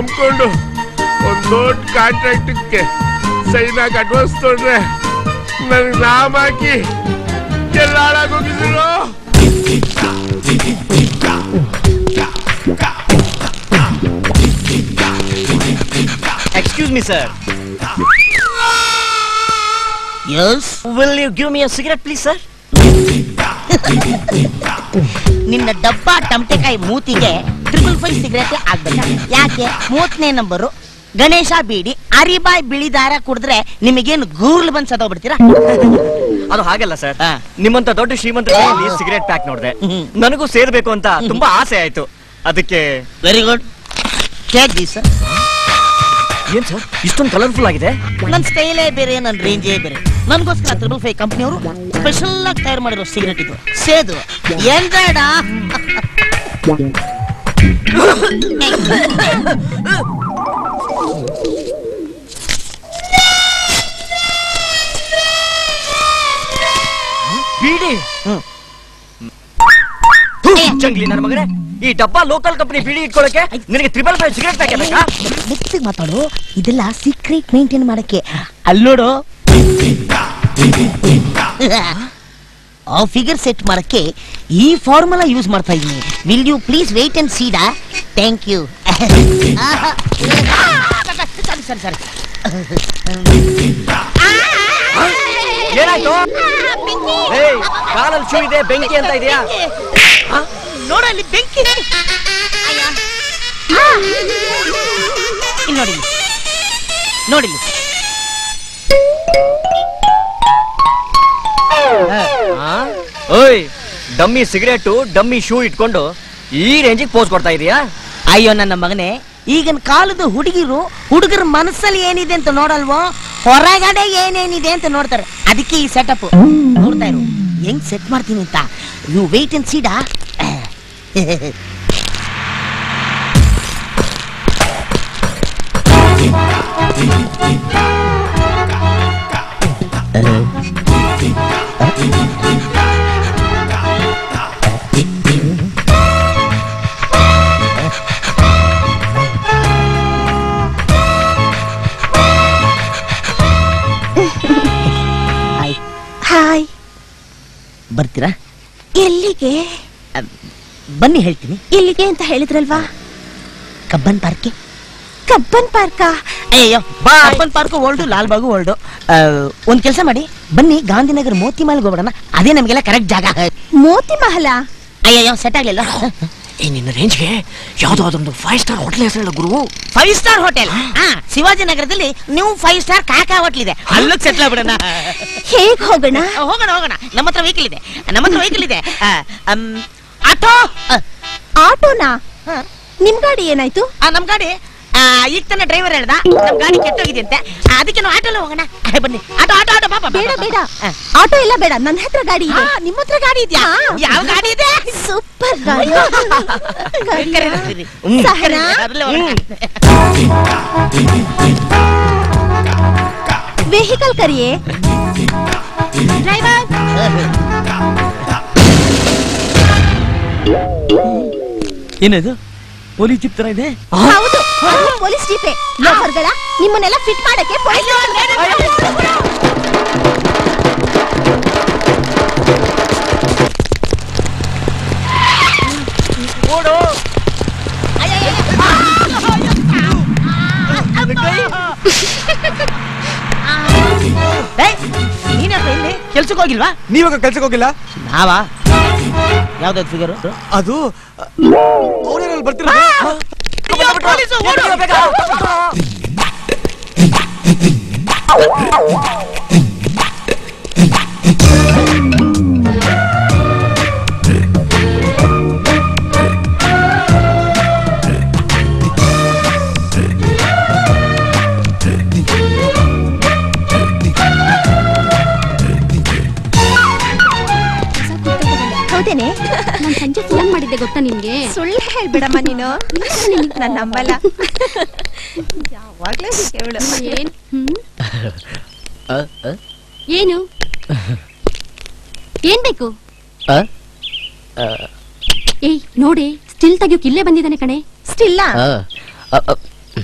ನಂಬ್ಕೊಂಡು ಒಂದ್ ದೊಡ್ಡ ಕಾಂಟ್ರಾಕ್ಟಕ್ಕೆ ಸೈನಾಗ ಅಡ್ವಾನ್ಸ್ ತೊಗೊಂಡ್ರೆ ನನಗೆ ನಾಮ ಹಾಕಿ ಎಲ್ಲ ಹಾಳಾಗೋಗಿದ್ರು excuse me sir yes will you give me a cigarette please sir ನಿನ್ನ ಡಬ್ಬ ಟಮಟೆಕಾಯಿ ಮೂತಿಗೆ ಟ್ರಿಪಲ್ ಫೈವ್ ಸಿಗರೇಟ್ ಆಗ್ಬೇಕಾ ಯಾಕೆ ಮೂವತ್ತನೇ ನಂಬರು ಗಣೇಶ ಬೀಡಿ ಅರಿಬಾಯ್ ಬಿಳಿ ದಾರ ಕುಡಿದ್ರೆ ನಿಮಗೇನು ಗೂರ್ಲ್ ಬಂದ್ ಸತ್ತೋಗ್ಬಿಡ್ತೀರಾ ಅದು ಹಾಗಲ್ಲ ಸರ್ ಹಾ. ನಿಮ್ಮಂತ ದೊಡ್ಡ ಶ್ರೀಮಂತರ ಸಿಗರೆಟ್ ಪ್ಯಾಕ್ ನೋಡಿದೆ ಹ್ಮ್. ನನಗೂ ಸೇರ್ಬೇಕು ಅಂತ ತುಂಬಾ ಆಸೆ ಆಯ್ತು ಅದಕ್ಕೆ ವೆರಿ ಗುಡ್ ಟೇಕ್ ದಿಸ್ ಏನ್ ಸರ್ ಇಷ್ಟೊಂದು ಕಲರ್ಫುಲ್ ಆಗಿದೆ ನನ್ನ ಸ್ಟೈಲೇ ಬೇರೆ ನನ್ನ ರೇಂಜೇ ಬೇರೆ ನನಗೋಸ್ಕರ ತ್ರಿಬಲ್ ಫೈವ್ ಕಂಪ್ನಿಯವರು ಸ್ಪೆಷಲ್ ಆಗಿ ತಯಾರು ಮಾಡಿರೋ ಸಿಗರೇಟ್ ಇದು ಸೇದು ಎಂಜಾಯ್ಡ ಬೀಡಿ ಹ್ಮ್. ಥು, ಜಂಗ್ಲಿ ನನ್ನ ಮಗನೇ ಈ ಡಬ್ಬಾ ಲೋಕಲ್ ಕಂಪನಿ ಬೀಡಿ ಇಟ್ಕೊಳಕ್ಕೆ ನಿನಗೆ ತ್ರಿಬಲ್ ಫೈವ್ ಸಿಗರೆಟ್ ಪ್ಯಾಕ್ ಬೇಕಾ ಮೆತ್ತಿಗೆ ಮಾತಾಡು ಇದೆಲ್ಲ ಸೀಕ್ರೆಟ್ ಮೇಂಟೈನ್ ಮಾಡಕ್ಕೆ ಅಲ್ಲೋಡು ಆ ಫಿಗರ್ ಸೆಟ್ ಮಾಡಕ್ಕೆ ಈ ಫಾರ್ಮುಲಾ ಯೂಸ್ ಮಾಡ್ತಾ ಇದೀನಿ will you please wait and ಸೀಡ ಥ್ಯಾಂಕ್ ಯು ಸರಿ ಸರಿ ಸರಿ ಏನಾಯ್ತು ಏಯ್ ಕಾಲಲ್ಲಿ ಶೂ ಇದೆ ಬೆಂಕಿ ಅಂತ ಇದೆಯಾ ನೋಡಲ್ಲಿ ಬೆಂಕಿ ಅಯ್ಯ. ಇಲ್ಲಿ ನೋಡಿ ಇಲ್ಲಿ. ನೋಡಿ ಇಲ್ಲಿ. ಓಯ್ ಡಮ್ಮಿ ಸಿಗರೇಟು ಡಮ್ಮಿ ಶೂ ಇಟ್ಕೊಂಡು ಈ ರೇಂಜಿಗೆ ಪೋಸ್ ಕೊಡ್ತಾ ಇದೀಯಾ ಅಯ್ಯೋ ನನ್ನ ಮಗನೇ ಈಗಿನ ಕಾಲದ ಹುಡುಗಿರು ಹುಡುಗರ ಮನಸ್ಸಲ್ಲಿ ಏನಿದೆ ಅಂತ ನೋಡಲ್ವೋ ಹೊರಗಡೆ ಏನೇನಿದೆ ಅಂತ ನೋಡ್ತಾರೆ ಅದಕ್ಕೆ ಈ ಸೆಟಪ್ ನೋಡ್ತಾ ಇರು ಹೆಂಗ್ ಸೆಟ್ ಮಾಡ್ತೀನಿ ಅಂತ ಯು ವೇಟ್ ಅಂಡ್ ಸೀಡಾ ಹಾಯ್ ಹಾಯ್ ಬರ್ತೀರಾ ಎಲ್ಲಿಗೆ ಅಹ್, ಬನ್ನಿ ಹೇಳ್ತೀನಿ ಎಲ್ಲಿಗೆ ಅಂತ ಹೇಳಿದ್ರಲ್ವಾ ಕಬ್ಬನ್ ಪಾರ್ಕ್ಗೆ ಕಬ್ಬನ್ ಪಾರ್ಕಾ ಅಯ್ಯೋ Bye. Cubbon park old Lalbagh old ಒಂದ್ ಕೆಲಸ ಮಾಡಿ ಬನ್ನಿ ಗಾಂಧಿನಗರ್ ಮೋತಿ ಮಾಲ್ಗೆ ಹೋಗೋಣ ಅದೇ ನಮಗೆಲ್ಲ ಕರೆಕ್ಟ್ ಜಾಗ ಮೋತಿ ಮಹಲ ಅಯ್ಯಯ್ಯೋ ಸೆಟ್ ಆಗ್ಲಿಲ್ಲ ಏ ನಿನ್ನ ರೇಂಜ್ಗೆ ಯಾವ್ದೋ ಅದೊಂದು ಫೈವ್ ಸ್ಟಾರ್ ಹೋಟೆಲ್ ಹೆಸರಲ್ಲ ಗುರು ಫೈವ್ ಸ್ಟಾರ್ ಹೋಟೆಲ್ ಹಾ ಶಿವಾಜಿನಗರದಲ್ಲಿ ನೀವು ಫೈವ್ ಸ್ಟಾರ್ ಕಾಕಾ ಹೋಟ್ಲ್ ಇದೆ ಅಲ್ಲಕ್ಕೆ ಸೆಟ್ಲ್ ಆಗ್ಬಿಡೋಣ ಹೇಗ್ ಹೋಗೋಣ ಹೋಗೋಣ ಹೋಗೋಣ ನಮ್ಮ ಹತ್ರ ವೆಹಿಕಲ್ ಇದೆ ನಮ್ಮ ಹತ್ರ ವೆಹಿಕಲ್ ಇದೆ ಆ, ಅಮ್, ಆಟೋ ಆ, ಆಟೋನಾ ಹಾ. ನಿಮ್ ಗಾಡಿ ಏನಾಯ್ತು ಆ, ನಮ್ ಗಾಡಿ ಆ, ಈಗ ತಾನೇ ಡ್ರೈವರ್ ಹೇಳ್ದ ನಮ್ ಗಾಡಿ ಕೆಟ್ಟೋಗಿದೆ ಅಂತೆ ಆ, ಅದಕ್ಕೆ ನಾವು ಆಟೋಲ್ಲ ಹೋಗೋಣ ಆ, ಬನ್ನಿ ಆಟೋ ಆಟೋ ಆಟೋ ಪಾಪ ಬೇಡ ಬೇಡ ಆಟೋ ಎಲ್ಲ ಬೇಡ ನನ್ನ ಹತ್ರ ಗಾಡಿ ಇದೆ ನಿಮ್ಮ ಹತ್ರ ಗಾಡಿ ಇದೆಯಾ ಹಾ. ಯಾವ ಗಾಡಿ ಇದೆ ಸೂಪರ್ ಗಾಡಿ ಗಾಡಿ ಕರೀರಿ, ಕರೀರಿ. ಸಹನಾ? ಅದ್ರಲ್ಲೇ ಹೋಗೋಣ. ವೆಹಿಕಲ್ ಕರಿಯೇ ಡ್ರೈವರ್ ಏನದು ಪೊಲೀಸ್ ಜಿಪ್ ತರ ಇದೆ ಹೌದು ಅದು ಪೊಲೀಸ್ ಜೀಪೆ ಲೋಫರ್ಗಳ ನಿಮ್ಮನ್ನೆಲ್ಲ ಫಿಟ್ ಮಾಡಕ್ಕೆ ಪೊಲೀಸ್ ಓಡು ಏಯ್, ನೀನ್ಯಾಕೆ ಇಲ್ಲಿ ಕೆಲ್ಸಕ್ಕೆ ಹೋಗಿಲ್ವಾ ನೀವಾಗ ಕೆಲ್ಸಕ್ಕೆ ಹೋಗಿಲ್ಲ ನಾವಾ ಯಾವ್ದಾದ್ರು ಫಿಗರ್ ಅದು ಅವರಲ್ಲಿ ಬರ್ತಿರ ಹೌದೇನೆ ನಾನ್ ಸಂಜೆ ಫೋನ್ ಮಾಡಿದ್ದೆ ಗೊತ್ತಾ ನಿನ್ಗೆ ಸುಳ್ಳು ಹೇಳ್ಬಿಡಮ್ಮ ನೀನು ನನ್ನ ನಂಬಲ್ಲ ಯಾವಾಗ್ಲೂ ಹೀಗೆ ಇವಳು. ಏನ್ ಹ್ಮ್? ಏನು ಏನ್ ಬೇಕು ಏಯ್ ನೋಡಿ ಸ್ಟಿಲ್ ತೆಗಿಯೋಕ್ ಇಲ್ಲೇ ಬಂದಿದ್ದಾನೆ ಕಣೆ ಸ್ಟಿಲ್ಲ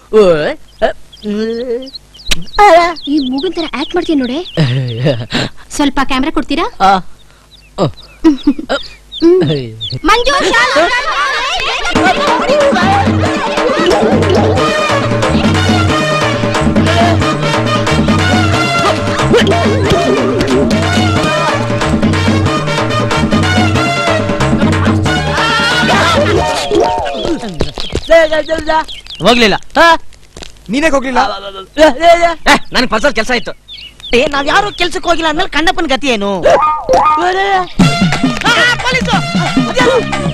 ಈ ಮೂಗನ್ ತರ ಆಕ್ಟ್ ಮಾಡ್ತೀಯ ನೋಡೆ ಸ್ವಲ್ಪ ಕ್ಯಾಮ್ರಾ ಕೊಡ್ತೀರಾ ಮಂಜು ಹೋಗ್ಲಿಲ್ಲ ನೀನೇ ಹೋಗ್ಲಿಲ್ಲ ನನಗೆ ಫಸಲ್ ಕೆಲಸ ಇತ್ತು ಏ ನಾವ್ ಯಾರು ಕೆಲ್ಸಕ್ಕೆ ಹೋಗಿಲ್ಲ ಅಂದ್ಮೇಲೆ ಕಣ್ಣಪ್ಪನ ಗತಿ ಏನು ಆ, ಪೊಲೀಸು! ಅದ್ಯಾರು?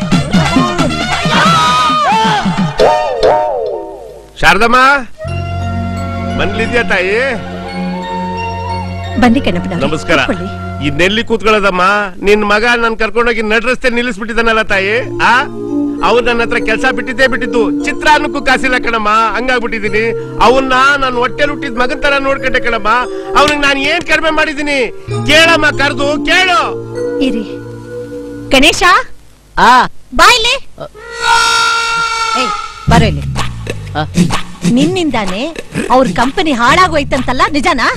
ಶಾರದಮ್ಮ ಮನ್ಲಿದ್ಯಾ ತಾಯಿ ಬನ್ನಿ ಕಣ್ಣಪ್ಪನವ್ರೆ. ನಮಸ್ಕಾರ ಕೂತ್ಕೊಳ್ಳಿ. ಈ ನೆಲ್ಲಿ ಕೂತ್ಕೊಳ್ಳೋದಮ್ಮ ನಿನ್ ಮಗ ನನ್ ಕರ್ಕೊಂಡೋಗಿ ನಡ್ರಸ್ತೆ ನಿಲ್ಲಿಸ್ಬಿಟ್ಟಿದ್ದಾನಲ್ಲ ತಾಯಿ ಆ ಅವ್ನು ನನ್ನ ಹತ್ರ ಕೆಲಸ ಬಿಟ್ಟಿದ್ದೇ ಬಿಟ್ಟಿದ್ದು ಚಿತ್ರಾನ್ನಕ್ಕೂ ಕಾಸಿಲ್ಲ ಕಣಮ್ಮ ಹಂಗಾಗ್ಬಿಟ್ಟಿದೀನಿ ಅವನ್ನ ನಾನು ಹೊಟ್ಟೆಲ್ ಹುಟ್ಟಿದ ಮಗನ್ ತರ ನೋಡ್ಕೊಂಡೆ ಕಣಮ್ಮ ಅವ್ನಿಗೆ ನಾನು ಏನ್ ಕಡಿಮೆ ಮಾಡಿದೀನಿ ಕೇಳಮ್ಮ ಕರ್ದು ಕೇಳು ಇರಿ ಗಣೇಶ ಆ ಬಾಯ್ಲೆ ಏಯ್ ಬರೋ ಇಲ್ಲಿ ನಿನ್ನಿಂದಾನೆ ಅವ್ರ ಕಂಪನಿ ಹಾಳಾಗೋಯ್ತಂತಲ್ಲ ನಿಜನಾ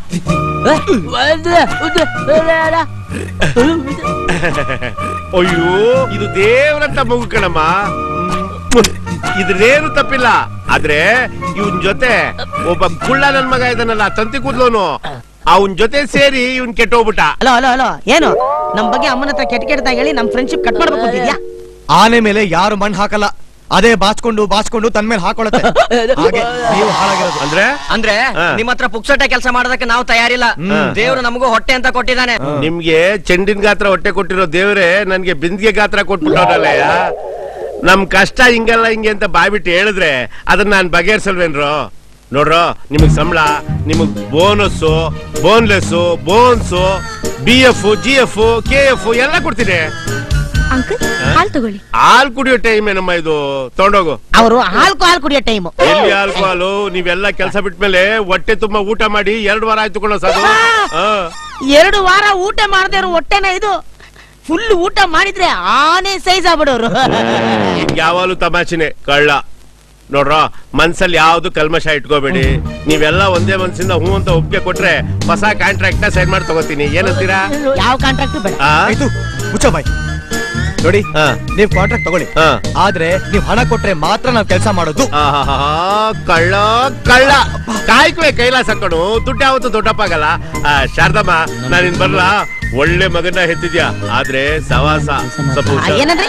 ಅಯ್ಯೋ ಇದು ದೇವ್ರಂತ ಮಗು ಕಣಮ್ಮ ಇದ್ರೇನು ತಪ್ಪಿಲ್ಲ ಆದ್ರೆ ಇವನ್ ಜೊತೆ ಒಬ್ಬ ಕುಳ್ಳ ನನ್ ಮಗ ಇದಾನಲ್ಲ ತಂತಿ ಕೂದ್ಲೋನು ಅವನ್ ಜೊತೆ ಸೇರಿ ಇವನ್ ಕೆಟ್ಟೋಗ್ಬಿಟ್ಟ ಹಲೋ ಹಲೋ ಹಲೋ ಏನು ನಮ್ ಬಗ್ಗೆ ಅಮ್ಮನ ಹತ್ರ ಕೆಟ್ಟ ಕೆಟ್ಟದಾಗ ಹೇಳಿ ನಮ್ ಫ್ರೆಂಡ್ಶಿಪ್ ಕಟ್ ಮಾಡ್ಬೇಕು ಅಂತಿದ್ಯಾ ಆನೆ ಮೇಲೆ ಯಾರು ಮಣ್ಣು ಹಾಕಲ್ಲ ಅದೇ ಬಾಚ್ಕೊಂಡು ಬಾಚ್ಕೊಂಡು ತನ್ ಮೇಲೆ ಹಾಕೊಳತ್ತೆ ಹಾಗೆ ನೀವು ಹಾಳಾಗಿರೋದು ಅಂದ್ರೆ ಅಂದ್ರೆ ಹಾ. ನಿಮ್ ಹತ್ರ ಪುಕ್ಸಟ್ಟೆ ಕೆಲಸ ಮಾಡೋದಕ್ಕೆ ನಾವು ತಯಾರಿಲ್ಲ ಹ್ಮ್. ದೇವ್ರು ನಮಗೂ ಹೊಟ್ಟೆ ಅಂತ ಕೊಟ್ಟಿದ್ದಾನೆ ನಿಮ್ಗೆ ಚೆಂಡಿನ ಗಾತ್ರ ಹೊಟ್ಟೆ ಕೊಟ್ಟಿರೋ ದೇವ್ರೆ ನನ್ಗೆ ಬಿಂದಿಗೆ ಗಾತ್ರ ಕೊಟ್ಬಿಟ್ಟವ್ರಲ್ಲಯ್ಯ ನಮ್ ಕಷ್ಟ ಹಿಂಗಲ್ಲ ಹಿಂಗೆ ಅಂತ ಬಾಯ್ಬಿಟ್ಟು ಹೇಳಿದ್ರೆ ಅದನ್ನ ನಾನ್ ಬಗೆಹರಿಸಲ್ವೇನ್ರೋ ನೋಡ್ರೋ ನಿಮಗ್ ಸಂಬಳ ನಿಮಗ್ ಬೋನಸ್ಸು ಬೋನ್ಲೆಸ್ ಬೋನ್ಸು B F G F K F ಎಲ್ಲ ಕೊಡ್ತೀನಿ ಅಂಕಲ್ ಹಾಲ್ ತಗೊಳ್ಳಿ ಹಾಲ್ ಕುಡಿಯೋ ಟೈಮ್ ಏನಮ್ಮ ಇದು ತಗೊಂಡೋಗು ಅವರು ಹಾಲ್ಕು ಹಾಲು ಕುಡಿಯೋ ಟೈಮು ಎಲ್ಲಿ ಆಲ್ಕೋಹಾಲು ನೀವೆಲ್ಲ ಕೆಲಸ ಬಿಟ್ಮೇಲೆ ಹೊಟ್ಟೆ ತುಂಬಾ ಊಟ ಮಾಡಿ ಎರಡು ವಾರ ಆಯ್ತು ಕೊಡೋ ಸಾಧು ಹಾ ಎರಡು ವಾರ ಊಟ ಮಾಡದೇ ಇರೋ ಹೊಟ್ಟೆನ ಇದು ಫುಲ್ ಊಟ ಮಾಡಿದ್ರೆ ಆನೆ ಸೈಜ್ ಆಗ್ಬಿಡೋರು ಯಾವಾಗಲೂ ತಮಾಷೆನೆ ಕಳ್ಳ ನೋಡ್ರ ಮನ್ಸಲ್ಲಿ ಯಾವ್ದು ಕಲ್ಮಶ ಇಟ್ಕೋಬೇಡಿ ನೀವೆಲ್ಲ ಒಂದೇ ಮನ್ಸಿಂದ ಹೂ ಅಂತ ಒಪ್ಪಿಗೆ ಕೊಟ್ರೆ ಹೊಸ ಕಾಂಟ್ರಾಕ್ಟ್ ನ ಸೈನ್ ಮಾಡಿ ತಗೋತೀನಿ ಏನಂತೀರಾ ಯಾವ ಕಾಂಟ್ರಾಕ್ಟ್ ಬೇಡ ಆ? ಆಯ್ತು ಮುಚ್ಚ ಬಾಯ್ ನೋಡಿ ಹಾ. ನೀವ್ ಕಾಂಟ್ರಾಕ್ಟ್ ತಗೊಳ್ಳಿ ಹಾ. ಆದ್ರೆ ನೀವ್ ಹಣ ಕೊಟ್ರೆ ಮಾತ್ರ ನಾವ್ ಕೆಲಸ ಮಾಡೋದು ಆಹಾಹಾ, ಕಳ್ಳ ಕಳ್ಳ ಕಾಯ್ಕುವೆ ಕೈಲಾಸ ಕಣು ದುಡ್ಡು ಯಾವತ್ತು ದೊಡ್ಡಪ್ಪ ಆಗಲ್ಲ ಆ, ಶಾರದಮ್ಮ ನಾನಿನ್ ಬರ್ಲಾ ಒಳ್ಳೆ ಮಗನ ಹೆತ್ತಿದ್ಯಾ ಆದ್ರೆ ಸವಾಸ ಸ್ವಲ್ಪ ಆ, ಹುಷಾರು. ಏನಂದ್ರೆ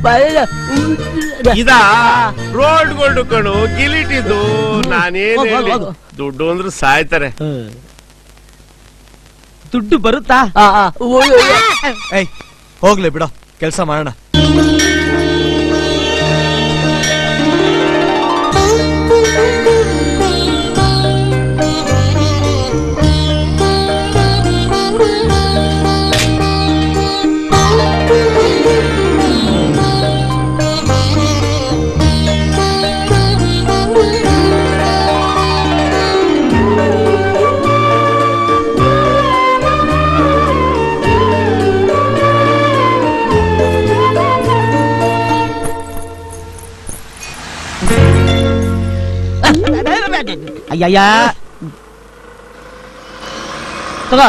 ಇದ ರೋಡ್ ಗೋಲ್ಡ್ ಕಣು ಗಿಲಿಟಿದ್ದು ನಾನೇನ್ ಹೋಗು, ಹೋಗು, ಹೇಳಿ ಹೋಗು. ದುಡ್ಡು ಅಂದ್ರೆ ಸಾಯ್ತಾರೆ ದುಡ್ಡು ಬರುತ್ತಾ ಏಯ್ ಹೋಗ್ಲಿ ಬಿಡೋ ಕೆಲಸ ಮಾಡೋಣ ಅಯ್ಯಯ್ಯ ತಗೋ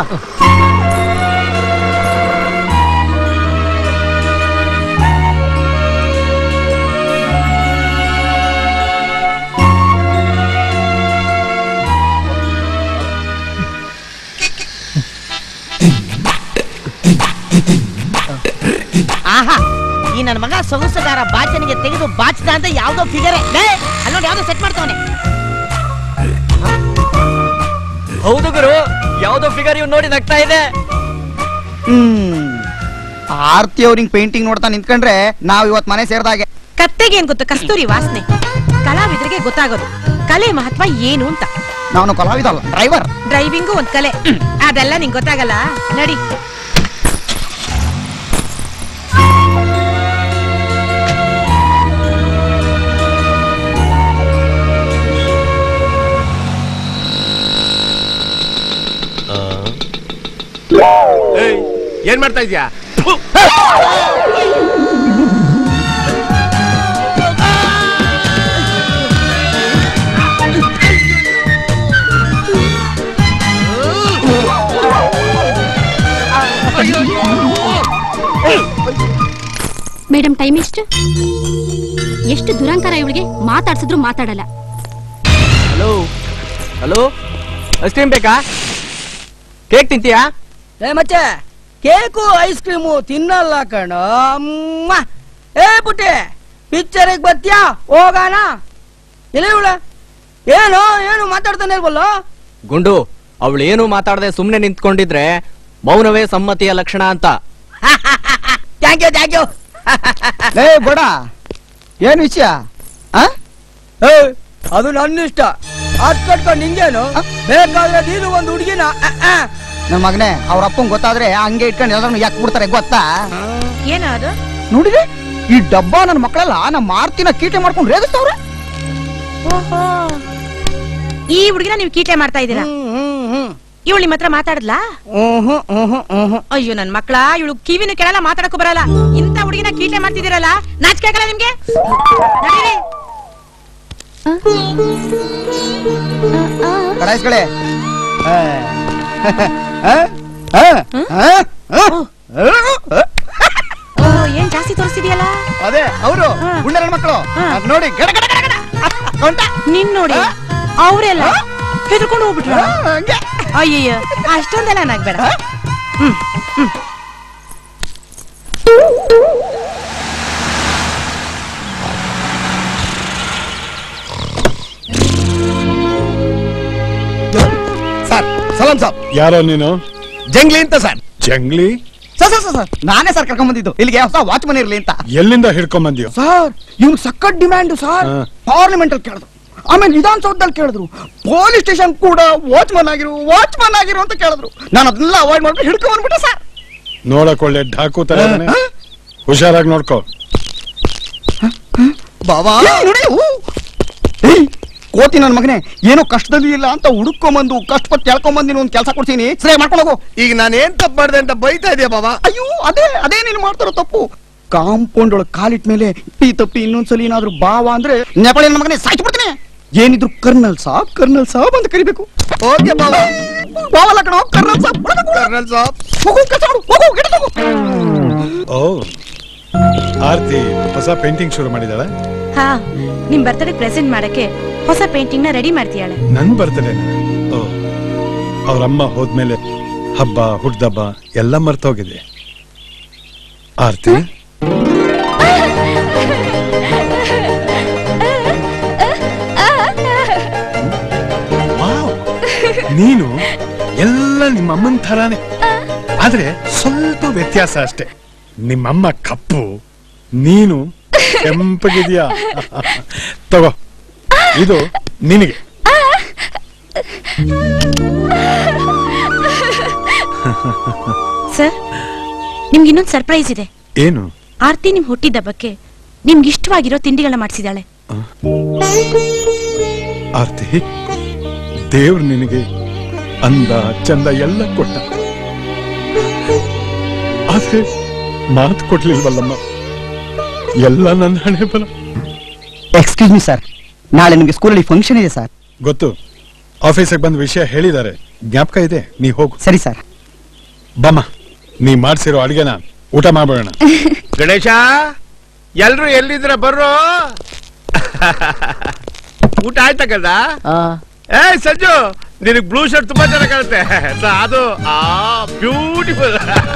ಆಹಾ ಈ ನನ್ನ ಮಗ ಸೊಗಸುಗಾರ ಬಾಚನಿಗೆ ತೆಗೆದು ಬಾಚಿದ ಅಂತ ಯಾವ್ದೋ ಫಿಗರೆ ಅಲ್ಲೋಡಿ ಯಾವ್ದೋ ಸೆಟ್ ಮಾಡ್ತಾವನೆ ಹೌದು ಗುರು ಯಾವ್ದೋ ಫಿಗರ್ ಇವ್ ನೋಡಿ ನಗ್ತಾ ಇದೆ ಹ್ಮ್ ಆರ್ತಿ ಅವ್ರಿಂಗ್ ಪೇಂಟಿಂಗ್ ನೋಡ್ತಾ ನಿಂತ್ಕೊಂಡ್ರೆ ನಾವ್ ಇವತ್ ಮನೆ ಸೇರ್ದಾಗೆ ಕತ್ತೆಗೆ ಏನ್ ಗೊತ್ತು ಕಸ್ತೂರಿ ವಾಸನೆ ಕಲಾವಿದರಿಗೆ ಗೊತ್ತಾಗೋದು ಕಲೆ ಮಹತ್ವ ಏನು ಅಂತ ನಾನು ಕಲಾವಿದ ಅಲ್ಲ ಡ್ರೈವರ್ ಡ್ರೈವಿಂಗು ಒಂದ್ ಕಲೆ ಅದೆಲ್ಲ ನಿಂಗ್ ಗೊತ್ತಾಗಲ್ಲ ನಡಿ ಏಯ್, ಏನ್ ಮಾಡ್ತಾ ಇದ್ಯಾ ಮೇಡಮ್ ಟೈಮ್ ಎಷ್ಟು ಎಷ್ಟು ದುರಂಕಾರ ಇವಳಿಗೆ ಮಾತಾಡ್ಸಿದ್ರು ಮಾತಾಡಲ್ಲ ಹಲೋ ಹಲೋ ಐಸ್ ಕ್ರೀಮ್ ಬೇಕಾ ಕೇಕ್ ತಿಂತೀಯಾ ಏ ಮಚ್ಚೆ ಕೇಕು ಐಸ್ ಕ್ರೀಮು ತಿನ್ನಲ್ಲ ಕಣ ಅಮ್ಮ. ಏ ಪುಟ್ಟಿ ಪಿಕ್ಚರಿಗೆ ಬರ್ತೀಯಾ ಹೋಗೋಣ ಎಲ್ಲಿ ಇವಳ ಏನು ಏನು ಮಾತಾಡ್ತಾನೆ ಇಲ್ವಲ್ಲ ಗುಂಡು ಅವಳು ಏನು ಮಾತಾಡದೆ ಸುಮ್ನೆ ನಿಂತ್ಕೊಂಡಿದ್ರೆ ಮೌನವೇ ಸಮ್ಮತಿಯ ಲಕ್ಷಣ ಅಂತ ಥ್ಯಾಂಕ್ ಯು ಥ್ಯಾಂಕ್ ಯು ಲೇ ಬಡ ಏನ್ ವಿಷಯ ಆ? ಏ ಅದು ನನ್ನ ಇಷ್ಟ ಅದ್ ಕಟ್ಕೊಂಡು ನಿಂಗೇನು ಬೇಕಾದ್ರೆ ನೀನು ಒಂದು ಹುಡುಗಿನ ನನ್ ಮಗನೇ ಅವ್ರ ಅಪ್ಪಂಗ್ ಗೊತ್ತಾದ್ರೆ ಹಂಗೆ ಇಟ್ಕೊಂಡು ಎಲ್ಲರನ್ನು ಯಾಕೆ ಬಿಡ್ತಾರೆ ಗೊತ್ತಾ ಏನೋ ಅದು ನೋಡಿದ್ರೆ ಈ ಡಬ್ಬ ನನ್ನ ಮಕ್ಕಳೆಲ್ಲ ನಮ್ಮ ಮಾರ್ತಿನ ಕೀಟೆ ಮಾಡ್ಕೊಂಡು ರೇಗಿಸ್ತವ್ರೆ ಓಹೋ ಈ ಹುಡುಗಿನ ನೀವು ಕೀಟ್ಲೆ ಮಾಡ್ತಾ ಇದ್ದೀರಾ ಇವಳು ನಿಮ್ಮ ಹತ್ರ ಮಾತಾಡದ್ಲಾ ಅಯ್ಯೋ ನನ್ ಮಕ್ಳ ಇವಳು ಕಿವಿನ ಕೆಳಲ್ಲ ಮಾತಾಡಕ್ಕೂ ಬರಲ್ಲ ಇಂತ ಹುಡುಗಿನ ಕೀಟ್ಲೆ ಮಾಡ್ತಿದ್ದೀರಲ್ಲ ನಾಚಿಕೆ ಆಗಲ್ಲ ನಿಮ್ಗೆ ನಡೀರಿ. ಕಡಾಯಿಸ್ಗಳೇ ಓ ಏನ್ ಜಾಸ್ತಿ ತೋರಿಸ್ತಿದ್ಯಲ್ಲ ಅದೇ ಅವರು ಹಾ. ಗುಂಡರ ಮಕ್ಕಳು ಹಾ. ಅದ್ ನೋಡಿ ಗಡ ಗಡ ಗಡ ಗಡ. ಕೊಂಡ. ನಿನ್ ನೋಡಿ ಅವರೆಲ್ಲ ಹೆದರ್ಕೊಂಡು ಹೋಗ್ಬಿಟ್ರ ಹಾ, ಹಂಗೆ. ಅಯ್ಯಯ್ಯ ಅಷ್ಟೊಂದೆಲ್ಲ ನಾಗ್ಬೇಡ ಸರ್ ಸಲಾಂ ಸಾಬ್ ಯಾರೋ ನೀನು ಜಂಗ್ಲಿ ಅಂತ ಸರ್ ಜಂಗ್ಲಿ ಸರ್ ಸರ್ ಸರ್, ಸರ್ ನಾನೇ ಸರ್ ಕರ್ಕೊಂಡ್ ಬಂದಿದ್ದು ಇಲ್ಲಿಗೆ ಹೊಸ ವಾಚ್ಮನ್ ಇರ್ಲಿ ಅಂತ ಎಲ್ಲಿಂದ ಹಿಡ್ಕೊಂಬಂದ್ಯೋ ಸರ್ ಇವ್ನು ಸಖತ್ ಡಿಮ್ಯಾಂಡ್ ಸರ್ ಹಾ. ಪಾರ್ಲಿಮೆಂಟ್ ಅಲ್ಲಿ ಕೇಳಿದ್ರು ಆಮೇಲೆ ವಿಧಾನಸೌಧದಲ್ಲಿ ಕೇಳಿದ್ರು ಪೊಲೀಸ್ ಸ್ಟೇಷನ್ ಕೂಡ ವಾಚ್ಮನ್ ಆಗಿರು ವಾಚ್ಮನ್ ಆಗಿರು ಅಂತ ಕೇಳಿದ್ರು ನಾನು ಅದನ್ನೆಲ್ಲ ಅವಾಯ್ಡ್ ಮಾಡ್ಬಿಟ್ಟು ಹಿಡ್ಕೊಂಡ್ ಬಂದ್ಬಿಟ್ಟೆ ಸರ್ ನೋಡಕ್ ಒಳ್ಳೆ ಢಾಕು ತರ ಇದಾನೆ. ಹಾ? ಹುಷಾರಾಗಿ ನೋಡ್ಕೋ ಬಾಬಾ ನೋಡಿ ಊ. ಏಯ್, ಕೋತಿ ನನ್ನ ಮಗನೇ ಏನೋ ಕಷ್ಟದಲ್ಲಿ ಇಲ್ಲ ಅಂತ ಹುಡುಕೊಂಬಂದು ಕಷ್ಟಪಟ್ಟು ಕೇಳ್ಕೊಂಬಂದಿನ ಒಂದು ಕೆಲಸ ಕೊಡ್ತೀನಿ ಸರಿ ಮಾಡ್ಕೊಂಡು ಹೋಗು ಈಗ ನಾನು ಏನ್ ತಪ್ಪು ಮಾಡ್ದೆ ಅಂತ ಬೈತಾ ಇದೆಯಾ ಬಾಬಾ ಅಯ್ಯೋ ಅದೇ ಅದೇ ನೀನು ಮಾಡ್ತಾರೋ ತಪ್ಪು ಕಾಂಪೌಂಡ್ ಒಳಗ್ ಕಾಲಿಟ್ ಮೇಲೆ ಈ ತಪ್ಪಿ ಇನ್ನೊಂದ್ಸಲಿ ಏನಾದ್ರೂ ಬಾವ ಅಂದ್ರೆ ನೆಪಾಳಿ ನನ್ನ ಮಗನೇ ಸಾಯ್ತು ಬಿಡ್ತೀನಿ ಏನಿದ್ರು ಕರ್ನಲ್ ಸಾಬ್ ಕರ್ನಲ್ ಸಾಬ್ ಅಂತ ಕರಿಬೇಕು ಓಕೆ ಬಾಬಾ ಬಾವಲ್ಲ ಕಣೋ ಕರ್ನಲ್ ಸಾಬ್ ಕರ್ನಲ್ ಸಾಬ್ ಹೋಗು ಕೆಲಸ ಮಾಡು ಹೋಗು ಗಿಡ ಹೋಗು ಓ ಆರ್ತಿ ಹೊಸ ಪೇಂಟಿಂಗ್ ಶುರು ಮಾಡಿದಾಳೆ ಹಾ ನಿಮ್ ಬರ್ತಡೇ ಪ್ರೆಸೆಂಟ್ ಮಾಡಕ್ಕೆ ಹೊಸ ಪೇಂಟಿಂಗ್ ನ ರೆಡಿ ಮಾಡ್ತೀಯಾಳೆ ನನ್ ಬರ್ತಡೇ ಓ ಅವ್ರಮ್ಮ ಹೋದ್ಮೇಲೆ ಹಬ್ಬ ಹುಡ್ದಬ್ಬ ಎಲ್ಲ ಮರ್ತೋಗಿದೆ ಆರ್ತಿ ವಾವ್, ನೀನು ಎಲ್ಲ ನಿಮ್ಮಮ್ಮನ ಥರಾನೇ ಆದ್ರೆ ಸ್ವಲ್ಪ ವ್ಯತ್ಯಾಸ ಅಷ್ಟೇ ನಿಮ್ಮಮ್ಮ ಕಪ್ಪು ನೀನು ಕೆಂಪಗಿದ್ಯಾ ತಗೋ ಇದು ನಿನಗೆ ಸರ್ ನಿಮ್ಗೆ ಇನ್ನೊಂದು ಸರ್ಪ್ರೈಸ್ ಇದೆ ಏನು ಆರ್ತಿ ನಿಮ್ ಹುಟ್ಟಿದಬ್ಬಕ್ಕೆ ನಿಮ್ಗೆ ಇಷ್ಟವಾಗಿರೋ ತಿಂಡಿಗಳನ್ನ ಮಾಡಿಸಿದಾಳೆ ಆರ್ತಿ ದೇವ್ರು ನಿನಗೆ ಅಂದ ಚಂದ ಎಲ್ಲ ಕೊಟ್ಟ ಆದ್ರೆ ಮಾತು ಕೊಡ್ಲಿಲ್ವಲ್ಲಮ್ಮ ಎಲ್ಲ ನನ್ನ ಹಣೆ ಬಲ ಎಕ್ಸ್ಕ್ಯೂಸ್ ಮಿ ಸರ್ ನಾಳೆ ನಿಮಗೆ ಸ್ಕೂಲಲ್ಲಿ ಫಂಕ್ಷನ್ ಇದೆ ಸರ್ ಗೊತ್ತು ಆಫೀಸಿಗೆ ಬಂದ ವಿಷಯ ಹೇಳಿದ್ದಾರೆ ಜ್ಞಾಪಕ ಇದೆ ನೀ ಹೋಗು ಸರಿ ಸರ್ ಬಮ್ಮ ನೀ ಮಾಡ್ಸಿರೋ ಅಡಿಗೆನ ಊಟ ಮಾಡ್ಬೇಡ ಗಣೇಶ ಎಲ್ರು ಎಲ್ಲಿದ್ರ ಬರ್ರೋ ಊಟ ಆಯ್ತಾ ಕದ ಏ ಸಂಜು ನಿನಗ್ ಬ್ಲೂ ಶರ್ಟ್ ತುಂಬಾ ಚೆನ್ನಾಗ್ ಕಾಣುತ್ತೆ ಸ- ಅದು ಆ ಬ್ಯೂಟಿಫುಲ್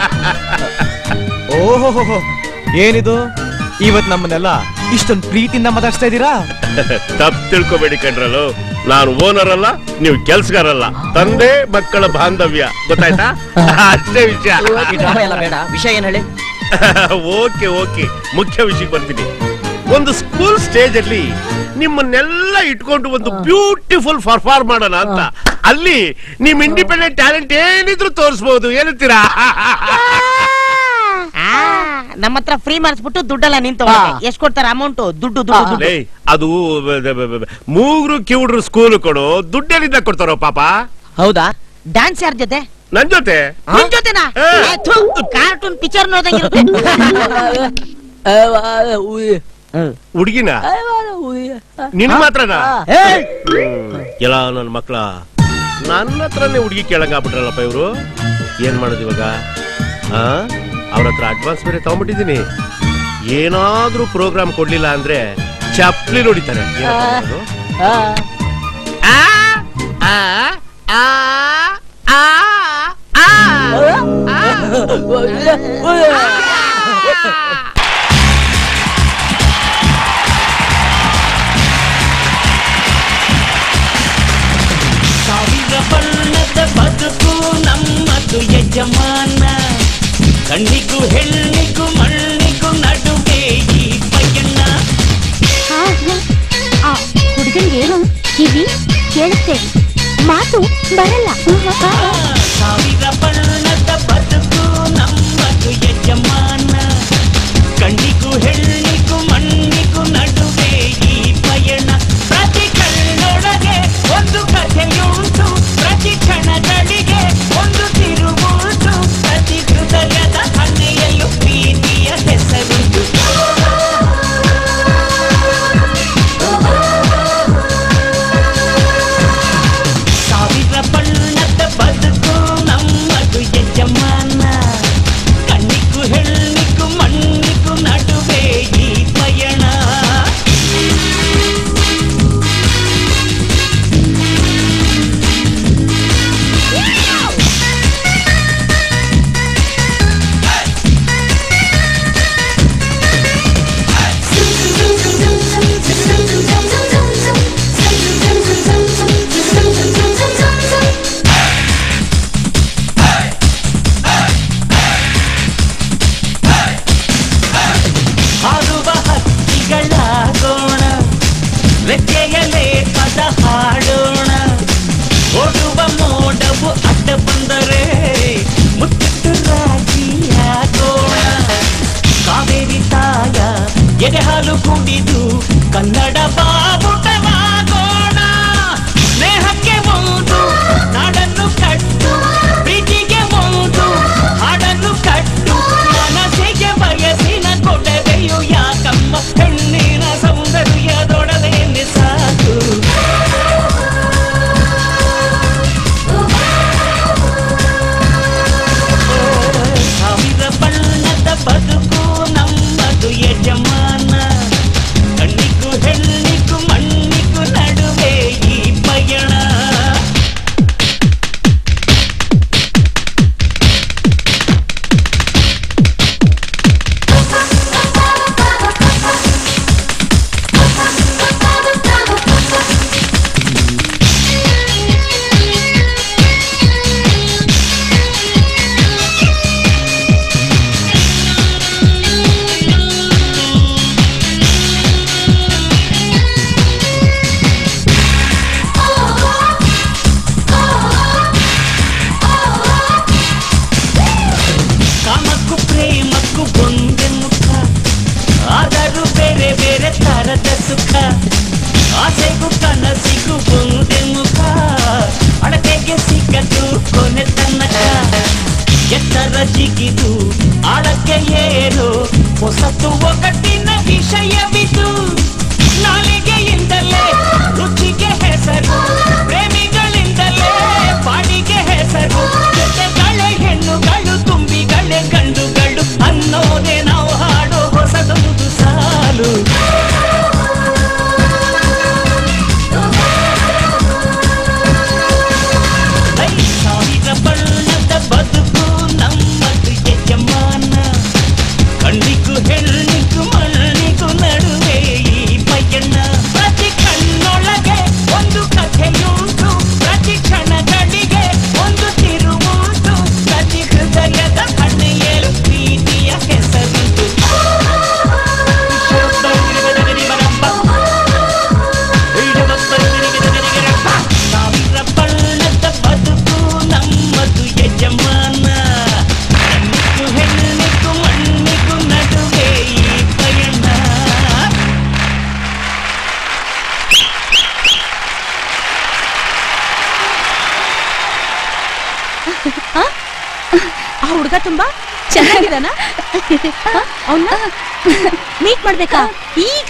ಓಹೋ ಏನಿದು ಇವತ್ ನಮ್ಮನ್ನೆಲ್ಲ ಇಷ್ಟೊಂದು ಪ್ರೀತಿಯಿಂದ ಮಾತಾಡ್ಸ್ತಾ ಇದ್ದೀರಾ ತಪ್ಪು ತಿಳ್ಕೊಬೇಡಿ ಕಣ್ರಲು ನಾನು ಓನರ್ ಅಲ್ಲ ನೀವು ಕೆಲ್ಸಗಾರಲ್ಲ ತಂದೆ ಮಕ್ಕಳ ಬಾಂಧವ್ಯ ಗೊತ್ತಾಯ್ತಾ ಅಷ್ಟೇ ವಿಷಯ ಈ ಡ್ರಾಮಾ ಎಲ್ಲ ಬೇಡ ವಿಷಯ ಏನ್ ಹೇಳಿ ಓಕೆ ಓಕೆ ಮುಖ್ಯ ವಿಷಯಕ್ಕೆ ಬರ್ತೀನಿ ಒಂದು ಸ್ಕೂಲ್ ಸ್ಟೇಜ್ ಅಲ್ಲಿ ನಿಮ್ಮನ್ನೆಲ್ಲ ಇಟ್ಕೊಂಡು ಒಂದು ಬ್ಯೂಟಿಫುಲ್ ಪರ್ಫಾರ್ಮ್ ಮಾಡೋಣ ಅಂತ ಅಲ್ಲಿ ನಿಮ್ ಇಂಡಿಪೆಂಡೆಂಟ್ ಟ್ಯಾಲೆಂಟ್ ಏನಿದ್ರು ತೋರಿಸಬಹುದು ಏನಂತೀರಾ ನಮ್ಮ ಹತ್ರ ಫ್ರೀ ಮಾಡಿಸ್ಬಿಟ್ಟು ದುಡ್ಡೆಲ್ಲ ನಿಂತು ಎಷ್ಟ್ ಕೊಡ್ತಾರೆ ಅಮೌಂಟ್ ದುಡ್ಡು ದುಡ್ಡು ದುಡ್ಡು ಲೇ, ಅದು ಬ- ಬ- ಬ- ಬ- ಮೂಗ್ರು ಕಿವುಡ್ರು ಸ್ಕೂಲ್ ಕೊಡು ದುಡ್ಡೆಲ್ಲಿಂದ ಕೊಡ್ತಾರೋ ಪಾಪ ಹೌದಾ ಡ್ಯಾನ್ಸ್ ಯಾರ ಜೊತೆ ನನ್ ಜೊತೆ ನಿನ್ ಜೊತೆನಾ ಹಾ. ಕಾರ್ಟೂನ್ ಪಿಕ್ಚರ್ ನೋದಂಗಿರುತ್ತೆ ಹುಡುಗಿನ ನಿನ್ ಮಾತ್ರನಾ ಎಲ್ಲ ನನ್ನ ಮಕ್ಳ ನನ್ನ ಹತ್ರನೇ ಹುಡುಗಿ ಕೇಳಂಗಾಗ್ಬಿಟ್ರಲ್ಲಪ್ಪ ಇವ್ರು ಏನ್ ಮಾಡೋದು ಇವಾಗ ಆ ಅವ್ರ ಹತ್ರ ಅಡ್ವಾನ್ಸ್ ಬೇರೆ ತಗೊಂಡ್ಬಿಟ್ಟಿದೀನಿ ಏನಾದ್ರೂ ಪ್ರೋಗ್ರಾಮ್ ಕೊಡ್ಲಿಲ್ಲ ಅಂದ್ರೆ ಚಪ್ಲಿ ನೋಡಿತಾರೆ ಏನಪ್ಪ ಮಾಡೋದು? ಆ, ಆ, ಆ, ಆ, ಆ, ಸಾವಿರ ಬಣ್ಣದ ಬದುಕು ನಮ್ಮದು ಯಜಮಾನ ಕಣ್ಣಿಗೂ ಹೆಣ್ಣಿಗೂ ಮಣ್ಣಿಗೂ ನಡುವೆ ಈ ಪಯಣ ಹುಡುಗನಿಗೇನು ಕಿವಿ ಕೇಳುತ್ತೆ ಮಾತು ಬರಲ್ಲ ಸಾವಿರ ಬಣ್ಣದ ಬದುಕು ನಮ್ಮದು ಯಜಮಾನ ಕಣ್ಣಿಗೂ ಹೆಣ್ಣಿಗೂ ಮಣ್ಣಿಗೂ ನಡುವೆ ಈ ಪಯಣ ಪ್ರತಿ ಕಣ್ಣೊಳಗೆ ಒಂದು ಕಥೆಯುಂಟು ಪ್ರತಿ ಕ್ಷಣಗಳಿಗೆ ಒಂದು ತಿರುವುಂಟು ಪ್ರತಿ ಹೃದಯದ ಹಣೆಯಲ್ಲೂ ಪ್ರೀತಿಯ ಹೆಸರುಂಟು ಸಾವಿರ ಬಣ್ಣದ ಬದುಕು ನಮ್ಮದು ಯಜಮಾನ ಕಣ್ಣಿಗೂ ಹೆಣ್ಣಿಗೂ ಮಣ್ಣಿಗೂ ನಡುವೆ ಈ ಪಯಣ ಹಾಡುವ ಹಕ್ಕಿಗಳಾಗೋಣ ರೆಕ್ಕೆಯಲೇ ಪದ ಹಾಡೋಣ ಓಡುವ ಮೋಡವು ಅಡ್ಡ ಬಂದರೆ ಮುತ್ತಿಟ್ಟು ರಾಜಿಯಾಗೋಣ ಕಾವೇರಿ ತಾಯ ಎದೆ ಹಾಲು ಕುಡಿದು ಕನ್ನಡ ಬಾವುಟವಾಗೋಣ ಸ್ನೇಹಕ್ಕೆ ಒಂದು ನಾಡನ್ನು ಕಟ್ಟು ಪ್ರೀತಿಗೆ ಒಂದು ಹಾಡನ್ನು ಕಟ್ಟು ಮನಸ್ಸಿಗೆ ಬಯಸಿನ ಕೊಡವೆಯು ಯಾಕಮ್ಮ ಹೆಣ್ಣಿನ ಸೌಂದರ್ಯದೊಡನೆ ಸಾಕು ಸಾವಿರ ಬಣ್ಣದ ಬದುಕು ನಮ್ಮದು ಯಜಮಾನ ಕಣ್ಣಿಗೂ ಹೆಣ್ಣಿಗೂ ಮಣ್ಣಿಗೂ ನಡುವೆ ಈ ಪಯಣ ಕಾಮಕ್ಕೂ ಪ್ರೇಮಕ್ಕೂ ಒಂದೇ ಮುಖ ಆದರೂ ಬೇರೆ ಬೇರೆ ತರದ ಸುಖ ಆಸೆಗೂ ಕನಸಿಗೂ ಒಂದೇ ಮುಖ ಅಳತೆಗೆ ಸಿಕ್ಕದು ಕೊನೆ ತನಕ ಎತ್ತರ ಜಿಗಿದು ಆಳಕ್ಕೆ ಏರು ಹೊಸತು ಒಗಟ್ಟಿನ ವಿಷಯವಿದು ನಾಲಿಗೆಯಿಂದಲೇ ರುಚಿಗೆ ಹೆಸರು ಪ್ರೇಮಿಗಳಿಂದಲೇ ಬಾಡಿಗೆ ಹೆಸರು ಜೊತೆಗಳೇ ಹೆಣ್ಣುಗಳು ತುಂಬಿಗಳೇ ಗಂಡುಗಳು ಅನ್ನೋದೇ ನಾವು ಹಾಡೋ ಹೊಸದೊಂದು ಸಾಲು ಐ ಸಾವಿರ ಬಣ್ಣದ ಬದುಕು ನಮ್ಮದು ಯಜಮಾನ ಕಣ್ಣಿಗೂ ಹೆಣ್ಣಿಗೂ ಮಣ್ಣಿಗೂ ನಡುವೆ ಈ ಪಯಣ ಪ್ರತಿ ಕಣ್ಣೊಳಗೆ ಒಂದು ಕಥೆಯುಂಟು ಪ್ರತಿ ಕ್ಷಣಗಳಿಗೆ ಒಂದು ತಿರುವುಂಟು ಪ್ರತಿ ಹೃದಯದ ಹಣೆಯಲು ಪ್ರೀತಿಯ ಹೆಸರುಂಟು ಸಾವಿರ ಬಣ್ಣದ ಬದುಕು ನಮ್ಮದು ಯಜಮಾನ ಕಣ್ಣಿಗೂ ಹೆಣ್ಣಿಗೂ ಮಣ್ಣಿಗೂ ನಡುವೆ ಈ ಪಯಣ ಆ ಹುಡುಗ ತುಂಬಾ ಚೆನ್ನಾಗಿದಾನ ಅವನ್ನ ಮೀಟ್ ಮಾಡ್ಬೇಕಾ ಈಗ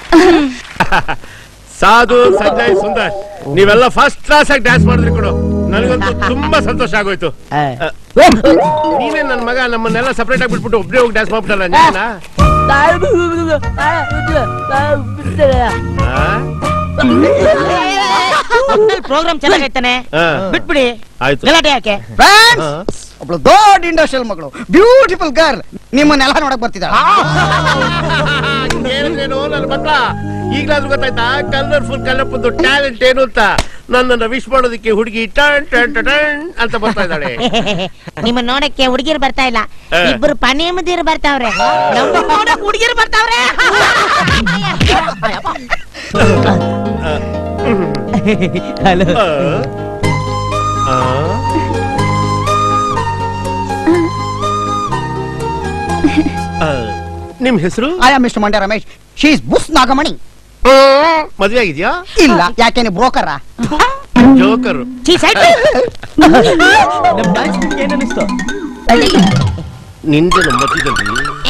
ಸಾಧು ಸಂಜಯ್ ಸುಂದರ್ ನೀವೆಲ್ಲ ಫಸ್ಟ್ ಕ್ಲಾಸ್ ಆಗಿ ಡ್ಯಾನ್ಸ್ ಮಾಡಿದ್ರಿ ಕೊಡು ನನಗಂತೂ ತುಂಬಾ ಸಂತೋಷ ಆಗೋಯ್ತು ಆ. ಆ, ನೀನೇ ನನ್ ಮಗ ನಮ್ಮನ್ನೆಲ್ಲ ಸಪರೇಟ್ ಆಗಿ ಬಿಟ್ಬಿಟ್ಟು ಒಬ್ಬನೇ ಹೋಗಿ ಡ್ಯಾನ್ಸ್ ಮಾಡ್ಬಿಟ್ಟಲ್ಲ ನೀನಾ ಪ್ರೋಗ್ರಾಮ್ ಚೆನ್ನಾಗೈತಾನೆ ಹಾ. ಬಿಟ್ಬಿಡಿ ಆಯ್ತು ಗಲಾಟೆ ಯಾಕೆ ಫ್ರೆಂಡ್ಸ್ ಒಬ್ಳು ದೊಡ್ಡ ಇಂಡಸ್ಟ್ರಿಯಲ್ ಮಗಳು ಬ್ಯೂಟಿಫುಲ್ ಗರ್ಲ್ ನಿಮ್ಮನ್ನೆಲ್ಲ ನೋಡಕ್ ಬರ್ತಿದ್ದಾಳ ಹೇಳಿದ್ರೇನು ನನ್ನ ಮಕ್ಕಳ ಈಗ್ಲಾದ್ರೂ ಗೊತ್ತಾಯ್ತಾ ಕಲರ್ಫುಲ್ ಕಲರ್ಫುಲ್ ಟ್ಯಾಲೆಂಟ್ ಏನು ಅಂತ ನನ್ನನ್ನ ವಿಶ್ ಮಾಡೋದಕ್ಕೆ ಹುಡುಗಿ ಟನ್ ಟನ್ ಟನ್ ಟನ್ ಅಂತ ಬರ್ತಾ ಇದ್ದಾಳೆ ನಿಮ್ಮ ನೋಡಕ್ಕೆ ಹುಡುಗಿರು ಬರ್ತಾ ಇಲ್ಲ ಆ. ಇಬ್ಬರು ಪನಿಯಮ್ಮದಿರು ಬರ್ತಾವ್ರೆ ನಮ್ಮ ನೋಡಕ್ ಹುಡುಗಿರು ಬರ್ತಾವ್ರೆ ಹಲೋ ಆ, ಆ. ಆ, ನಿಮ್ ಹೆಸರು I am mister Mandya Ramesh she is bus Nagamani ಮದ್ವೆ ಆಗಿದ್ಯಾ ಇಲ್ಲ ಯಾಕೆ ಬ್ರೋಕರ ಜೋಕರ್ ನಮ್ ಡ್ಯಾನ್ಸ್ ಏನ್ ಅನಿಸ್ತು ನಿಂದೆ ಮಧ್ಯದಲ್ಲಿ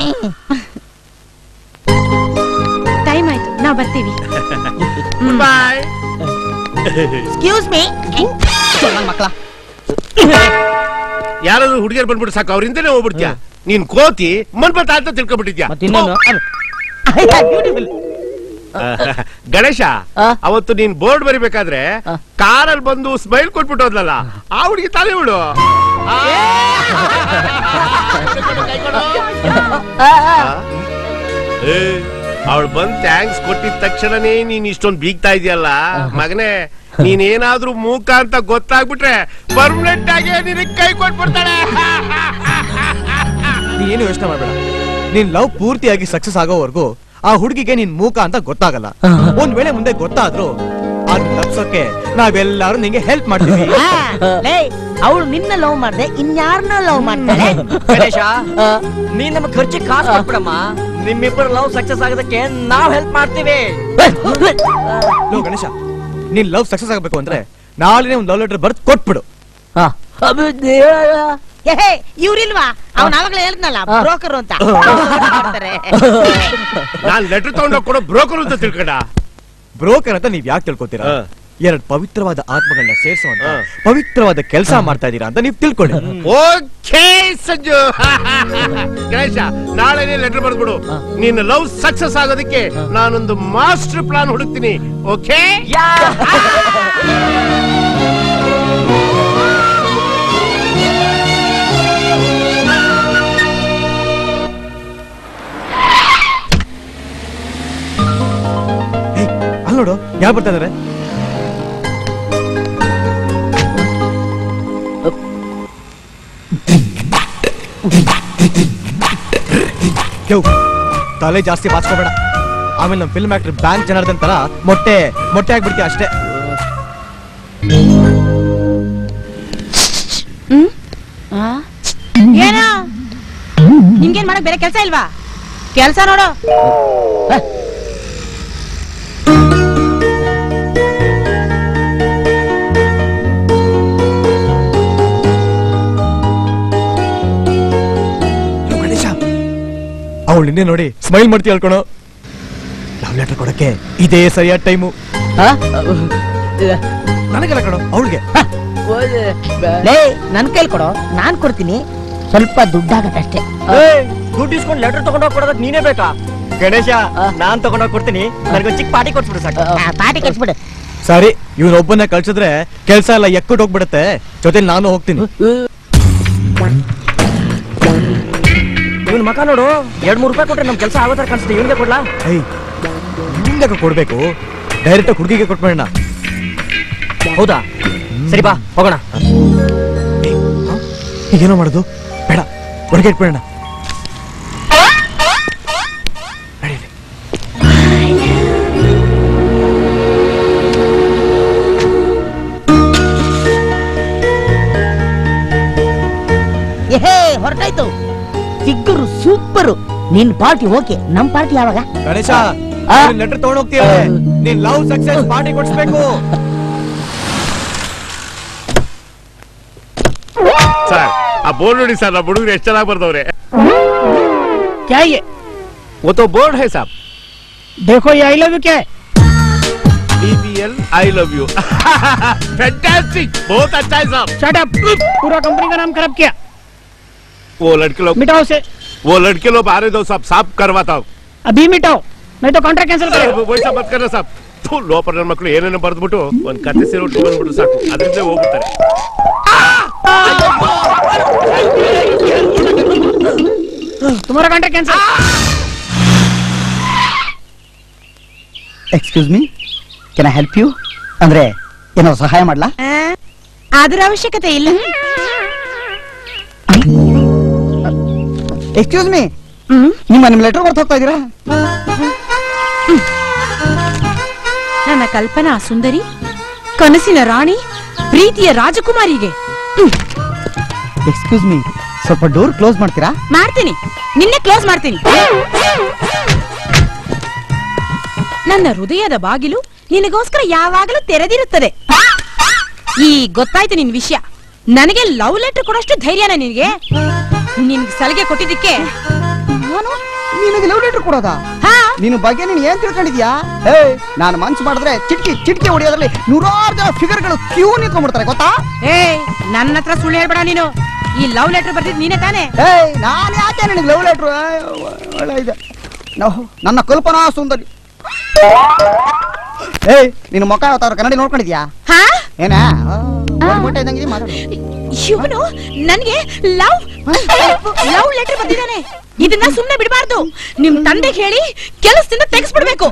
ಟೈಮ್ ಆಯ್ತು ನಾವ್ ಬರ್ತೀವಿ ಬಾಯ್ ಎಕ್ಸ್ಕ್ಯೂಸ್ ಮೀ ಮಕ್ಕಳ ಯಾರಾದ್ರೂ ಹುಡುಗಿಯರ್ ಬಂದ್ಬಿಟ್ಟು ಸಾಕು ಅವ್ರಿಂದನೇ ಹೋಗ್ಬಿಡ್ತೀಯ ನೀನ್ ಕೋತಿ ಮನ್ಪತ ಅಂತ ತಿಳ್ಕೊಬಿಟ್ಟಿದ್ಯಾ ಬ್ಯೂಟಿಫುಲ್ ಗಣೇಶ ಆ? ಅವತ್ತು ನೀನ್ ಬೋರ್ಡ್ ಬರಿಬೇಕಾದ್ರೆ ಕಾರಲ್ಲಿ ಬಂದು ಸ್ಮೈಲ್ ಕೊಟ್ಬಿಟ್ಟು ಹೋದ್ಲಲ್ಲ ಆ ಹುಡುಗಿ ತಲೆ ಬಿಡು ಅವಳು ಬಂದ್ ಥ್ಯಾಂಕ್ಸ್ ಕೊಟ್ಟಿದ ತಕ್ಷಣನೇ ನೀನ್ ಇಷ್ಟೊಂದು ಬೀಗ್ತಾ ಇದೆಯಲ್ಲ ಮಗನೇ ನೀನೇನಾದ್ರೂ ಮೂಕ ಅಂತ ಗೊತ್ತಾಗ್ಬಿಟ್ರೆ ಪರ್ಮನೆಂಟ್ ಆಗಿ ನಿನಗ್ ಕೈ ಕೊಟ್ಬಿಡ್ತಾಳೆ ನೀನು ಯೋಚನೆ ಮಾಡಬೇಡ ನಿನ್ ಲವ್ ಪೂರ್ತಿಯಾಗಿ ಸಕ್ಸಸ್ ಆಗೋವರೆಗೂ ಆ ಹುಡುಗಿಗೆ ನಿನ್ ಮೂಕ ಅಂತ ಗೊತ್ತಾಗಲ್ಲ ಒಂದ್ ವೇಳೆ ಮುಂದೆ ಗೊತ್ತಾದ್ರೂ ಅದ್ ತಪ್ಸೋಕೆ ನಾವೆಲ್ಲರೂ ನಿಂಗೆ ಹೆಲ್ಪ್ ಮಾಡ್ತೀವಿ ಅವಳು ನಿನ್ನ ಲವ್ ಮಾಡ್ದೆ ಇನ್ಯಾರನ್ನ ಲವ್ ಮಾಡ್ತಾಳೆ ಗಣೇಶ ನೀನ್ ನಮ್ಮ ಖರ್ಚಿಗೆ ಕಾಸು ಕೊಟ್ಬಿಡಮ್ಮ ನಿಮ್ಮಿಬ್ಬರ ಲವ್ ಸಕ್ಸಸ್ ಆಗೋದಕ್ಕೆ ನಾವ್ ಹೆಲ್ಪ್ ಮಾಡ್ತೀವಿ ಲೋ ಗಣೇಶ ನಿನ್ ಲವ್ ಸಕ್ಸಸ್ ಆಗ್ಬೇಕು ಅಂದ್ರೆ ನಾಳೆನೇ ಒಂದ್ ಲವ್ ಲೆಟರ್ ಬರ್ದ್ ಕೊಟ್ಬಿಡು ಏಹೇ ಇವ್ರಿಲ್ವಾ ಅವ್ನ ಆವಾಗಲೇ ಹೇಳಿದ್ನಲ್ಲ ಬ್ರೋಕರ್ ಅಂತ ಮಾಡ್ತಾರೆ. ನಾನ್ ಲೆಟರ್ ತಗೊಂಡೋಗ್ ಕೊಡೋ ಬ್ರೋಕರ್ ಅಂತ ತಿಳ್ಕೊಂಡ ಬ್ರೋಕರ್ ಅಂತ ನೀವ್ ಯಾಕೆ ತಿಳ್ಕೊತೀರಾ ಹಾ. ಎರಡ್ ಪವಿತ್ರವಾದ ಆತ್ಮಗಳನ್ನ ಸೇರಿಸುವಂತ ಹಾ. ಪವಿತ್ರವಾದ ಕೆಲಸ ಮಾಡ್ತಾ ಇದೀರಾ ಅಂತ ನೀವ್ ತಿಳ್ಕೊಳ್ಳಿ ಓಕೆ ಸಂಜು ಗಣೇಶ ನಾಳೆನೇ ಲೆಟರ್ ಬರ್ದ್ಬಿಡು ನಿನ್ನ ಲವ್ ಸಕ್ಸಸ್ ಆಗೋದಕ್ಕೆ ನಾನೊಂದು ಮಾಸ್ಟರ್ ಪ್ಲಾನ್ ಹುಡುಕ್ತೀನಿ ಓಕೆ ಏಯ್, ಅಲ್ಲ್ ನೋಡು ಯಾರು ಬರ್ತಾ ಇದಾರೆ ಯೋ, ತಲೆ ಜಾಸ್ತಿ ಬಾಚ್ಕೋಬೇಡ ಆಮೇಲೆ ನಮ್ ಫಿಲ್ಮ್ ಆಕ್ಟರ್ ಬ್ಯಾಂಕ್ ಜನಾರ್ದನ್ ತರ ಮೊಟ್ಟೆ ಮೊಟ್ಟೆ ಆಗ್ಬಿಡ್ತೀಯ ಅಷ್ಟೇ ಏನೋ ನಿಮ್ಗೇನ್ ಮಾಡಕ್ ಬೇರೆ ಕೆಲ್ಸ ಇಲ್ವಾ ಕೆಲ್ಸ ನೋಡು ಲೋ, ಗಣೇಶ ಅವಳು ನಿನ್ನೆ ನೋಡಿ ಸ್ಮೈಲ್ ಮಾಡ್ತೀಯ ಹೇಳ್ಕೊಣೋ ಲವ್ ಲೆಟರ್ ಕೊಡಕ್ಕೆ ಇದೇ ಸರಿಯಾದ ಟೈಮು ನನಗೆಲ್ಲ ಕಣೋ ಅವಳಿಗೆ ಲೇ ನನ್ ಕೈಲಿ ಕೊಡು ನಾನ್ ಕೊಡ್ತೀನಿ ಸ್ವಲ್ಪ ದುಡ್ಡಾಗತ್ತಷ್ಟೇ ದುಡ್ಡು ಇಸ್ಕೊಂಡು ಲೆಟರ್ ತಗೊಂಡೋಗ್ ಕೊಡೋದಕ್ ನೀನೇ ಬೇಕಾ ಗಣೇಶ ನಾನ್ ತಗೊಂಡೋಗ್ ಕೊಡ್ತೀನಿ ನನಗೊಂದ್ ಚಿಕ್ಕ ಪಾರ್ಟಿ ಕೊಟ್ಬಿಡು ಸಾಕು ಆ, ಪಾಟಿ ಕೆಚ್ಬಿಡು ಸರಿ ಇವನ್ ಒಬ್ಬನ್ನ ಕಳ್ಸಿದ್ರೆ ಕೆಲ್ಸ ಎಲ್ಲ ಎಕ್ಕುಟ್ ಹೋಗ್ಬಿಡತ್ತೆ ಜೊತೆಲಿ ನಾನು ಹೋಗ್ತೀನಿ ಇವನ್ ಮಕ ನೋಡು ಎರಡ್ ಮೂರ್ ರೂಪಾಯಿ ಕೊಟ್ರೆ ನಮ್ ಕೆಲಸ ಆಗೋ ತರ ಕಾಣಿಸುತ್ತೆ ಇವನ್ಗೆ ಕೊಡ್ಲಾ ಏಯ್ ನಿಂಗೆ ಕೊಡ್ಬೇಕು ಡೈರೆಕ್ಟ್ ಹುಡುಗಿಗೆ ಕೊಟ್ಬಿಡೋಣ ಹೌದಾ ಸರಿ ಬಾ ಹೋಗೋಣ ಈಗೇನೋ ಮಾಡೋದು ಬೇಡ ಹೊರಗೆ ಇಟ್ಬಿಡೋಣ ನಡೀಲಿ. ಏಹೇ ಹೊರಟಾಯ್ತು ಫಿಗರು ಸೂಪರು ನಿನ್ ಪಾರ್ಟಿ ಓಕೆ ನಮ್ ಪಾರ್ಟಿ ಯಾವಾಗ ಗಣೇಶ ಆ? ಲೆಟರ್ ತಗೊಂಡ್ ಹೋಗ್ತೀಯ ನೀನ್ ಲವ್ ಸಕ್ಸಸ್ ಪಾರ್ಟಿ ಕೊಡ್ಸ್ಬೇಕು ಸರ್ ಆ ಬೋರ್ಡ್ ನೋಡಿ ಸರ್ ನಮ್ಮ ಹುಡುಗರು ಎಷ್ಟು ಚೆನ್ನಾಗಿ ಬರ್ದವ್ರೆ क्या ये वो तो बोर्ड है साहब देखो ये आई लव यू क्या है DPL I love you fantastic बहुत अच्छा है साहब शट अप पूरा कंपनी का नाम खराब किया वो लड़के लोग मिटाओ उसे वो लड़के लोग आ रहे दो साहब साफ करवाता हूँ अभी मिटाओ नहीं तो कॉन्ट्रैक्ट कैंसिल करेगा ವಯಸ್ಸ ಬದುಕಲ್ಲ ಸಾಬ್ ಥು, ಲೋಪರ್ ನನ್ನ ಮಕ್ಕಳು ಏನೇನೋ ಬರೆದ್ಬಿಟ್ಟು ಒಂದ್ ಕತೆ ಸೇರಿ ಒಟ್ಟು ಬಂದ್ಬಿಟ್ಟು ಸಾಕು ಅದರಿಂದ ಹೋಗ್ಬಿಡ್ತಾರೆ तुम्हारा contract cancel excuse me can I help you ಅಂದ್ರೆ ಏನಾದ್ರು ಸಹಾಯ ಮಾಡ್ಲಾ ಅದ್ರ ಅವಶ್ಯಕತೆ ಇಲ್ಲ ಎಕ್ಸ್ಕ್ಯೂಸ್ ಮೀ ನಿಮ್ಮ ನಿಮ್ ಲೆಟರ್ ಬರ್ತಾ ಹೋಗ್ತಾ ಇದೀರಾ ನನ್ನ ಕಲ್ಪನಾ ಸುಂದರಿ ಕನಸಿನ ರಾಣಿ ಪ್ರೀತಿಯ ರಾಜಕುಮಾರಿಗೆ ಎಕ್ಸ್ಕ್ಯೂಸ್ ಮೀ ಸ್ವಲ್ಪ ಡೋರ್ ಕ್ಲೋಸ್ ಮಾಡ್ತೀರಾ ಮಾಡ್ತೀನಿ ನಿನ್ನೆ ಕ್ಲೋಸ್ ಮಾಡ್ತೀನಿ ನನ್ನ ಹೃದಯದ ಬಾಗಿಲು ನಿನಗೋಸ್ಕರ ಯಾವಾಗಲೂ ತೆರೆದಿರುತ್ತದೆ ಈ ಗೊತ್ತಾಯ್ತು ನಿನ್ ವಿಷಯ ನನಗೆ ಲವ್ ಲೆಟರ್ ಕೊಡೋಷ್ಟು ಧೈರ್ಯನ ನಿನಗೆ ನಿನ್ಗೆ ಸಲಿಗೆ ಕೊಟ್ಟಿದ್ದಕ್ಕೆ ನಾನು ನಿನಗೆ ಲವ್ ಲೆಟರ್ ಕೊಡೋದಾ ಹಾ ನಿನ್ನ ಬಗ್ಗೆ ನೀನ್ ಏನ್ ತಿಳ್ಕೊಂಡಿದ್ಯಾ ಏ ನಾನು ಮನ್ಸು ಮಾಡಿದ್ರೆ ಚಿಟ್ಕಿ ಚಿಟ್ಕಿ ಹೊಡಿಯೋದ್ರಲ್ಲಿ ನೂರಾರು ಜನ ಫಿಗರ್ಗಳು ಕ್ಯೂ ನಿಂತ್ಕೊಂಡ್ಬಿಡ್ತಾರೆ ಗೊತ್ತಾ ಏ ನನ್ನ ಹತ್ರ ಸುಳ್ಳು ಹೇಳ್ಬೇಡ ನೀನು ಈ ಲವ್ ಲೆಟರ್ ಬರ್ದಿದ್ ನೀನೇ ತಾನೇ ಏಯ್ ನಾನು ಯಾಕೆ ನಿನಗೆ ಲವ್ ಲೆಟ್ರು ಒಳ್ಳೆ ಇದೆ ನಾವು ನನ್ನ ಕಲ್ಪನಾ ಸುಂದರಿ ಏಯ್ ನಿನ್ನ ಮುಖ ಯಾವತ್ತಾದ್ರು ಕನ್ನಡಿ ನೋಡ್ಕೊಂಡಿದ್ಯಾ ಹಾ ಏನ ಮೊಟ್ಟೆ ಇದ್ದಂಗಿದೆ ಮಾತಾಡು ಇವನು ನನ್ಗೆ ಲವ್ ಲವ್ ಲೆಟರ್ ಬಂದಿದ್ದಾನೆ ಇದನ್ನ ಸುಮ್ನೆ ಬಿಡಬಾರ್ದು ನಿಮ್ ತಂದೆಗೆ ಹೇಳಿ ಕೆಲಸದಿಂದ ತೆಗೆಸ್ಬಿಡ್ಬೇಕು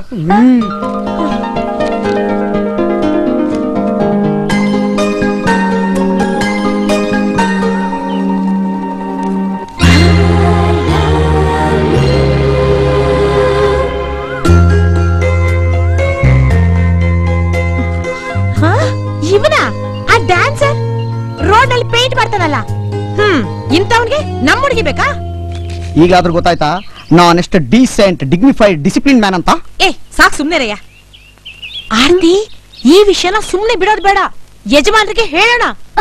ಹಾ? ಇವನ ಆ ಡ್ಯಾನ್ಸರ್ ರೋಡ್ ನಲ್ಲಿ ಪೇಂಟ್ ಮಾಡ್ತಾನಲ್ಲ ಹ್ಮ್ ಇಂಥವನ್ಗೆ ನಮ್ಮ ಹುಡುಗಿ ಬೇಕಾ ಈಗಾದ್ರೂ ಗೊತ್ತಾಯ್ತಾ ನಾನೆಷ್ಟು ಡೀಸೆಂಟ್ ಡಿಗ್ನಿಫೈಡ್ ಡಿಸಿಪ್ಲಿನ್ ಮ್ಯಾನ್ ಅಂತ ಏ ಸಾಕ್ ಸುಮ್ನೆ ರಯ್ಯ ಆರ್ತಿ ಈ ವಿಷಯನ ಸುಮ್ನೆ ಬಿಡೋದ್ ಬೇಡ ಯಜಮಾನ್ರಿಗೆ ಹೇಳೋಣ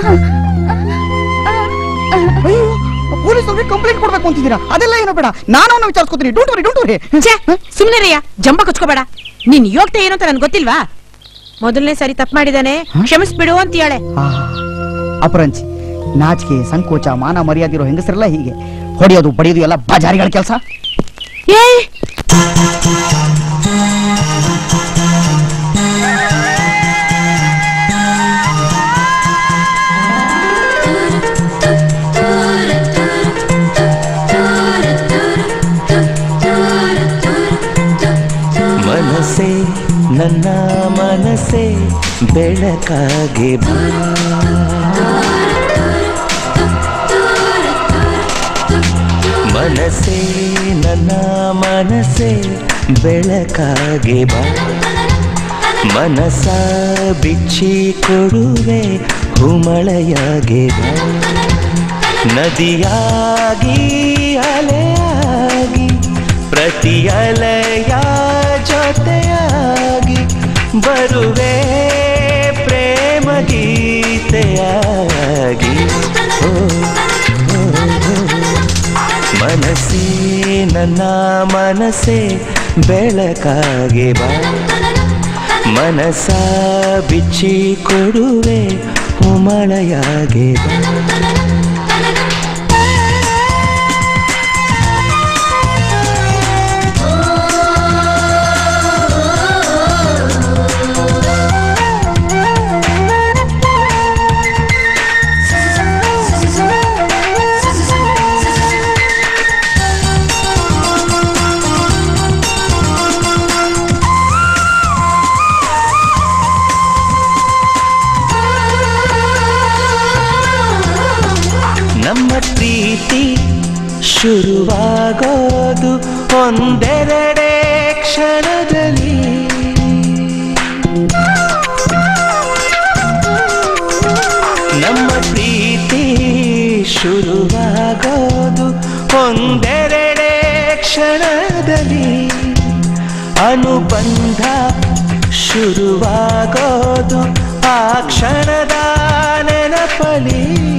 ಪೊಲೀಸ್ ಅವ್ರಿಗೆ ಕಂಪ್ಲೇಂಟ್ ಕೊಡ್ಬೇಕು ಅಂತಿದ್ದೀರಾ ಅದೆಲ್ಲ ಏನೋ ಬೇಡ ನಾನು ಅವನ್ನ ವಿಚಾರಿಸ್ಕೊತೀನಿ ಡೋಂಟ್ ವರಿ ಡೋಂಟ್ ವರಿ ಛೇ ಸುಮ್ನೆ ರಯ್ಯ ಜಂಬ ಕೊಚ್ಕೋಬೇಡ ನಿನ್ ಯೋಗ್ಯತೆ ಏನು ಅಂತ ನನ್ಗೆ ಗೊತ್ತಿಲ್ವಾ ಮೊದಲನೇ ಸಾರಿ ತಪ್ಪು ಮಾಡಿದಾನೆ ಕ್ಷಮಿಸ್ಬಿಡು ಅಂತ ಹೇಳೆ ಅಪರಂಚಿ ನಾಚಿಕೆ ಸಂಕೋಚ ಮಾನ ಮರ್ಯಾದೆ ಇರೋ ಹೆಂಗಸರೆಲ್ಲ ಹೀಗೆ ಹೊಡೆಯೋದು ಬಡಿಯೋದು ಎಲ್ಲ ಬಜಾರಿಗಳ ಕೆಲಸ ಏ ಮನಸ್ಸೇ ನನ್ನ ಮನಸ್ಸೇ ಬೆಳಕಾಗೆ ಬಾ ಮನಸ್ಸೇ ನನ್ನ ಮನಸ್ಸೇ ಬೆಳಕಾಗೆ ಬಾ ಮನಸ ಬಿಚ್ಚಿ ಕೊಡುವೆ ಹುಮಳೆಯಾಗೆ ಬಾ ನದಿಯಾಗಿ ಅಲೆಯಾಗಿ ಪ್ರತಿ ಅಲೆಯ ಜೊತೆಯಾಗಿ ಬರುವೆ ಪ್ರೇಮ ಗೀತೆಯಾಗಿ ಓ, ಓ, ಓ. ಮನಸ್ಸೇ ನನ್ನ ಮನಸ್ಸೇ ಬೆಳಕಾಗೆ ಬಾ ಮನಸ ಬಿಚ್ಚಿ ಕೊಡುವೆ ಉಮಳೆಯಾಗೆ ಬಾ ನಮ್ಮ ಪ್ರೀತಿ ಶುರುವಾಗೋದು ಒಂದೆರಡೇ ಕ್ಷಣದಲ್ಲಿ ನಮ್ಮ ಪ್ರೀತಿ ಶುರುವಾಗೋದು ಒಂದೆರಡೇ ಕ್ಷಣದಲ್ಲಿ ಅನುಬಂಧ ಶುರುವಾಗೋದು ಆ ಕ್ಷಣದ ನೆನಪಲಿ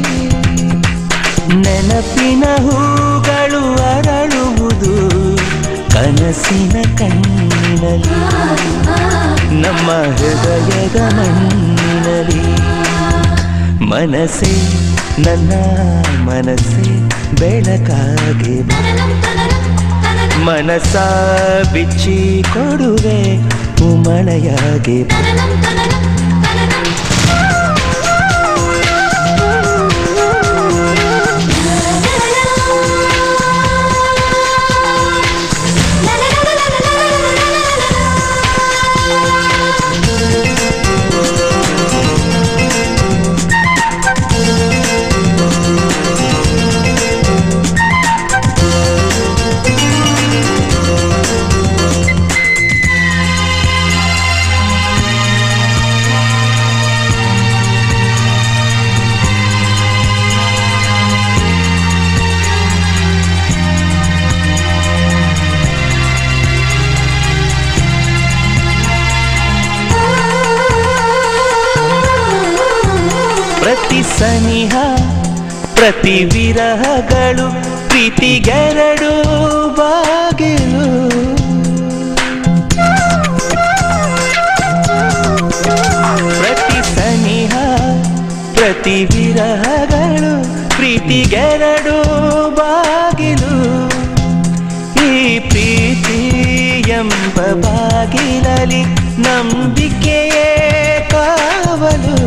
ನೆನಪಿನ ಹೂಗಳು ಅರಳುವುದು ಕನಸಿನ ಕಣ್ಣಿ ಮಣ್ಣಿನಲ್ಲಿ ನಮ್ಮ ಹೃದಯದ ಮಣ್ಣಿನಲ್ಲಿ ಮನಸ್ಸೇ ನನ್ನ ಮನಸ್ಸೇ ಬೆಳಕಾಗೆ ಬಾ. ಮನಸ ಬಿಚ್ಚಿ ಕೊಡುವೆ ಉಮಳೆಯಾಗೆ ಬಾ. ಪ್ರತಿ ಸನಿಹ ಪ್ರತಿ ವಿರಹಗಳು ಪ್ರೀತಿಗೆರಡು ಬಾಗಿಲು ಪ್ರತಿ ಸನಿಹ ಪ್ರತಿ ವಿರಹಗಳು ಪ್ರೀತಿಗೆರಡು ಬಾಗಿಲು ಈ ಪ್ರೀತಿ ಎಂಬ ಬಾಗಿಲಲಿ ನಂಬಿಕೆಯೇ ಕಾವಲು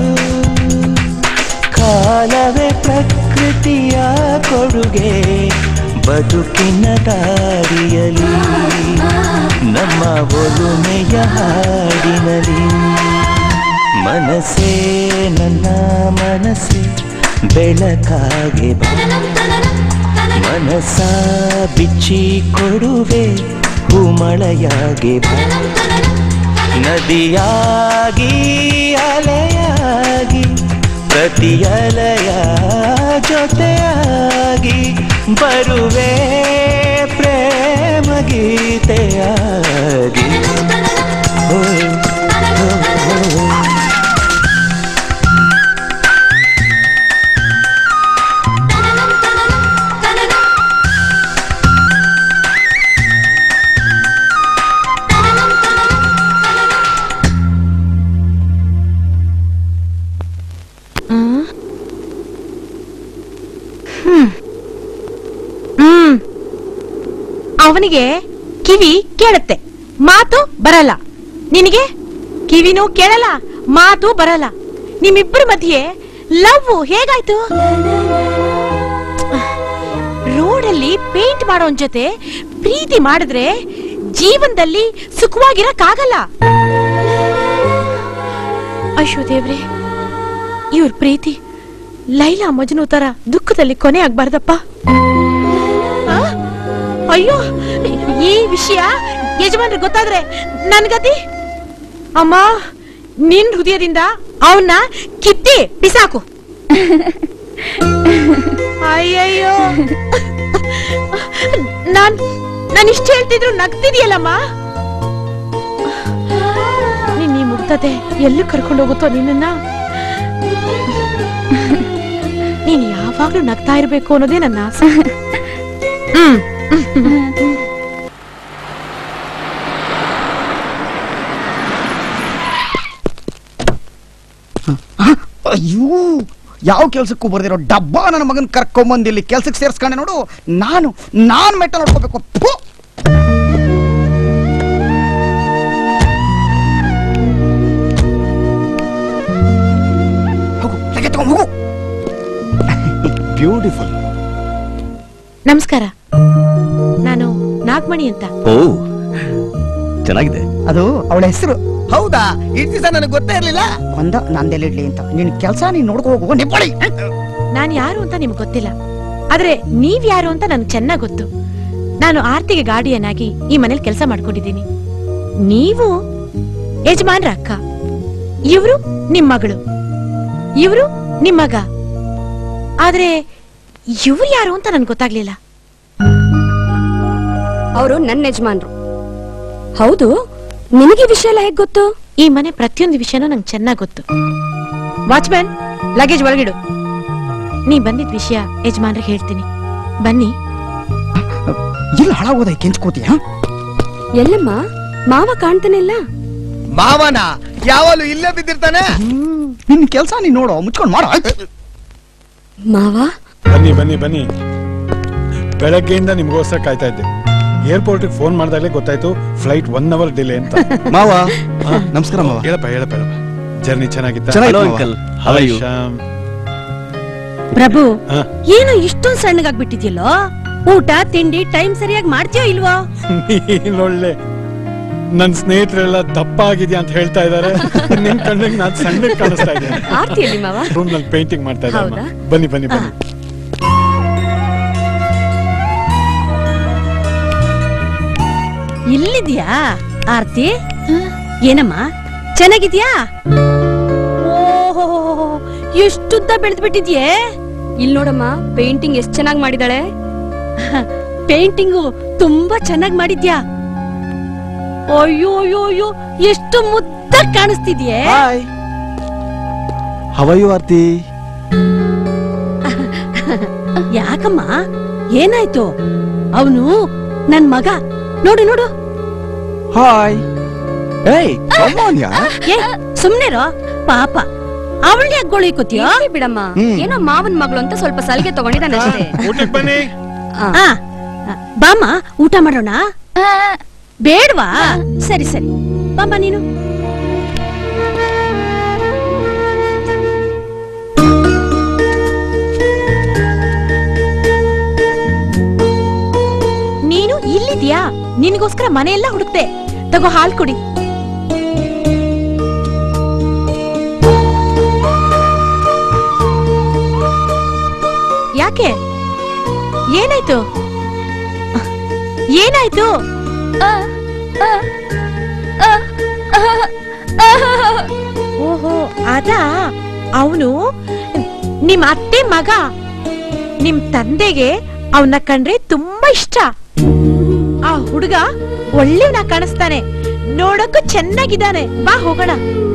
ಕಾಲವೇ ಪ್ರಕೃತಿಯ ಕೊಡುಗೆ ಬದುಕಿನ ದಾರಿಯಲಿ ನಮ್ಮ ಒಲುಮೆಯ ಹಾಡಿನಲಿ ಮನಸ್ಸೇ ನನ್ನ ಮನಸ್ಸೇ ಬೆಳಕಾಗೆ ಬಾ ಮನಸ ಬಿಚ್ಚಿ ಕೊಡುವೆ ಹೂಮಳೆಯಾಗೆ ಬಾ ನದಿಯಾಗಿ ಅಲೆಯಾಗಿ ಪ್ರತಿ ಅಲೆಯ ಜೊತೆಯಾಗಿ ಬರುವೆ ಪ್ರೇಮ ಗೀತೆಯಾಗಿ ಓ, ಓ, ಓ. ಹ್ಮ್ ಅವನಿಗೆ ಕಿವಿ ಕೇಳುತ್ತೆ ಮಾತು ಬರಲ್ಲ ನಿನಗೆ ಕಿವಿನೂ ಕೇಳಲ್ಲ ಮಾತು ಬರಲ್ಲ ನಿಮ್ಮಿಬ್ಬರ ಮಧ್ಯೆ ಲವ್ ಹೇಗಾಯ್ತು ರೋಡಲ್ಲಿ ಪೇಂಟ್ ಮಾಡೋನ್ ಜೊತೆ ಪ್ರೀತಿ ಮಾಡಿದ್ರೆ ಜೀವನದಲ್ಲಿ ಸುಖವಾಗಿರಕ್ಕಾಗಲ್ಲ ಅಯ್ಯೋ ದೇವ್ರೆ ಇವ್ರ ಪ್ರೀತಿ ಲೈಲಾ ಮಜ್ನು ತರ ದುಃಖದಲ್ಲಿ ಕೊನೆ ಆಗ್ಬಾರ್ದಪ್ಪ ಆ? ಅಯ್ಯೋ ಈ ವಿಷಯ ಯಜಮಾನ್ರಿಗೆ ಗೊತ್ತಾದ್ರೆ ನನ್ಗತಿ ಅಮ್ಮ ನಿನ್ ಹೃದಯದಿಂದ ಅವನ್ನ ಕಿತ್ತಿ ಬಿಸಾಕು ಅಯ್ಯಯ್ಯೋ ನಾನ್ ನಾನು ಇಷ್ಟ ಹೇಳ್ತಿದ್ರು ನಗ್ತಿದ್ಯಲ್ಲಮ್ಮ ನಿನ್ ಈ ಮುಗ್ಧತೆ ಎಲ್ಲಿ ಕರ್ಕೊಂಡು ಹೋಗುತ್ತೋ ನಿನ್ನ ನೀನ್ ಯಾವಾಗ್ಲೂ ನಗ್ತಾ ಇರ್ಬೇಕು ಅನ್ನೋದೇ ನನ್ನ ಆಸೆ ಹ್ಮ್ ಅಯ್ಯೋ ಯಾವ ಕೆಲ್ಸಕ್ಕೂ ಬರ್ದಿರೋ ಡಬ್ಬ ನನ್ನ ಮಗನ್ ಕರ್ಕೊಂಬಂದು ಇಲ್ಲಿ ಕೆಲ್ಸಕ್ಕೆ ಸೇರ್ಸ್ಕೊಂಡೆ ನೋಡು ನಾನು ನಾನ್ ಮೆಟ್ಟ ನೋಡ್ಕೋಬೇಕು ಫು! ಹೋಗು ಲಗೇಜ್ ತಗೊಂಡ್ ಹೋಗು ಬ್ಯೂಟಿಫುಲ್ ನಮಸ್ಕಾರ ನಾನು ನಾಗಮಣಿ ಅಂತ ಓ ಚೆನ್ನಾಗಿದೆ ಅದು ಅವಳ ಹೆಸರು ಹೌದಾ ಇಷ್ಟು ದಿವಸ ನನಗೆ ಗೊತ್ತೇ ಇರ್ಲಿಲ್ಲ ಒಂದ ನಂದೆಲ್ಲಿಡ್ಲಿ ಅಂತ ನಿನ್ ಕೆಲ್ಸ ನೀನ್ ನೋಡ್ಕೊ ಹೋಗು ನಿಪ್ಪಳಿ ನಾನ್ ಯಾರು ಅಂತ ನಿಮ್ಗೆ ಗೊತ್ತಿಲ್ಲ ಆದ್ರೆ ನೀವ್ ಯಾರು ಅಂತ ನನ್ಗೆ ಚೆನ್ನಾಗ್ ಗೊತ್ತು ನಾನು ಆರ್ತಿಗೆ ಗಾರ್ಡಿಯನ್ ಆಗಿ ಈ ಮನೇಲಿ ಕೆಲಸ ಮಾಡ್ಕೊಂಡಿದ್ದೀನಿ ನೀವು ಯಜಮಾನ್ರ ಅಕ್ಕ ಇವ್ರು ನಿಮ್ ಮಗಳು ಇವ್ರು ನಿಮ್ ಮಗ ಆದ್ರೆ ಇವ್ರು ಯಾರು ಅಂತ ನನ್ಗೆ ಗೊತ್ತಾಗ್ಲಿಲ್ಲ ಅವರು ನನ್ನ ಯಜಮಾನ್ರು ಹೌದು ನಿನಗೆ ವಿಷಯ ಎಲ್ಲ ಹೇಗ್ ಗೊತ್ತು ಈ ಮನೆ ಪ್ರತಿಯೊಂದು ವಿಷಯನೂ ನಂಗೆ ಚೆನ್ನಾಗ್ ಗೊತ್ತು ವಾಚ್ಮ್ಯಾನ್ ಲಗೇಜ್ ಒಳಗಿಡು ನೀ ಬಂದಿದ್ ವಿಷಯ ಯಜಮಾನ್ರಿಗೆ ಹೇಳ್ತೀನಿ ಬನ್ನಿ ಇಲ್ಲಿ ಹಾಳಾಗೋದ ಕೆಂಚ್ಕೋತೀಯ ಎಲ್ಲಮ್ಮ ಮಾವ ಕಾಣ್ತಾನೆ ಇಲ್ಲ ಮಾವನ ಯಾವಾಗಲೂ ಇಲ್ಲೇ ಬಿದ್ದಿರ್ತಾನೆ ನಿನ್ ಕೆಲ್ಸ ನೀನ್ ನೋಡು ಮುಚ್ಕೊಂಡ್ ಮಾಡ ಮಾವ ಬನ್ನಿ ಬನ್ನಿ ಬನ್ನಿ ಬೆಳಗ್ಗೆಯಿಂದ ನಿಮ್ಗೋಸ್ಕರ ಕಾಯ್ತಾ ಇದ್ದೆ ಏರ್ಪೋರ್ಟ್ ಫೋನ್ ಮಾಡ್ದಾಗಲೇ ಗೊತ್ತಾಯ್ತು ಫ್ಲೈಟ್ ಒನ್ ಅವರ್ ಡಿಲೇ ಅಂತ ಮಾವ ನಮಸ್ಕಾರ ಮಾವ ಹೇಳಪ್ಪ ಹೇಳಪ್ಪ ಹೇಳಪ್ಪ ಜರ್ನಿ ಚೆನ್ನಾಗಿತ್ತ ಚೆನ್ನಾಗಿತ್ತು Hello, ಮಾವ. uncle. How are Hi, you? Shyam. ಪ್ರಭು ಹಾ. ಏನೋ ಇಷ್ಟೊಂದ್ ಸಣ್ಣಗಾಗ್ಬಿಟ್ಟಿದ್ಯಲ್ಲೋ ಊಟ ತಿಂಡಿ ಟೈಮ್ ಸರಿಯಾಗಿ ಮಾಡ್ತೀಯೋ ಇಲ್ವೋ ನೀನೊಳ್ಳೆ ನನ್ ಸ್ನೇಹಿತರೆಲ್ಲ ದಪ್ಪ ಆಗಿದ್ಯಾ ಅಂತ ಹೇಳ್ತಾ ಇದಾರೆ ನಿನ್ ಕಣ್ಣಿಗೆ ನಾನ್ ಸಣ್ಣಗ್ ಕಾಣಿಸ್ತಾ ಇದ್ದೇನೆ ಆರ್ತಿ ಎಲ್ಲಿ ಮಾವ ರೂಮ್ ನಲ್ಲಿ ಪೇಂಟಿಂಗ್ ಮಾಡ್ತಾ ಇದ್ದಾರೆ ಹೌದಾ? ಬನ್ನಿ ಬನ್ನಿ ಬನ್ನಿ ಇಲ್ಲಿದ್ಯಾ ಆರ್ತಿ ಏನಮ್ಮ ಚೆನ್ನಾಗಿದ್ಯಾ ಓಹೋ ಎಷ್ಟುದ್ದ ಬೆಳೆದ್ ಬಿಟ್ಟಿದ್ಯೇ ಇಲ್ ನೋಡಮ್ಮ ಪೇಂಟಿಂಗ್ ಎಷ್ಟ್ ಚೆನ್ನಾಗಿ ಮಾಡಿದಾಳೆ ಪೇಂಟಿಂಗು ತುಂಬಾ ಚೆನ್ನಾಗ್ ಮಾಡಿದ್ಯಾ ಅಯ್ಯೋ ಅಯ್ಯೋ ಅಯ್ಯೋ ಎಷ್ಟು ಮುದ್ದ ಕಾಣಿಸ್ತಿದ್ಯೇ ಹಾಯ್ ಹವಯು ಆರ್ತಿ ಯಾಕಮ್ಮ ಏನಾಯ್ತು ಅವನು ನನ್ ಮಗ ನೋಡು ನೋಡು ಹಾಯ್ ಏಯ್ come on ಯಾ ಏ ಸುಮ್ನೆರೋ ಪಾಪ ಅವಳ್ ಯಾಕೆ ಗೋಳಿಕೋತೀಯ ಇರ್ಲಿ ಬಿಡಮ್ಮ ಹ್ಮ್. ಏನೋ ಮಾವನ್ ಮಗಳು ಅಂತ ಸ್ವಲ್ಪ ಸಲಿಗೆ ತಗೊಂಡಿದ್ದಾನೆ ಅಷ್ಟೇ ಊಟಕ್ಕೆ ಬನ್ನಿ ಆ ಬಾಮ್ಮ ಊಟ ಮಾಡೋಣ ಬೇಡ್ವಾ ಸರಿ ಸರಿ ಬಾಮ್ಮ ನೀನು ನೀನು ಇಲ್ಲಿದ್ಯಾ ನಿನಗೋಸ್ಕರ ಮನೆಯೆಲ್ಲ ಹುಡುಕ್ತೆ ತಗೋ ಹಾಲ್ ಕುಡಿ ಯಾಕೆ ಏನಾಯ್ತು ಏನಾಯ್ತು ಓಹೋ ಅದಾ ಅವನು ನಿಮ್ ಅತ್ತೆ ಮಗ ನಿಮ್ ತಂದೆಗೆ ಅವನ ಕಂಡ್ರೆ ತುಂಬಾ ಇಷ್ಟ ಆ ಹುಡುಗ ಒಳ್ಳೆಯವನ ಕಾಣಿಸ್ತಾನೆ ನೋಡಕ್ಕೂ ಚೆನ್ನಾಗಿದ್ದಾನೆ ಬಾ ಹೋಗೋಣ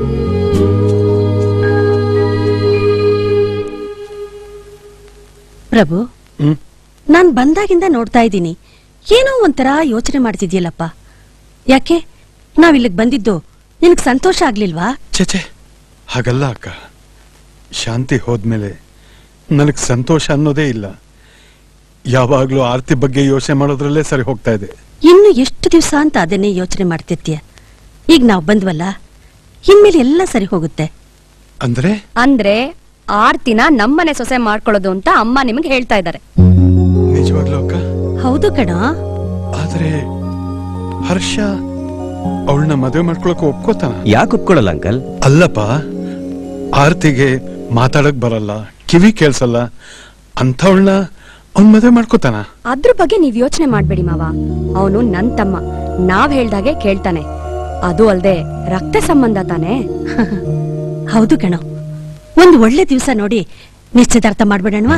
ಪ್ರಭು ಹ್ಮ್ ನಾನ್ ಬಂದಾಗಿಂದ ನೋಡ್ತಾ ಇದ್ದೀನಿ ಏನೋ ಒಂಥರ ಯೋಚನೆ ಮಾಡ್ತಿದ್ಯಲ್ಲಪ್ಪ ಯಾಕೆ ನಾವಿಲ್ಲಿಗ್ ಬಂದಿದ್ದು ನಿನಗ್ ಸಂತೋಷ ಆಗ್ಲಿಲ್ವಾ ಛೆ ಹಾಗಲ್ಲ ಅಕ್ಕ ಶಾಂತಿ ಹೋದ್ಮೇಲೆ ನನಗ್ ಸಂತೋಷ ಅನ್ನೋದೇ ಇಲ್ಲ ಯಾವಾಗ್ಲೂ ಆರ್ತಿ ಬಗ್ಗೆ ಯೋಚನೆ ಮಾಡೋದ್ರಲ್ಲೇ ಸರಿ ಹೋಗ್ತಾ ಇದೆ ಇನ್ನು ಎಷ್ಟು ದಿವಸ ಅಂತ ಅದನ್ನೇ ಯೋಚನೆ ಮಾಡ್ತಿರ್ತೀಯ ಈಗ ನಾವ್ ಬಂದ್ವಲ್ಲ ಇನ್ಮೇಲೆ ಎಲ್ಲ ಸರಿ ಹೋಗುತ್ತೆ ಅಂದ್ರೆ ಅಂದ್ರೆ ಆರ್ತಿನ ನಮ್ಮನೆ ಸೊಸೆ ಮಾಡ್ಕೊಳ್ಳೋದು ಅಂತ ಅಮ್ಮ ನಿಮಗೆ ಹೇಳ್ತಾ ಇದ್ದಾರೆ ನಿಜವಾಗ್ಲೂ ಅಕ್ಕ ಹೌದು ಕಣ ಆದ್ರೆ ಹರ್ಷ ಅವಳನ್ನ ಮದುವೆ ಮಾಡ್ಕೊಳಕ್ ಒಪ್ಕೋತಾನ ಯಾಕೆ ಒಪ್ಕೊಳ್ಳಲ್ಲ ಅಂಕಲ್ ಅಲ್ಲಪ್ಪ ಆರ್ತಿಗೆ ಮಾತಾಡಕ್ ಬರಲ್ಲ ಕಿವಿ ಕೇಳ್ಸಲ್ಲ ಅಂಥವಳನ್ನ ಅವ್ನ್ ಮದುವೆ ಮಾಡ್ಕೋತಾನ ಅದ್ರ ಬಗ್ಗೆ ನೀವ್ ಯೋಚನೆ ಮಾಡ್ಬೇಡಿ ಮಾವ ಅವನು ನನ್ ತಮ್ಮ ನಾವ್ ಹೇಳ್ದಾಗೆ ಕೇಳ್ತಾನೆ ಅದು ಅಲ್ದೆ ರಕ್ತ ಸಂಬಂಧ ತಾನೇ ಹೌದು ಕಣ ಒಂದು ಒಳ್ಳೆ ದಿವಸ ನೋಡಿ ನಿಶ್ಚಿತಾರ್ಥ ಮಾಡ್ಬಿಡೋಣವಾ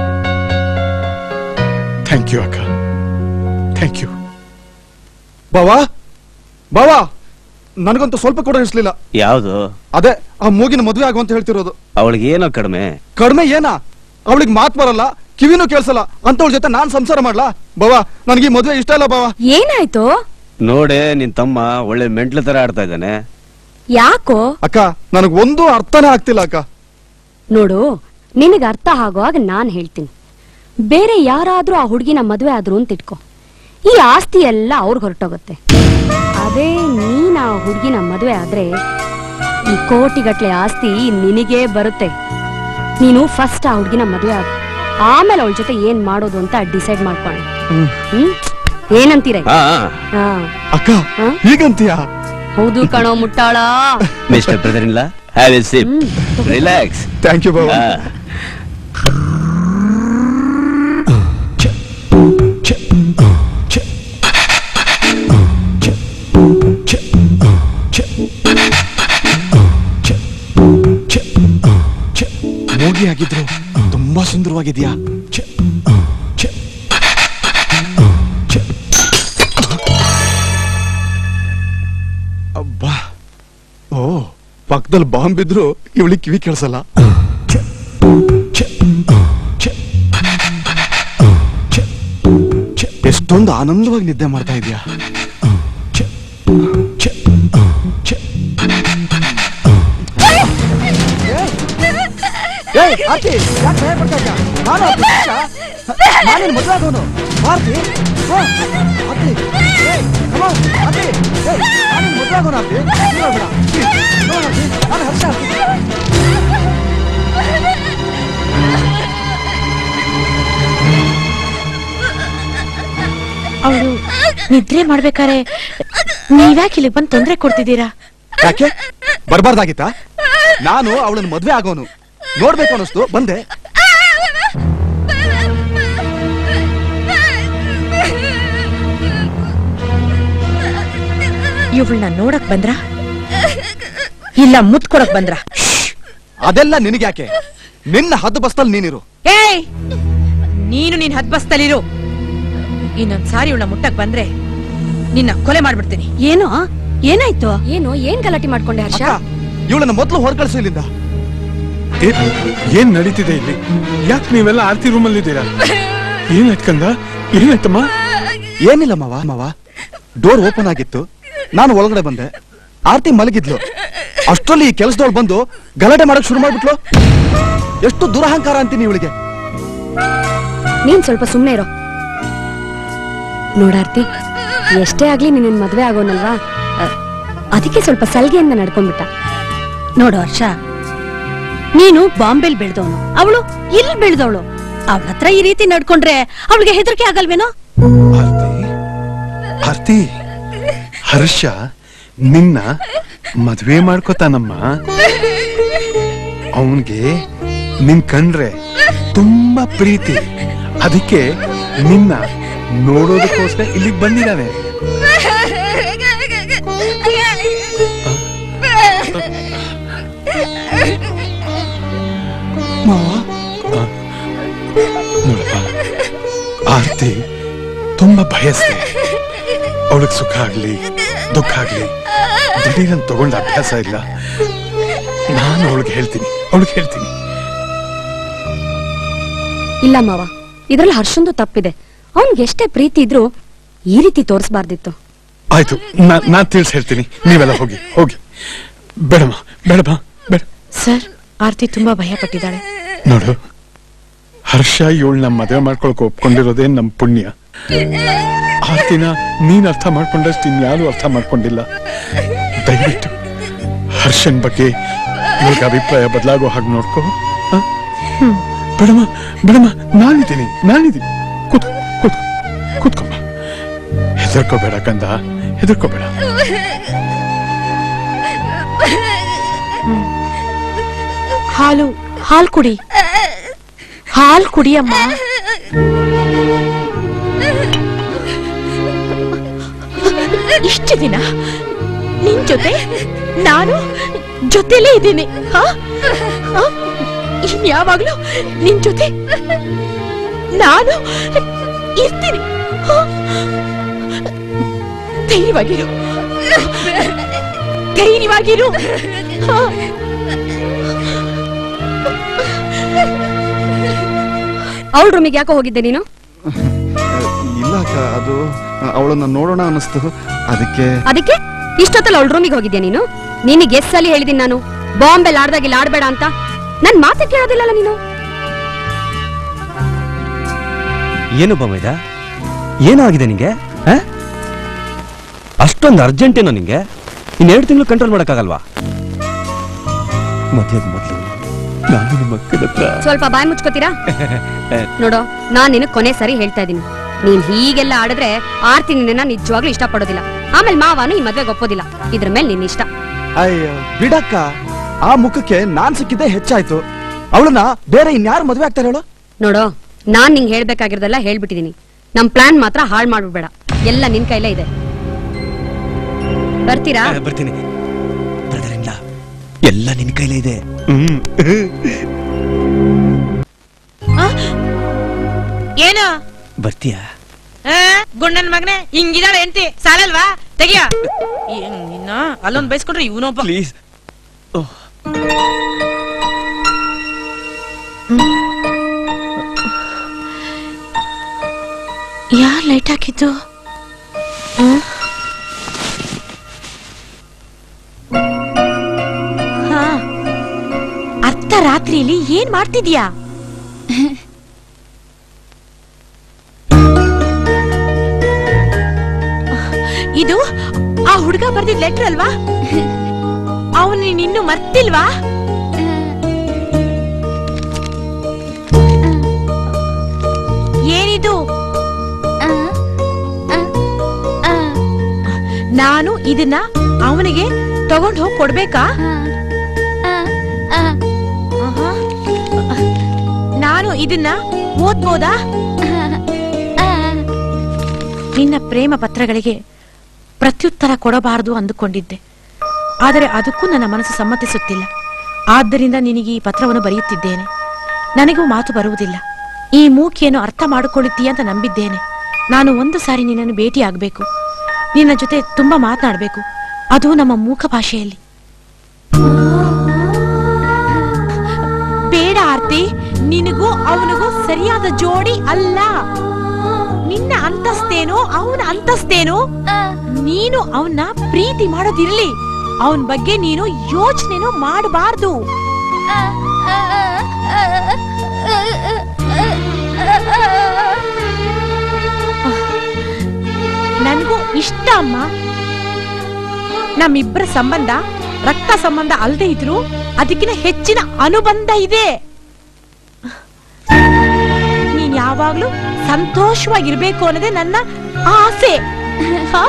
ಥ್ಯಾಂಕ್ ಯು ಅಕ್ಕ ಥ್ಯಾಂಕ್ ಯು ಬಾವಾ ಬಾವಾ ನನಗಂತೂ ಸ್ವಲ್ಪ ಕೂಡ ಇರ್ಸ್ಲಿಲ್ಲ ಯಾವ್ದು ಅದೇ ಆ ಮೂಗಿನ ಮದುವೆ ಆಗು ಅಂತ ಹೇಳ್ತಿರೋದು ಅವಳಿಗೆ ಏನೋ ಕಡಿಮೆ ಕಡಿಮೆ ಏನಾ ಅವಳಿಗೆ ಮಾತ್ ಬರಲ್ಲ ಕಿವಿನೂ ಕೇಳ್ಸಲ್ಲ ಅಂತವಳ ಜೊತೆ ನಾನ್ ಸಂಸಾರ ಮಾಡ್ಲಾ ಬಾವಾ ನನಗೆ ಈ ಮದುವೆ ಇಷ್ಟ ಇಲ್ಲ ಬಾವಾ ಏನಾಯ್ತು ನೋಡೆ ನಿನ್ ತಮ್ಮ ಒಳ್ಳೆ ಮೆಂಟ್ಲ ತರ ಆಡ್ತಾ ಇದ್ದಾನೆ ಯಾಕೋ ಅಕ್ಕ ನನಗ್ ಒಂದು ಅರ್ಥನೇ ಆಗ್ತಿಲ್ಲ ಅಕ್ಕ ನೋಡು ನಿನಗೆ ಅರ್ಥ ಆಗುವಾಗ ನಾನ್ ಹೇಳ್ತೀನಿ ಬೇರೆ ಯಾರಾದ್ರೂ ಆ ಹುಡುಗಿನ ಮದುವೆ ಆದ್ರು ಅಂತ ಇಟ್ಕೋ ಈ ಆಸ್ತಿ ಎಲ್ಲ ಅವ್ರಿಗೆ ಹೊರಟೋಗುತ್ತೆ ಅದೇ ನೀನ್ ಆ ಹುಡುಗಿನ ಮದುವೆ ಆದ್ರೆ ಈ ಕೋಟಿಗಟ್ಲೆ ಆಸ್ತಿ ನಿನಗೇ ಬರುತ್ತೆ ನೀನು ಫಸ್ಟ್ ಆ ಹುಡುಗಿನ ಮದುವೆ ಆಗ ಆಮೇಲೆ ಅವಳ ಜೊತೆ ಏನ್ ಮಾಡೋದು ಅಂತ ಡಿಸೈಡ್ ಮಾಡ್ಕೊಳ್ಳಿ ಹ್ಮ್ ಏನಂತೀರ ಹಾ ಹಾ ಅಕ್ಕ ಹೀಗಂತೀಯ ಹೌದು ಕಣೋ ಮುಟ್ಟಾಳ ಮಿಸ್ಟರ್ ಬ್ರದರ್ ಇಲ್ಲ have a sip relax thank you ಬಾವಾ ಮೂಗಿ ಆಗಿದ್ರು ತುಂಬಾ ಸುಂದರವಾಗಿದ್ಯಾ ಅಬ್ಬಾ ಓ ಪಕ್ಕದಲ್ಲಿ ಬಾಂಬ್ ಬಿದ್ರು ಇವಳಿಗೆ ಕಿವಿ ಕೇಳಿಸಲ್ಲ ಎಷ್ಟೊಂದು ಆನಂದವಾಗಿ ನಿದ್ದೆ ಮಾಡ್ತಾ ಇದೀಯಾ ಏಯ್ ಆರ್ತಿ ಯಾಕೆ ಭಯ ಪಡ್ತಾ ಇದ್ಯಾ ನಾನು ಆರ್ತಿ ನಾನೇನು ಮದುವೆ ಆಗೋನು ಆರ್ತಿ ಹೋ, ಆರ್ತಿ ಏಯ್ come on, ಆರ್ತಿ ಏಯ್ ನಾನೇನು ಮದುವೆ ಆಗೋನು ಆರ್ತಿ ನೀನು ಹೋಗ್ಬೇಡ Please, come on, ಆರ್ತಿ ನಾನು ಹರ್ಷ ಆರ್ತಿ ಅವಳು ನಿದ್ರೆ ಮಾಡ್ಬೇಕಾರೆ ನೀವ್ಯಾಕೆ ಇಲ್ಲಿ ಬಂದು ತೊಂದ್ರೆ ಕೊಡ್ತಿದ್ದೀರಾ ಯಾಕೆ ಬರ್ಬಾರ್ದಾಗಿತ್ತಾ ನಾನು ಅವಳನ್ನ ಮದ್ವೆ ಆಗೋನು ನೋಡ್ಬೇಕು ಅನ್ನಿಸ್ತು ಬಂದೆ ಇವಳನ್ನ ನೋಡಕ್ ಬಂದ್ರ ಇಲ್ಲ ಮುತ್ ಕೊಡಕ್ ಬಂದ್ರ ಅದೆಲ್ಲ ನಿನಗ್ಯಾಕೆ ನಿನ್ನ ಹದ್ದು ಬಸ್ತಲ್ಲಿ ನೀನಿರು ಏಯ್ ನೀನು ನಿನ್ ಹದ್ಬಸ್ತಲಿರು ಇನ್ನೊಂದ್ ಸಾರಿ ಇವಳ ಮುಟ್ಟಕ್ ಬಂದ್ರೆ ನಿನ್ನ ಕೊಲೆ ಮಾಡ್ಬಿಡ್ತೀನಿ ಏನೋ ಏನಾಯ್ತು ಏನು ಏನ್ ಗಲಾಟೆ ಮಾಡ್ಕೊಂಡೆ ಹರ್ಷ ಇವಳನ್ನ ಮೊದಲು ಹೊರಕಳಿಸು ಇಲ್ಲಿಂದ ಏ- ಏನ್ ನಡೀತಿದೆ ಇಲ್ಲಿ ಯಾಕೆ ನೀವೆಲ್ಲ ಆರ್ತಿ ರೂಮಲ್ಲಿ ಇದ್ದೀರಾ ಏನಾಯ್ತು ಕಂದ ಏನಾಯ್ತಮ್ಮ ಏನಿಲ್ಲ ಮಾವ ಮಾವ ಡೋರ್ ಓಪನ್ ಆಗಿತ್ತು ನಾನು ಒಳಗಡೆ ಬಂದೆ ಆರ್ತಿ ಮಲಗಿದ್ಲು ಅಷ್ಟರಲ್ಲಿ ಈ ಕೆಲಸದವಳು ಬಂದು ಗಲಾಟೆ ಮಾಡಕ್ ಶುರು ಮಾಡ್ಬಿಟ್ಲು ಎಷ್ಟು ದುರಹಂಕಾರ ಅಂತೀನಿ ಇವಳಿಗೆ ನೀನ್ ಸ್ವಲ್ಪ ಸುಮ್ನೆ ಇರೋ ನೋಡಾರ್ತಿ ಎಷ್ಟೇ ಆಗ್ಲಿ ನಿನ್ನ ಮದ್ವೆ ಆಗೋನಲ್ವಾ ಅ, ಅದಕ್ಕೆ ಸ್ವಲ್ಪ ಸಲ್ಗೆಯಿಂದ ನಡ್ಕೊಂಡ್ಬಿಟ್ಟ ನೋಡು ಹರ್ಷ ನೀನು ಬಾಂಬೆಲ್ ಬೆಳ್ದವನು ಅವಳು ಇಲ್ಲಿ ಬೆಳ್ದವಳು ಅವಳ ಹತ್ರ ಈ ರೀತಿ ನಡ್ಕೊಂಡ್ರೆ ಅವಳಿಗೆ ಹೆದರಿಕೆ ಆಗಲ್ವೇನೋ ಆರ್ತಿ ಹರ್ಷ ನಿನ್ನ ಮದ್ವೆ ಮಾಡ್ಕೋತಾನಮ್ಮ ಅವನ್ಗೆ ನಿನ್ ಕಂಡ್ರೆ ತುಂಬಾ ಪ್ರೀತಿ ಅದಕ್ಕೆ ನಿನ್ನ ನೋಡೋದಕ್ಕೋಸ್ಕರ ಇಲ್ಲಿಗೆ ಬಂದಿದ್ದಾನೆ ನೋಡಪ್ಪ ಆರ್ತಿ ತುಂಬಾ ಭಯಸ್ತೆ ಅವಳಿಗೆ ಸುಖ ಆಗ್ಲಿ ದುಃಖ ಆಗ್ಲಿ ದಿಢೀರನ್ ತಗೊಂಡ ಅಭ್ಯಾಸ ಇಲ್ಲ ನಾನು ಅವಳಿಗೆ ಹೇಳ್ತೀನಿ ಅವಳಿಗೆ ಹೇಳ್ತೀನಿ ಇಲ್ಲ ಮಾವ ಇದ್ರಲ್ಲಿ ಹರ್ಷಂದು ತಪ್ಪಿದೆ ಅವ್ನ್ಗೆ ಎಷ್ಟೇ ಪ್ರೀತಿ ಇದ್ರು ಈ ರೀತಿ ತೋರಿಸ್ಬಾರ್ದಿತ್ತು ಆಯ್ತು ನಾ- ನಾನ್ ತಿಳಿಸ್ ಹೇಳ್ತೀನಿ ನೀವೆಲ್ಲ ಹೋಗಿ ಹೋಗಿ ಬೇಡಮ್ಮ ಬೇಡಮ್ಮ ಬೇಡ ಸರ್ ಆರ್ತಿ ತುಂಬಾ ಭಯ ಪಟ್ಟಿದ್ದಾಳೆ ನೋಡು ಹರ್ಷ ಇವಳನ್ನ ಮದುವೆ ಮಾಡ್ಕೊಳಕ್ ಒಪ್ಕೊಂಡಿರೋದೇ ನಮ್ ಪುಣ್ಯ ಆರ್ತಿನ ನೀನ್ ಅರ್ಥ ಮಾಡ್ಕೊಂಡಷ್ಟು ಇನ್ಯಾರು ಅರ್ಥ ಮಾಡ್ಕೊಂಡಿಲ್ಲ ದಯವಿಟ್ಟು ಹರ್ಷನ್ ಬಗ್ಗೆ ನಿಮ್ಗೆ ಅಭಿಪ್ರಾಯ ಬದಲಾಗೋ ಹಾಗೆ ನೋಡ್ಕೋ ಆ? ಬೇಡಮ್ಮ ಬೇಡಮ್ಮ ನಾನಿದ್ದೀನಿ ನಾನಿದ್ದೀನಿ ಕೂತ್ ಕೂತ್ ಕೂತ್ಕೊಮ್ಮ ಹೆದರ್ಕೋಬೇಡ ಕಂದ ಹೆದರ್ಕೋಬೇಡ ಹಾಲು ಹಾಲ್ ಕುಡಿ ಹಾಲ್ ಕುಡಿಯಮ್ಮ ಇಷ್ಟು ದಿನ ನಿನ್ ಜೊತೆ ನಾನು ಜೊತೆಲೇ ಇದ್ದೀನಿ ಹಾ? ಹಾ? ಇನ್ಯಾವಾಗ್ಲೂ ನಿನ್ ಜೊತೆ ನಾನು ಇರ್ತೀನಿ ಹಾ? ಧೈರ್ಯವಾಗಿರು ಧೈರ್ಯವಾಗಿರು ಹಾ? ಅವಳ ರೂಮಿಗೆ ಯಾಕೋ ಹೋಗಿದ್ದೆ ನೀನು ಇಲ್ಲ ಅಕ್ಕ ಅದು ಅವಳನ್ನ ನೋಡೋಣ ಅನ್ನಿಸ್ತು ಅದಕ್ಕೆ ಅದಕ್ಕೆ ಇಷ್ಟೊತ್ತಲ್ಲಿ ಅವಳ ರೂಮಿಗೆ ಹೋಗಿದ್ಯಾ ನೀನು ನಿನಗೆ ಎಸ್ ಸಲ ಹೇಳಿದೀನಿ ನಾನು ಬಾಂಬೆಲ್ ಆಡ್ದಾಗಿಲ್ಲ ಆಡ್ಬೇಡ ಅಂತ ನನ್ ಮಾತೆ ಕೇಳೋದಿಲ್ಲಲ್ಲ ನೀನು ಏನು ಬಮೈದ ಏನೋ ಆಗಿದೆ ನಿಂಗೆ ಆ? ಅಷ್ಟೊಂದು ಅರ್ಜೆಂಟ್ ಏನೋ ನಿಂಗೆ ಇನ್ನೆರಡು ತಿಂಗಳು ಕಂಟ್ರೋಲ್ ಮಾಡಕ್ಕಾಗಲ್ವಾ ಮದುವೆಗೆ ಮೊದಲು ನಾನು ನಿಮ್ಮ ಅಕ್ಕನ ಹತ್ರ ಸ್ವಲ್ಪ ಬಾಯ್ ಮುಚ್ಕೋತೀರಾ ನೋಡೋ ನಾನ್ ನಿನಗ್ ಕೊನೆ ಸರಿ ಹೇಳ್ತಾ ಇದೀನಿ ನೀನ್ ಹೀಗೆಲ್ಲ ಆಡಿದ್ರೆ ಆರ್ತಿ ನಿನ್ನ ನಿಜವಾಗ್ಲೂ ಇಷ್ಟಪಡೋದಿಲ್ಲ ಆಮೇಲೆ ಮಾವನು ಈ ಮದ್ವೆಗೆ ಒಪ್ಪೋದಿಲ್ಲ ಇದ್ರ ಮೇಲೆ ನಿನ್ ಇಷ್ಟ ಅಯ್ಯೋ ಬಿಡಕ್ಕ ಆ ಮುಖಕ್ಕೆ ನಾನ್ ಸಿಕ್ಕಿದ್ದೆ ಹೆಚ್ಚಾಯ್ತು ಅವಳನ್ನ ಬೇರೆ ಇನ್ಯಾರು ಮದ್ವೆ ಆಗ್ತಾರೆ ಹೇಳು ನೋಡೋ ನಾನ್ ನಿಂಗ್ ಹೇಳ್ಬೇಕಾಗಿರೋದೆಲ್ಲ ಹೇಳ್ಬಿಟ್ಟಿದೀನಿ ನಮ್ ಪ್ಲಾನ್ ಮಾತ್ರ ಹಾಳ್ ಮಾಡ್ಬಿಡ್ಬೇಡ ಎಲ್ಲ ನಿನ್ ಕೈಲೇ ಇದೆ ಬರ್ತೀರಾ ಆ, ಬರ್ತೀನಿ ಬ್ರದರ್ ಇಲ್ಲ ಎಲ್ಲ ನಿನ್ ಕೈಲೇ ಇದೆ ಹ್ಮ್ ಏನು ಬರ್ತೀಯಾ ಆ, ಗುಂಡನ್ ಮಗನೇ ಹಿಂಗಿದಾಳೆ ಎಂತಿ ಸಾಲಲ್ವಾ ತೆಗಿಯ ನಿನ್ನ ಅಲ್ಲೊಂದ್ ಬೈಸ್ಕೊಂಡ್ರೆ ಇವನೊಬ್ಬ ಪ್ಲೀಸ್ ಯಾರ್ ಲೈಟ್ ಹಾಕಿದ್ದು ಆ? ಹಾ ಅರ್ಧ ರಾತ್ರಿ ನೀಲಿ ಏನ್ ಮಾಡ್ತಿದ್ಯಾ ಇದು ಆ ಹುಡುಗ ಬರ್ದಿದ್ ಲೆಟರ್ ಅಲ್ವಾ ಅವನು ನಿನ್ನು ಮರ್ತಿಲ್ವಾ ಏನಿದು ನಾನು ಇದನ್ನ ಅವನಿಗೆ ತಗೊಂಡ್ ಹೋಗಿ ಕೊಡ್ಬೇಕಾ ಆಹಾ. ನಾನು ಇದನ್ನ ಓದ್ಬೋದಾ ನಿನ್ನ ಪ್ರೇಮ ಪತ್ರಗಳಿಗೆ ಪ್ರತ್ಯುತ್ತರ ಕೊಡಬಾರದು ಅಂದುಕೊಂಡಿದ್ದೆ ಆದರೆ ಅದಕ್ಕೂ ನನ್ನ ಮನಸ್ಸು ಸಮ್ಮತಿಸುತ್ತಿಲ್ಲ ಆದ್ದರಿಂದ ನಿನಗೆ ಈ ಪತ್ರವನ್ನು ಬರೆಯುತ್ತಿದ್ದೇನೆ ನನಗೂ ಮಾತು ಬರುವುದಿಲ್ಲ ಈ ಮೂಕಿಯನ್ನು ಅರ್ಥ ಮಾಡಿಕೊಳ್ಳುತ್ತೀಯ ಅಂತ ನಂಬಿದ್ದೇನೆ ನಾನು ಒಂದು ಸಾರಿ ನಿನ್ನನ್ನು ಭೇಟಿಯಾಗಬೇಕು ನಿನ್ನ ಜೊತೆ ತುಂಬಾ ಮಾತನಾಡಬೇಕು ಅದು ನಮ್ಮ ಮೂಕ ಭಾಷೆಯಲ್ಲಿ ಬೇಡ ಆರ್ತಿ ನಿನಗೂ ಅವನಿಗೂ ಸರಿಯಾದ ಜೋಡಿ ಅಲ್ಲ ನಿನ್ನ ಅಂತಸ್ತೇನೋ ಅವನ ಅಂತಸ್ತೇನೋ ನೀನು ಅವನ್ನ ಪ್ರೀತಿ ಮಾಡೋದಿರ್ಲಿ ಅವನ ಬಗ್ಗೆ ನೀನು ಯೋಚನೆನೂ ಮಾಡಬಾರ್ದು ನನ್ಗೂ ಇಷ್ಟ ಅಮ್ಮ ನಮ್ಮಿಬ್ಬರ ಸಂಬಂಧ ರಕ್ತ ಸಂಬಂಧ ಅಲ್ಲದೆ ಇದ್ರು ಅದಕ್ಕಿಂತ ಹೆಚ್ಚಿನ ಅನುಬಂಧ ಇದೆ ನೀನ್ ಯಾವಾಗ್ಲೂ ಸಂತೋಷವಾಗಿರ್ಬೇಕು ಅನ್ನೋದೇ ನನ್ನ ಆಸೆ ಹಾ?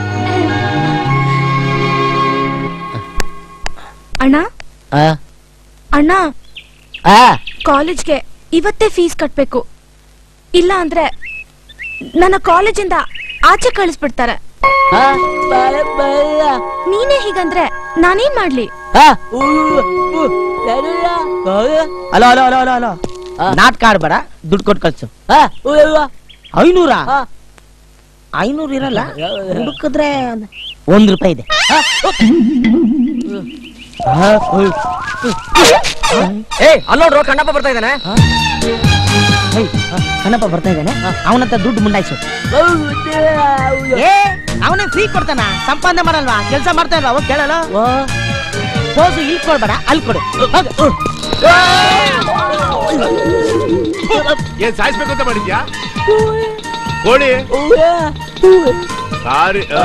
ಅಣ್ಣ ಅಣ್ಣ ಕಾಲೇಜ್ಗೆ ಇವತ್ತೇ ಫೀಸ್ ಕಟ್ಬೇಕು ಇಲ್ಲ ಅಂದ್ರೆ ನನ್ನ ಕಾಲೇಜಿಂದ ಆಚೆ ಕಳಿಸ್ಬಿಡ್ತಾರೆ ನೀನೇ ಹೀಗಂದ್ರೆ ನಾನೇನ್ ಮಾಡ್ಲಿ hello hello hello hello hello ನಾಟಕ ಆಡ್ಬೇಡ ದುಡ್ಡು ಕೊಟ್ಟು ಕಳ್ಸು ಐನೂರ ಐನೂರು ಇರಲ್ಲ ಹುಡುಕಿದ್ರೆ ಒಂದ್ ರೂಪಾಯಿ ಇದೆ ಏ ಅಲ್ಲೋಡ್ರು ಕಣ್ಣಪ್ಪ ಬರ್ತಾ ಇದ್ದಾನೆ ಏಯ್, ಕಣ್ಣಪ್ಪ ಬರ್ತಾ ಇದ್ದಾನೆ ಅವನಂತ ದುಡ್ಡು ಮುಂಡಾಯ್ಸು ಏ ಅವನೇ ಫ್ರೀ ಕೊಡ್ತಾನ ಸಂಪಾದನೆ ಮಾಡಲ್ವಾ ಕೆಲಸ ಮಾಡ್ತಾ ಇಲ್ವಾ ಹೋಗ್ ಕೇಳಲ್ಲ ಹೋಗು ಇಲ್ಲಿ ಕೊಡ್ಬೇಡ ಅಲ್ಲಿ ಕೊಡು ಹೋಗು. ಏನ್ ಸಾಯಿಸ್ಬೇಕು ಅಂತ ಮಾಡಿದ್ಯಾ ಕೋಳಿ ಸಾರಿ ಆ.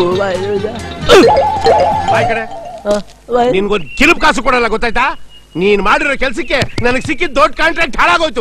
ಬಾಯ್ ಕಡೆ ನಿನ್ಗೊಂದ್ ಕಿಲುಪ್ ಕಾಸು ಕೊಡಲ್ಲ ಗೊತ್ತಾಯ್ತಾ ನೀನ್ ಮಾಡಿರೋ ಕೆಲ್ಸಕ್ಕೆ ನನಗ್ ಸಿಕ್ಕಿದ್ ದೊಡ್ಡ ಕಾಂಟ್ರಾಕ್ಟ್ ಹಾಳಾಗೋಯ್ತು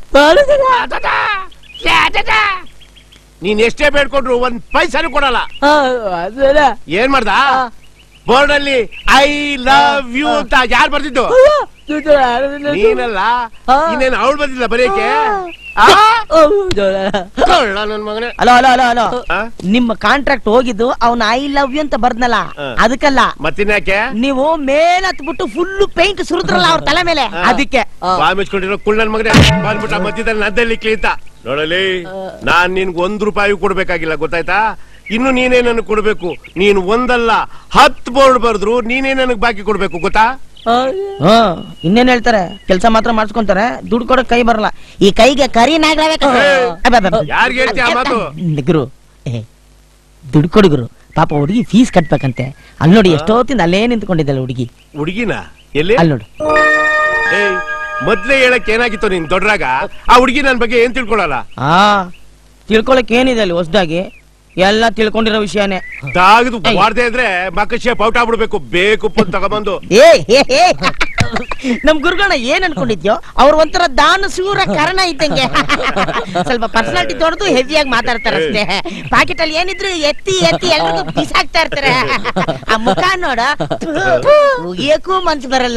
ನೀನ್ ಎಷ್ಟೇ ಬೇಡ್ಕೊಂಡ್ರು ಒಂದ್ ಪೈಸಾನು ಕೊಡಲ್ಲ ಏನ್ ಮಾಡ್ದ ಬೋರ್ಡ್ ಅಲ್ಲಿ ಐ ಲವ್ ಯು ಅಂತ ಯಾರು ಬರ್ದಿದ್ದು ನೀನಲ್ಲ ಇನ್ನೇನು ಅವಳು ಬಂದಿಲ್ಲ ಬರೆಯಕ್ಕೆ ಆ? ಕಳ್ಳ ನನ್ ಮಗನೇ ಹಲೋ ಹಲೋ ಹಲೋ ಹಲೋ ನಿಮ್ಮ ಕಾಂಟ್ರಾಕ್ಟ್ ಹೋಗಿದ್ದು ಅವನ ಐ ಲವ್ ಯು ಅಂತ ಬರ್ದ್ನಲ್ಲ ಹಾ. ಅದಕ್ಕಲ್ಲ ಮತ್ತಿನ್ಯಾಕೆ ನೀವು ಮೇಲ್ ಹತ್ಬಿಟ್ಟು ಫುಲ್ ಪೇಂಟ್ ಸುರಿದ್ರಲ್ಲ ಅವ್ರ ತಲೆ ಮೇಲೆ ಹಾ. ಅದಕ್ಕೆ ಬಾ ಮುಚ್ಕೊಂಡಿರೋ ಕುಳ್ ನನ್ ಮಗನೇ ಬಂದ್ಬಿಟ್ಟ ಮಧ್ಯದಲ್ಲಿ ನದ್ದಲ್ಲಿ ಕ್ಲೀಂತ ನೋಡಲಿ ನಾನ್ ನಿನ್ಗೆ ಒಂದ್ ರೂಪಾಯಿ ಕೊಡ್ಬೇಕಾಗಿಲ್ಲ ಗೊತ್ತಾಯ್ತಾ ಇನ್ನು ನೀನೇ ನನಗ್ ಕೊಡ್ಬೇಕು ನೀನ್ ಒಂದಲ್ಲ ಹತ್ ಬೋರ್ಡ್ ಬರ್ದ್ರು ನೀನೇ ನನಗ್ ಬಾಕಿ ಕೊಡ್ಬೇಕು ಗೊತ್ತಾ ಹಾ ಇನ್ನೇನ್ ಹೇಳ್ತಾರೆ ಕೆಲಸ ಮಾತ್ರ ಮಾಡ್ಸ್ಕೊಂತಾರೆ ದುಡ್ಡು ಕೊಡಕ್ ಕೈ ಬರಲ್ಲ ಈ ಕೈಗೆ ಕರಿ ನಾಗರವೇ ಯಾರ್ಗ್ ಹೇಳ್ತೀಯ ಆ ಮಾತು? ಗುರು ಏ, ದುಡ್ಡು ಕೊಡು ಗುರು ಪಾಪ ಹುಡುಗಿ ಫೀಸ್ ಕಟ್ಬೇಕಂತೆ ಅಲ್ಲಿ ನೋಡಿ ಎಷ್ಟೊತ್ತಿಂದ ಅಲ್ಲೇ ನಿಂತ್ಕೊಂಡಿದ್ದಲ್ಲ ಹುಡುಗಿ ಹುಡುಗಿನ ಎಲ್ಲಿ ಅಲ್ಲಿ ನೋಡು ಏಯ್ ಮೊದ್ಲೇ ಹೇಳಕ್ ಏನಾಗಿತ್ತು ನೀನ್ ದೊಡ್ಡರಾಗ ಆ ಹುಡುಗಿ ನನ್ ಬಗ್ಗೆ ಏನ್ ತಿಳ್ಕೊಳಲ್ಲ ಹಾ ತಿಳ್ಕೊಳಕ್ ಏನಿದೆ ಅಲ್ಲಿ ಹೊಸದಾಗಿ ಎಲ್ಲ ತಿಳ್ಕೊಂಡಿರೋ ವಿಷಯನೇ ತಾಗದು ಮಾಡ್ದೆ ಇದ್ರೆ ಮಕ್ಕಳ ಔಟ್ ಆಗ್ಬಿಡ್ಬೇಕು ಬೇಕು ಪುಲ್ ತಗೊಂಬಂದು ಏ ಏ, ಏ. ನಮ್ ಗುರುಗಳನ್ನ ಏನ್ ಅನ್ಕೊಂಡಿದ್ಯೋ ಅವ್ರ ಒಂಥರ ದಾನ ಸೂರ ಕಾರಣ ಇದ್ದಂಗೆ ಸ್ವಲ್ಪ ಪರ್ಸನಾಲಿಟಿ ದೊಡ್ಡದು ಹೆವಿಯಾಗಿ ಮಾತಾಡ್ತಾರೆ ಅಷ್ಟೇ ಪಾಕೆಟ್ ಅಲ್ಲಿ ಏನಿದ್ರು ಎತ್ತಿ ಎತ್ತಿ ಎಲ್ರಿಗೂ ಬಿಸಾಕ್ತಾ ಇರ್ತಾರೆ ಆ ಮುಖ ನೋಡ ಉಗಿಯಕ್ಕೂ ಮನ್ಸು ಬರಲ್ಲ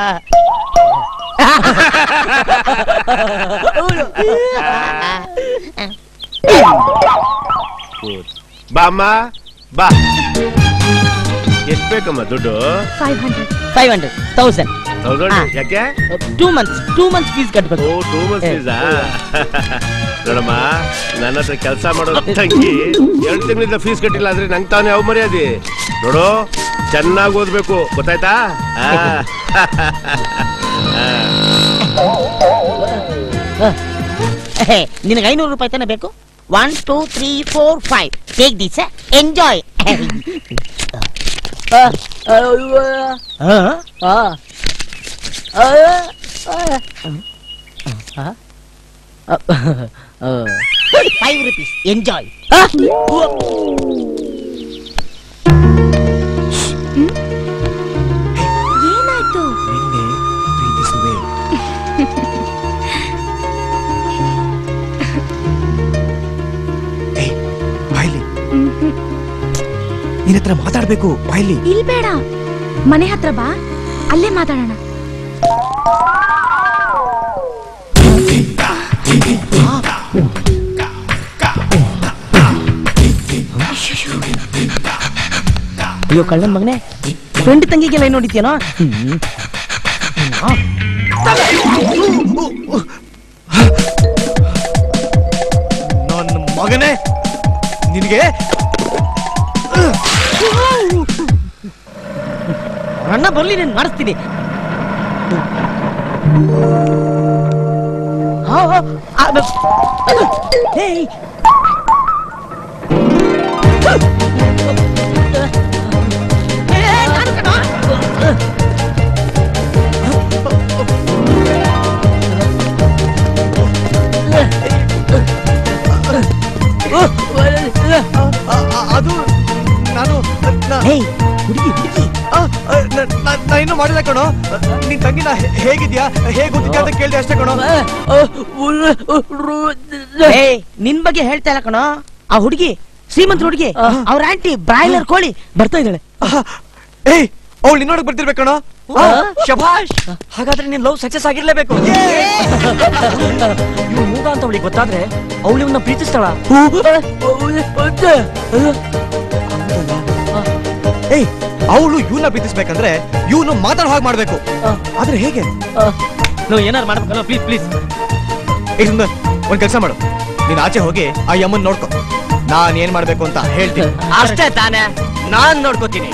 ಬಾ ಅಮ್ಮ ಬಾ ಎಷ್ಟ್ ಬೇಕಮ್ಮ ದುಡ್ಡು five hundred five hundred thousand thousand ಯಾಕೆ two months two months fees ಕಟ್ಬೇಕು ಓ ಟೂ ಮಂತ್ಸ್ ಫೀಸಾ ನೋಡಮ್ಮ ನನ್ನ ಹತ್ರ ಕೆಲಸ ಮಾಡೋ ತಂಗಿ ಎರಡು ತಿಂಗಳಿಂದ ಫೀಸ್ ಕಟ್ಟಿಲ್ಲ ಅಂದ್ರೆ ನಂಗೆ ತಾನೇ ಯಾವ ಮರ್ಯಾದೆ ನೋಡು ಚೆನ್ನಾಗಿ ಓದ್ಬೇಕು ಗೊತ್ತಾಯ್ತಾ ಆ. ನಿನಗೆ ಐನೂರು ರೂಪಾಯಿ ತಾನೇ ಬೇಕು one two three four five take this enjoy five rupees enjoy ಏನಾಯ್ತು ನಿನ್ನೆ ಪ್ರೀತಿಸುವೆ ಏಯ್, ಬಾಯ್ಲಿ ನಿನ್ನ ಹತ್ರ ಮಾತಾಡ್ಬೇಕು ಬಾಯ್ಲಿ ಇಲ್ ಬೇಡ ಮನೆ ಹತ್ರ ಬಾ ಅಲ್ಲೇ ಮಾತಾಡೋಣ ಅಯ್ಯೋ ಕಳ್ಳನ್ ಮಗನೇ ಫ್ರೆಂಡ್ ತಂಗಿಗೆಲ್ಲ ಏನ್ ನೋಡಿದ್ಯೇನೋ ನನ್ನ ಮಗನೇ ನಿನಗೆ ಅಣ್ಣ ಬರ್ಲಿ ನಾನು ಮಾಡಿಸ್ತೀನಿ ಹಾ, ಹಾ, ಆ, ಬ- ಏಯ್. ಏಯ್, ನಾನು ಕಣೋ. ಅದು ನಾನು ಏಯ್ ಹುಡುಗಿ ಹುಡುಗಿ ನಾ ಇನ್ನೂ ಮಾಡಿಲ್ಲ ಕಣೋ ನಿನ್ ತಂಗಿನ ಹೇ- ಹೇಗಿದ್ಯಾ ಹೇಗ್ ಗೊತ್ತಿದ್ಯಾ ಅಂತ ಕೇಳ್ದೆ ಅಷ್ಟೇ ಕಣೋ ಏಯ್ ನಿನ್ ಬಗ್ಗೆ ಹೇಳ್ತಾ ಇಲ್ಲ ಕಣೋ ಆ ಹುಡುಗಿ ಶ್ರೀಮಂತ ಹುಡುಗಿ ಅವ್ರ ಆಂಟಿ ಬ್ರಾಯ್ಲರ್ ಕೋಳಿ ಬರ್ತಾ ಇದ್ದಾಳೆ ಏಯ್ ಅವಳು ನಿನ್ನೋಡಕ್ ಬರ್ತಿರ್ಬೇಕು ಕಣೋ ಶಭಾಷ್ ಹಾಗಾದ್ರೆ ನಿನ್ ಲವ್ ಸಕ್ಸಸ್ ಆಗಿರ್ಲೇಬೇಕು ಇವ್ನು ಮೂಗ ಅಂತ ಅವಳಿಗೆ ಗೊತ್ತಾದ್ರೆ ಅವಳು ಇವನ್ನ ಪ್ರೀತಿಸ್ತಾಳ ಏಯ್ ಅವಳು ಇವನ್ನ ಪ್ರೀತಿಸ್ಬೇಕಂದ್ರೆ ಇವನು ಮಾತಾಡೋ ಹಾಗೆ ಮಾಡ್ಬೇಕು ಆದ್ರೆ ಹೇಗೆ ನಾವು ಏನಾರು ಮಾಡ್ಬೇಕಲ್ಲ ಪ್ಲೀಸ್ ಪ್ಲೀಸ್ ಏ ಸುಂದರ್ ಒಂದ್ ಕೆಲಸ ಮಾಡು ನೀನ್ ಆಚೆ ಹೋಗಿ ಆ ಯಮ್ಮನ್ ನೋಡ್ಕೊ ನಾನ್ ಏನ್ ಮಾಡ್ಬೇಕು ಅಂತ ಹೇಳ್ತೀನಿ ಅಷ್ಟೇ ತಾನೇ ನಾನ್ ನೋಡ್ಕೋತೀನಿ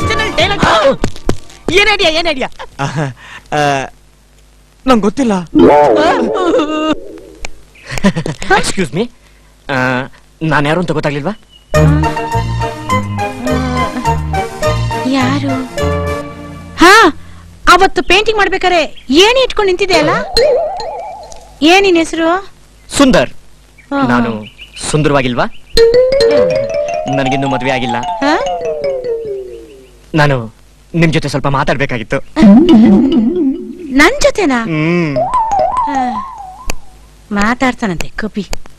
ಏನ್ ಐಡಿಯಾ ಏನ್ ಐಡಿಯಾ ನಂಗೆ ಗೊತ್ತಿಲ್ಲ ಎಕ್ಸ್ಕ್ಯೂಸ್ ಮೀ ನಾನು ಯಾರು ಅಂತ ಗೊತ್ತಾಗ್ಲಿಲ್ವಾ ಯಾರು ಹಾ ಅವತ್ತು ಪೇಂಟಿಂಗ್ ಮಾಡ್ಬೇಕಾರೆ ಏನ್ ಇಟ್ಕೊಂಡು ನಿಂತಿದೆ ಅಲ್ಲ ಏನಿನ್ ಹೆಸರು ಸುಂದರ್ ಹಾ. ನಾನು ಸುಂದರವಾಗಿಲ್ವಾ ನನಗಿನ್ನೂ ಮದುವೆ ಆಗಿಲ್ಲ ಹಾ? ನಾನು ನಿಮ್ ಜೊತೆ ಸ್ವಲ್ಪ ಮಾತಾಡ್ಬೇಕಾಗಿತ್ತು ನನ್ ಜೊತೆನಾ ಹ್ಮ್ ಹಾ. ಮಾತಾಡ್ತಾನಂತೆ ಕಪಿ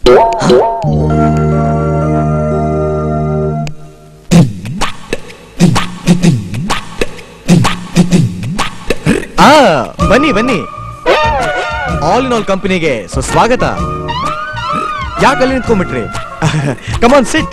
ಆ ಬನ್ನಿ ಬನ್ನಿ ಆಲ್ ಇನ್ ಆಲ್ ಕಂಪನಿಗೆ ಸುಸ್ವಾಗತ ಯಾಕಲ್ಲಿ ನಿಂತ್ಕೊಂಡ್ಬಿಟ್ರಿ ಕಮಾನ್ ಸಿಟ್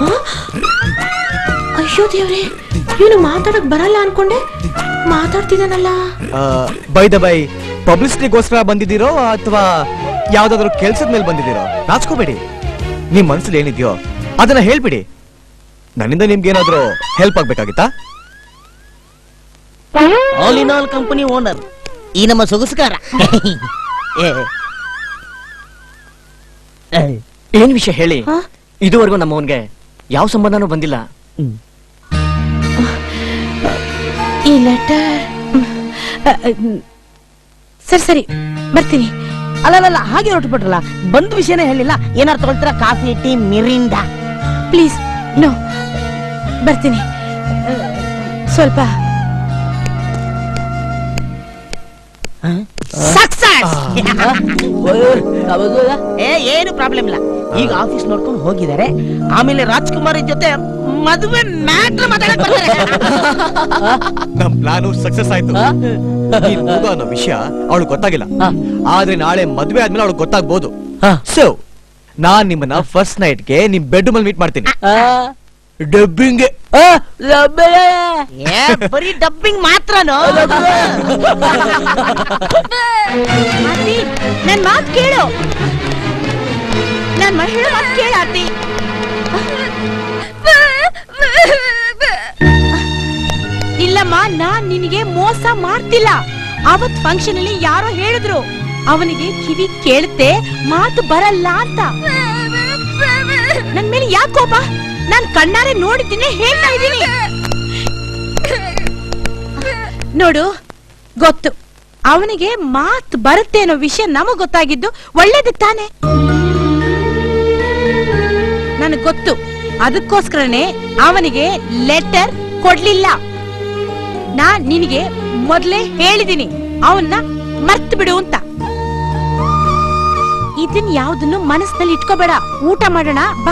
ಅಯ್ಯೋ ದೇವ್ರೆ ಇವನು ಮಾತಾಡಕ್ ಬರಲ್ಲ ಅನ್ಕೊಂಡೆ ಮಾತಾಡ್ತಿದ್ದಾನಲ್ಲ ಬೈ ದ ಬೈ ಪಬ್ಲಿಸಿಟಿಗೋಸ್ಕರ ಬಂದಿದ್ದೀರೋ ಅಥವಾ ಯಾವ್ದಾದ್ರು ಕೆಲ್ಸದ ಮೇಲೆ ಬಂದಿದ್ದೀರೋ ನಾಚ್ಕೋಬೇಡಿ ನಿಮ್ ಮನ್ಸಲ್ಲಿ ಏನಿದ್ಯೋ ಅದನ್ನ ಹೇಳ್ಬಿಡಿ ನನ್ನಿಂದ ನಿಮ್ಗೇನಾದ್ರೂ ಹೆಲ್ಪ್ ಆಗ್ಬೇಕಾಗಿತ್ತಾ all in all company owner ಈ ನಮ್ಮ ಸೊಗಸುಗಾರ ಏ, ಏನ್ ವಿಷಯ ಹೇಳಿ ಇದುವರೆಗೂ ನಮ್ಮವನ್ಗೆ ಯಾವ ಸಂಬಂಧನೂ ಬಂದಿಲ್ಲ ಈ ಲೆಟರ್ ಸರಿ ಸರಿ ಬರ್ತೀನಿ ಅಲ್ಲಲ್ಲ ಹಾಗೆ ಹೊರಟುಬಿಟ್ರಲ್ಲ ಬಂದ್ ವಿಷಯನೇ ಹೇಳಿಲ್ಲ ಏನಾರು ತಗೊಳ್ತೀರಾ coffee tea Mirinda please no ಬರ್ತೀನಿ ಆ, ಸ್ವಲ್ಪ ಸಕ್ಸಸ್ ಏ ಏನು ಪ್ರಾಬ್ಲಮ್ ಇಲ್ಲ ಈಗ ಆಫೀಸ್ ನೋಡ್ಕೊಂಡು ಹೋಗಿದ್ದಾರೆ ಆಮೇಲೆ ರಾಜ್ಕುಮಾರ್ ಜೊತೆ ಮದುವೆ ಮ್ಯಾಟ್ರ್ ಮಾತಾಡಕ್ ಬರ್ತಾರೆ ನಮ್ ಪ್ಲಾನು ಸಕ್ಸಸ್ ಆಯ್ತು ನೀನ್ ಹೋಗೋ ಅನ್ನೋ ವಿಷಯ ಅವಳು ಗೊತ್ತಾಗಿಲ್ಲ ಆದ್ರೆ ನಾಳೆ ಮದ್ವೆ ಆದ್ಮೇಲೆ ಅವಳು ಗೊತ್ತಾಗ್ಬೋದು ಸೊ ನಾನ್ ನಿಮ್ಮನ್ನ ಫಸ್ಟ್ ನೈಟ್ಗೆ ನಿಮ್ ಬೆಡ್ ಮೇಲೆ ಮೀಟ್ ಮಾಡ್ತೀನಿ ಡಬ್ಬಿಂಗ್ ಏ ಬರೀ ಡಬ್ಬಿಂಗ್ ಮಾತ್ರನೋ ಆರ್ತಿ ನನ್ ಮಾತ್ ಕೇಳು ನನ್ ಮ- ಹೇಳೋ ಮಾತ್ ಕೇಳು ಆರ್ತಿ ಇಲ್ಲಮ್ಮ ನಾನ್ ನಿನಗೆ ಮೋಸ ಮಾಡ್ತಿಲ್ಲ ಅವತ್ ಫಂಕ್ಷನ್ ಅಲ್ಲಿ ಯಾರೋ ಹೇಳಿದ್ರು ಅವನಿಗೆ ಕಿವಿ ಕೇಳುತ್ತೆ ಮಾತು ಬರಲ್ಲ ಅಂತ ನನ್ ಮೇಲೆ ಯಾಕೆ ಕೋಪ ನಾನ್ ಕಣ್ಣಾರೆ ನೋಡಿದ್ದೀನಿ ಹೇಳ್ತಾ ಇದ್ದೀನಿ ನೋಡು ಗೊತ್ತು ಅವನಿಗೆ ಮಾತ್ ಬರುತ್ತೆ ಅನ್ನೋ ವಿಷಯ ನಮಗ್ ಗೊತ್ತಾಗಿದ್ದು ಒಳ್ಳೇದಕ್ ತಾನೆ ನನಗ್ ಗೊತ್ತು ಅದಕ್ಕೋಸ್ಕರನೇ ಅವನಿಗೆ ಲೆಟರ್ ಕೊಡ್ಲಿಲ್ಲ ನಾನ್ ನಿನಗೆ ಮೊದ್ಲೇ ಹೇಳಿದೀನಿ ಅವನ್ನ ಮರ್ತ್ ಬಿಡು ಅಂತ ಇದನ್ ಯಾವ್ದನ್ನು ಮನಸ್ಸಿನಲ್ಲಿ ಇಟ್ಕೋಬೇಡ ಊಟ ಮಾಡೋಣ ಬಾ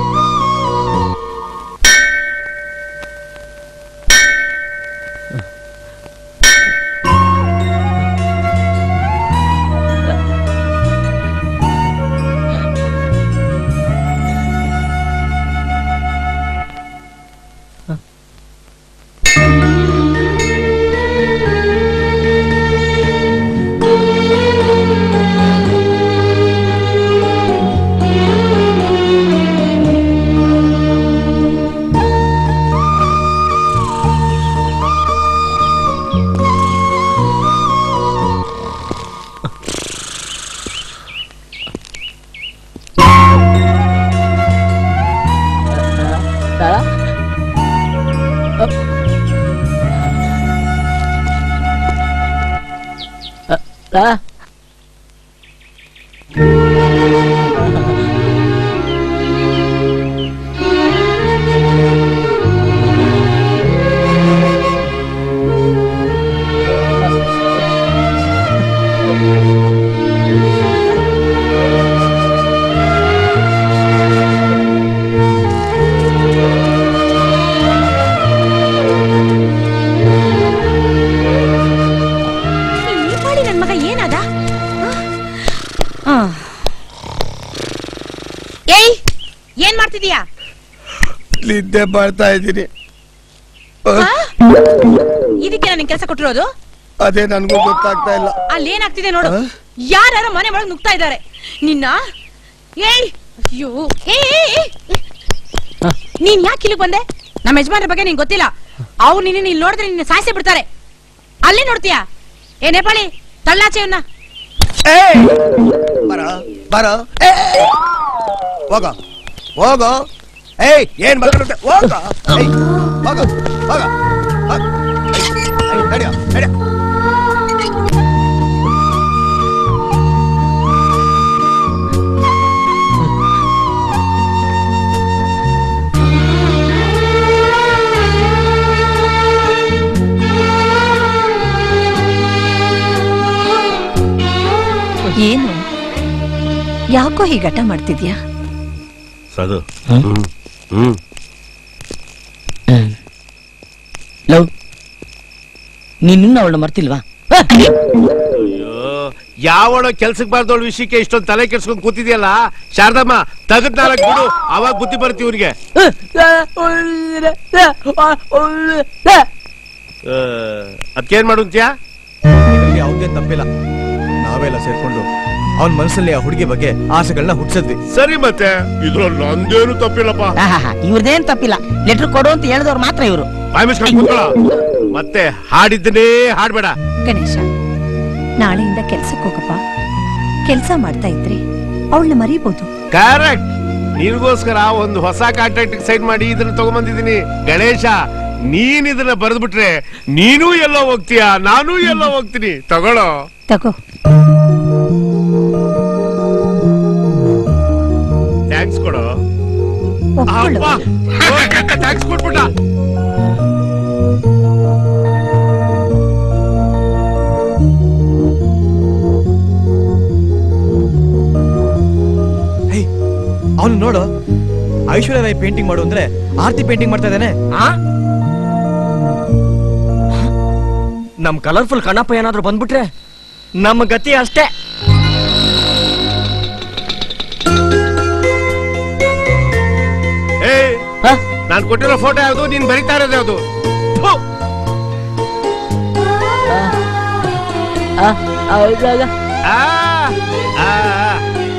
ಈ ಮಾಡಿ ನನ್ ಮಗ ಏನದ ಏಯ್ ಏನ್ ಮಾಡ್ತಿದೀಯಾ ನಿದ್ದೆ ಮಾಡ್ತಾ ಇದ್ದೀನಿ ಇದಕ್ಕೆ ನಾನು ಕೆಲಸ ಕೊಟ್ಟಿರೋದು ಅದೇ ನನ್ಗೂ ಗೊತ್ತಾಗ್ತಾ ಇಲ್ಲ ಅಲ್ಲಿ ಏನಾಗ್ತಿದೆ ನೋಡು ಯಾರು ಮನೆ ಒಳಗೆ ನುಗ್ತಾ ಇದ್ದಾರೆ ನಿನ್ನ ಏಯ್ ಅಯ್ಯೋ ಏ ನೀನ್ ಯಾಕೆ ಇಲ್ಲಿಗೆ ಬಂದೆ ನಮ್ಮ ಯಜಮಾನ್ರ ಬಗ್ಗೆ ನಿಂಗೆ ಗೊತ್ತಿಲ್ಲ ಅವ್ರು ನಿನ್ನ ಇಲ್ಲಿ ನೋಡಿದ್ರೆ ನಿನ್ನ ಸಾಯಿಸಿ ಬಿಡ್ತಾರೆ ಅಲ್ಲೇ ನೋಡ್ತೀಯಾ ಏ ನೇಪಾಳಿ ತಳ್ಳಾಚೆ ಇವನ್ನ ಬರ ಬರ ಹೋಗ ಹೋಗ ಏಯ್ ಏನ್ ಮಾತಾಡುತ್ತೆ ಹೋಗ ಏಯ್, ಹೋಗ ಹೋಗ ಹೋಗ. ಏಯ್, ಏಯ್, ನಡ್ಯೋ, ನಡ್ಯೋ. ಏನು ಯಾಕೋ ಹೀಗಟ ಮಾಡ್ತಿದ್ಯಾ ಸದು ಹ್ಮ್ ಹ್ಮ್ ಲವ್ ನೀನಿನ್ನ ಅವಳನ್ನ ಮರ್ತಿಲ್ವಾ ಅಯ್ಯೋ ಯಾವಳ ಕೆಲ್ಸಕ್ ಬಾರ್ದವಳ ವಿಷಯಕ್ಕೆ ಇಷ್ಟೊಂದು ತಲೆ ಕೆಡ್ಸ್ಕೊಂಡ್ ಕೂತಿದ್ಯಲ್ಲ ಶಾರದಮ್ಮ ತಗದ್ ನಾಲ್ಕು ಬಿಡು ಅವಾಗ ಬುದ್ಧಿ ಬರ್ತೀವಿ ಇವ್ರಿಗೆ ಅದಕ್ಕೇನ್ ಮಾಡುತ್ಯಾ ಇದರಲ್ಲಿ ಯಾವುದೇ ತಪ್ಪಿಲ್ಲ ನಾವೆಲ್ಲ ಸೇರ್ಕೊಂಡು ಅವನ ಮನಸ್ಸಲ್ಲಿ ಆ ಹುಡುಗಿ ಬಗ್ಗೆ ಆಸೆಗಳನ್ನ ಹುಟ್ಟಿಸಿದ್ವಿ ಸರಿ ಮತ್ತೆ ಇದ್ರಲ್ಲಿ ನಂದೇನು ತಪ್ಪಿಲ್ಲಪ್ಪ ಇವ್ರದೇನ್ ತಪ್ಪಿಲ್ಲ ಲೆಟರ್ ಕೊಡು ಅಂತ ಹೇಳಿದವ್ರು ಮಾತ್ರ ಇವರು ಬಾಯ್ ಮುಚ್ಕೊಂಡ್ ಕೂತ್ಕೊಳ್ಳ. ಮತ್ತೆ ಹಾಡಿದ್ದನೇ ಹಾಡ್ಬೇಡ ಗಣೇಶ ನಾಳೆಯಿಂದ ಕೆಲ್ಸಕ್ಕೆ ಹೋಗಪ್ಪ ಕೆಲ್ಸ ಮಾಡ್ತಾ ಇದ್ರೆ ಅವಳನ್ನ ಮರಿಬೋದು ಕರೆಕ್ಟ್ ನಿನ್ಗೋಸ್ಕರ ಒಂದು ಹೊಸ ಕಾಂಟ್ರಾಕ್ಟ್ ಸೈನ್ ಮಾಡಿ ಇದನ್ನ ತಗೊಂಬಂದಿದ್ದೀನಿ ಗಣೇಶ ನೀನ್ ಇದನ್ನ ಬರೆದ್ಬಿಟ್ರೆ ನೀನೂ ಎಲ್ಲೋ ಹೋಗ್ತೀಯ ನಾನೂ ಎಲ್ಲೋ ಹೋಗ್ತೀನಿ ತಗೊಳ್ಳೋ ತಗೋ ಥ್ಯಾಂಕ್ಸ್ ಕೊಡು ಒಪ್ಕೊಳ್ಳು. ಥ್ಯಾಂಕ್ಸ್ ಕೊಟ್ಬಿಟ್ಟ ಅವನು ನೋಡು ಐಶ್ವರ್ಯ ರಾಯ್ ಪೇಂಟಿಂಗ್ ಮಾಡು ಅಂದ್ರೆ ಆರ್ತಿ ಪೇಂಟಿಂಗ್ ಮಾಡ್ತಾ ಇದ್ದಾನೆ ನಮ್ ಕಲರ್ಫುಲ್ ಕಣ್ಣಪ್ಪ ಏನಾದ್ರೂ ಬಂದ್ಬಿಟ್ರೆ ನಮ್ಮ ಗತಿ ಅಷ್ಟೇ ಏ ನಾನ್ ಕೊಟ್ಟಿರೋ ಫೋಟೋ ಯಾವ್ದು ನೀನ್ ಬರಿತಾ ಇರೋದು ಯಾವ್ದು ಥು. ಆ, ಆ, ಆ.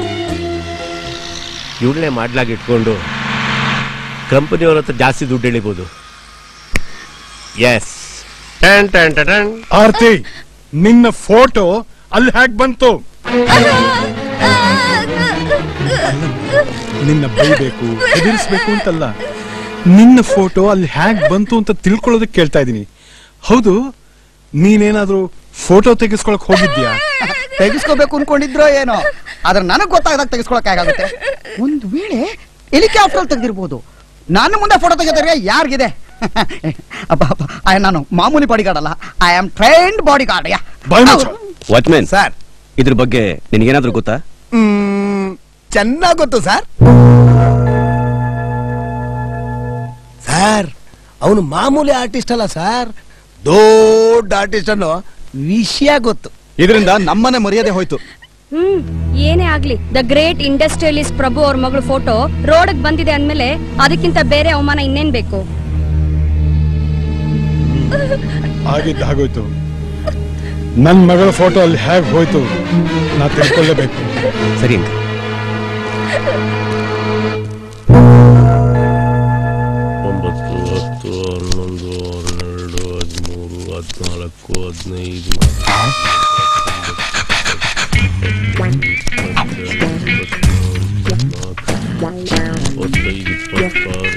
ಇವ್ಳನ್ನೇ ಮಾಡ್ಲಾಗಿ ಇಟ್ಕೊಂಡು ಕಂಪನಿಯವ್ರ ಹತ್ರ ಜಾಸ್ತಿ ದುಡ್ಡು ಎಳಿಬಹುದು ಎಸ್ ಟನ್ ಟನ್ ಟನ್ ಟನ್. ಆರ್ತಿ ನಿನ್ನ ಫೋಟೋ ಅಲ್ಲಿ ಹ್ಯಾಕ್ ಬಂತು ನಿನ್ನ ಬೈಬೇಕು ಹೆದರಿಸ್ಬೇಕು ಅಂತಲ್ಲ ನಿನ್ನ ಫೋಟೋ ಅಲ್ಲಿ ಹ್ಯಾಕ್ ಬಂತು ಅಂತ ತಿಳ್ಕೊಳ್ಳೋದಕ್ಕೆ ಕೇಳ್ತಾ ಇದ್ದೀನಿ ಹೌದು ನೀನೇನಾದ್ರೂ ಫೋಟೋ ತೆಗೆಸ್ಕೊಳಕ್ ಹೋಗಿದ್ಯಾ ತೆಗಿಸ್ಕೋಬೇಕು ಅನ್ಕೊಂಡಿದ್ರೋ ಏನೋ ಆದ್ರೆ ನನಗ್ ಗೊತ್ತಾಗದಾಗ ತೆಗಿಸ್ಕೊಳಕ್ ಆಗುತ್ತೆ ಒಂದ್ ವೇಳೆ ಹೆಲಿಕಾಪ್ಟರ್ ತೆಗೆದಿರ್ಬೋದು ನಾನು ಮುಂದೆ ಫೋಟೋ ತೆಗೆದರೆ ಯಾರಿಗಿದೆ ಅಪ್ಪ ಅಪ್ಪ, ಆ, ನಾನು ಮಾಮೂಲಿ ಬಾಡಿ ಗಾರ್ಡ್ ಅಲ್ಲ I am trained bodyguard ಯಾ ವಾಚ್ಮ್ಯಾನ್ ಸರ್ ಇದ್ರ ಬಗ್ಗೆ ನಿನಗೇನಾದ್ರೂ ಗೊತ್ತಾ ಚೆನ್ನಾಗ್ ಗೊತ್ತು ಸರ್ ಸರ್ ಅವನು ಮಾಮೂಲಿ ಆರ್ಟಿಸ್ಟ್ ಅಲ್ಲ ಸರ್ ದೊಡ್ಡ ಆರ್ಟಿಸ್ಟ್ ಅನ್ನೋ ವಿಷಯ ಗೊತ್ತು ಇದರಿಂದ ನಮ್ಮನೆ ಮರ್ಯಾದೆ ಹೋಯ್ತು ಹ್ಮ್ ಏನೇ ಆಗ್ಲಿ ದ ಗ್ರೇಟ್ ಇಂಡಸ್ಟ್ರಿಯಲಿಸ್ಟ್ ಪ್ರಭು ಅವ್ರ ಮಗಳು ಫೋಟೋ ರೋಡ್ ಬಂದಿದೆ ಅಂದ್ಮೇಲೆ ಅದಕ್ಕಿಂತ ಬೇರೆ ಅವಮಾನ ಇನ್ನೇನ್ ಬೇಕು ಆಗಿದ್ದ ಹಾಗೋಯ್ತು ನನ್ ಮಗಳ ಫೋಟೋ ಅಲ್ಲಿ ಹೇಗ್ ಹೋಯ್ತು ನಾ ತಿಳ್ಕೊಳ್ಳೇಬೇಕು ಸರಿ ಒಂಬತ್ತು ಹತ್ತು ಹನ್ನೊಂದು ಹನ್ನೆರಡು ಹದಿಮೂರು ಹದಿನಾಲ್ಕು ಹದಿನೈದು ಇಪ್ಪತ್ತೈದು ಇಪ್ಪತ್ತಾರು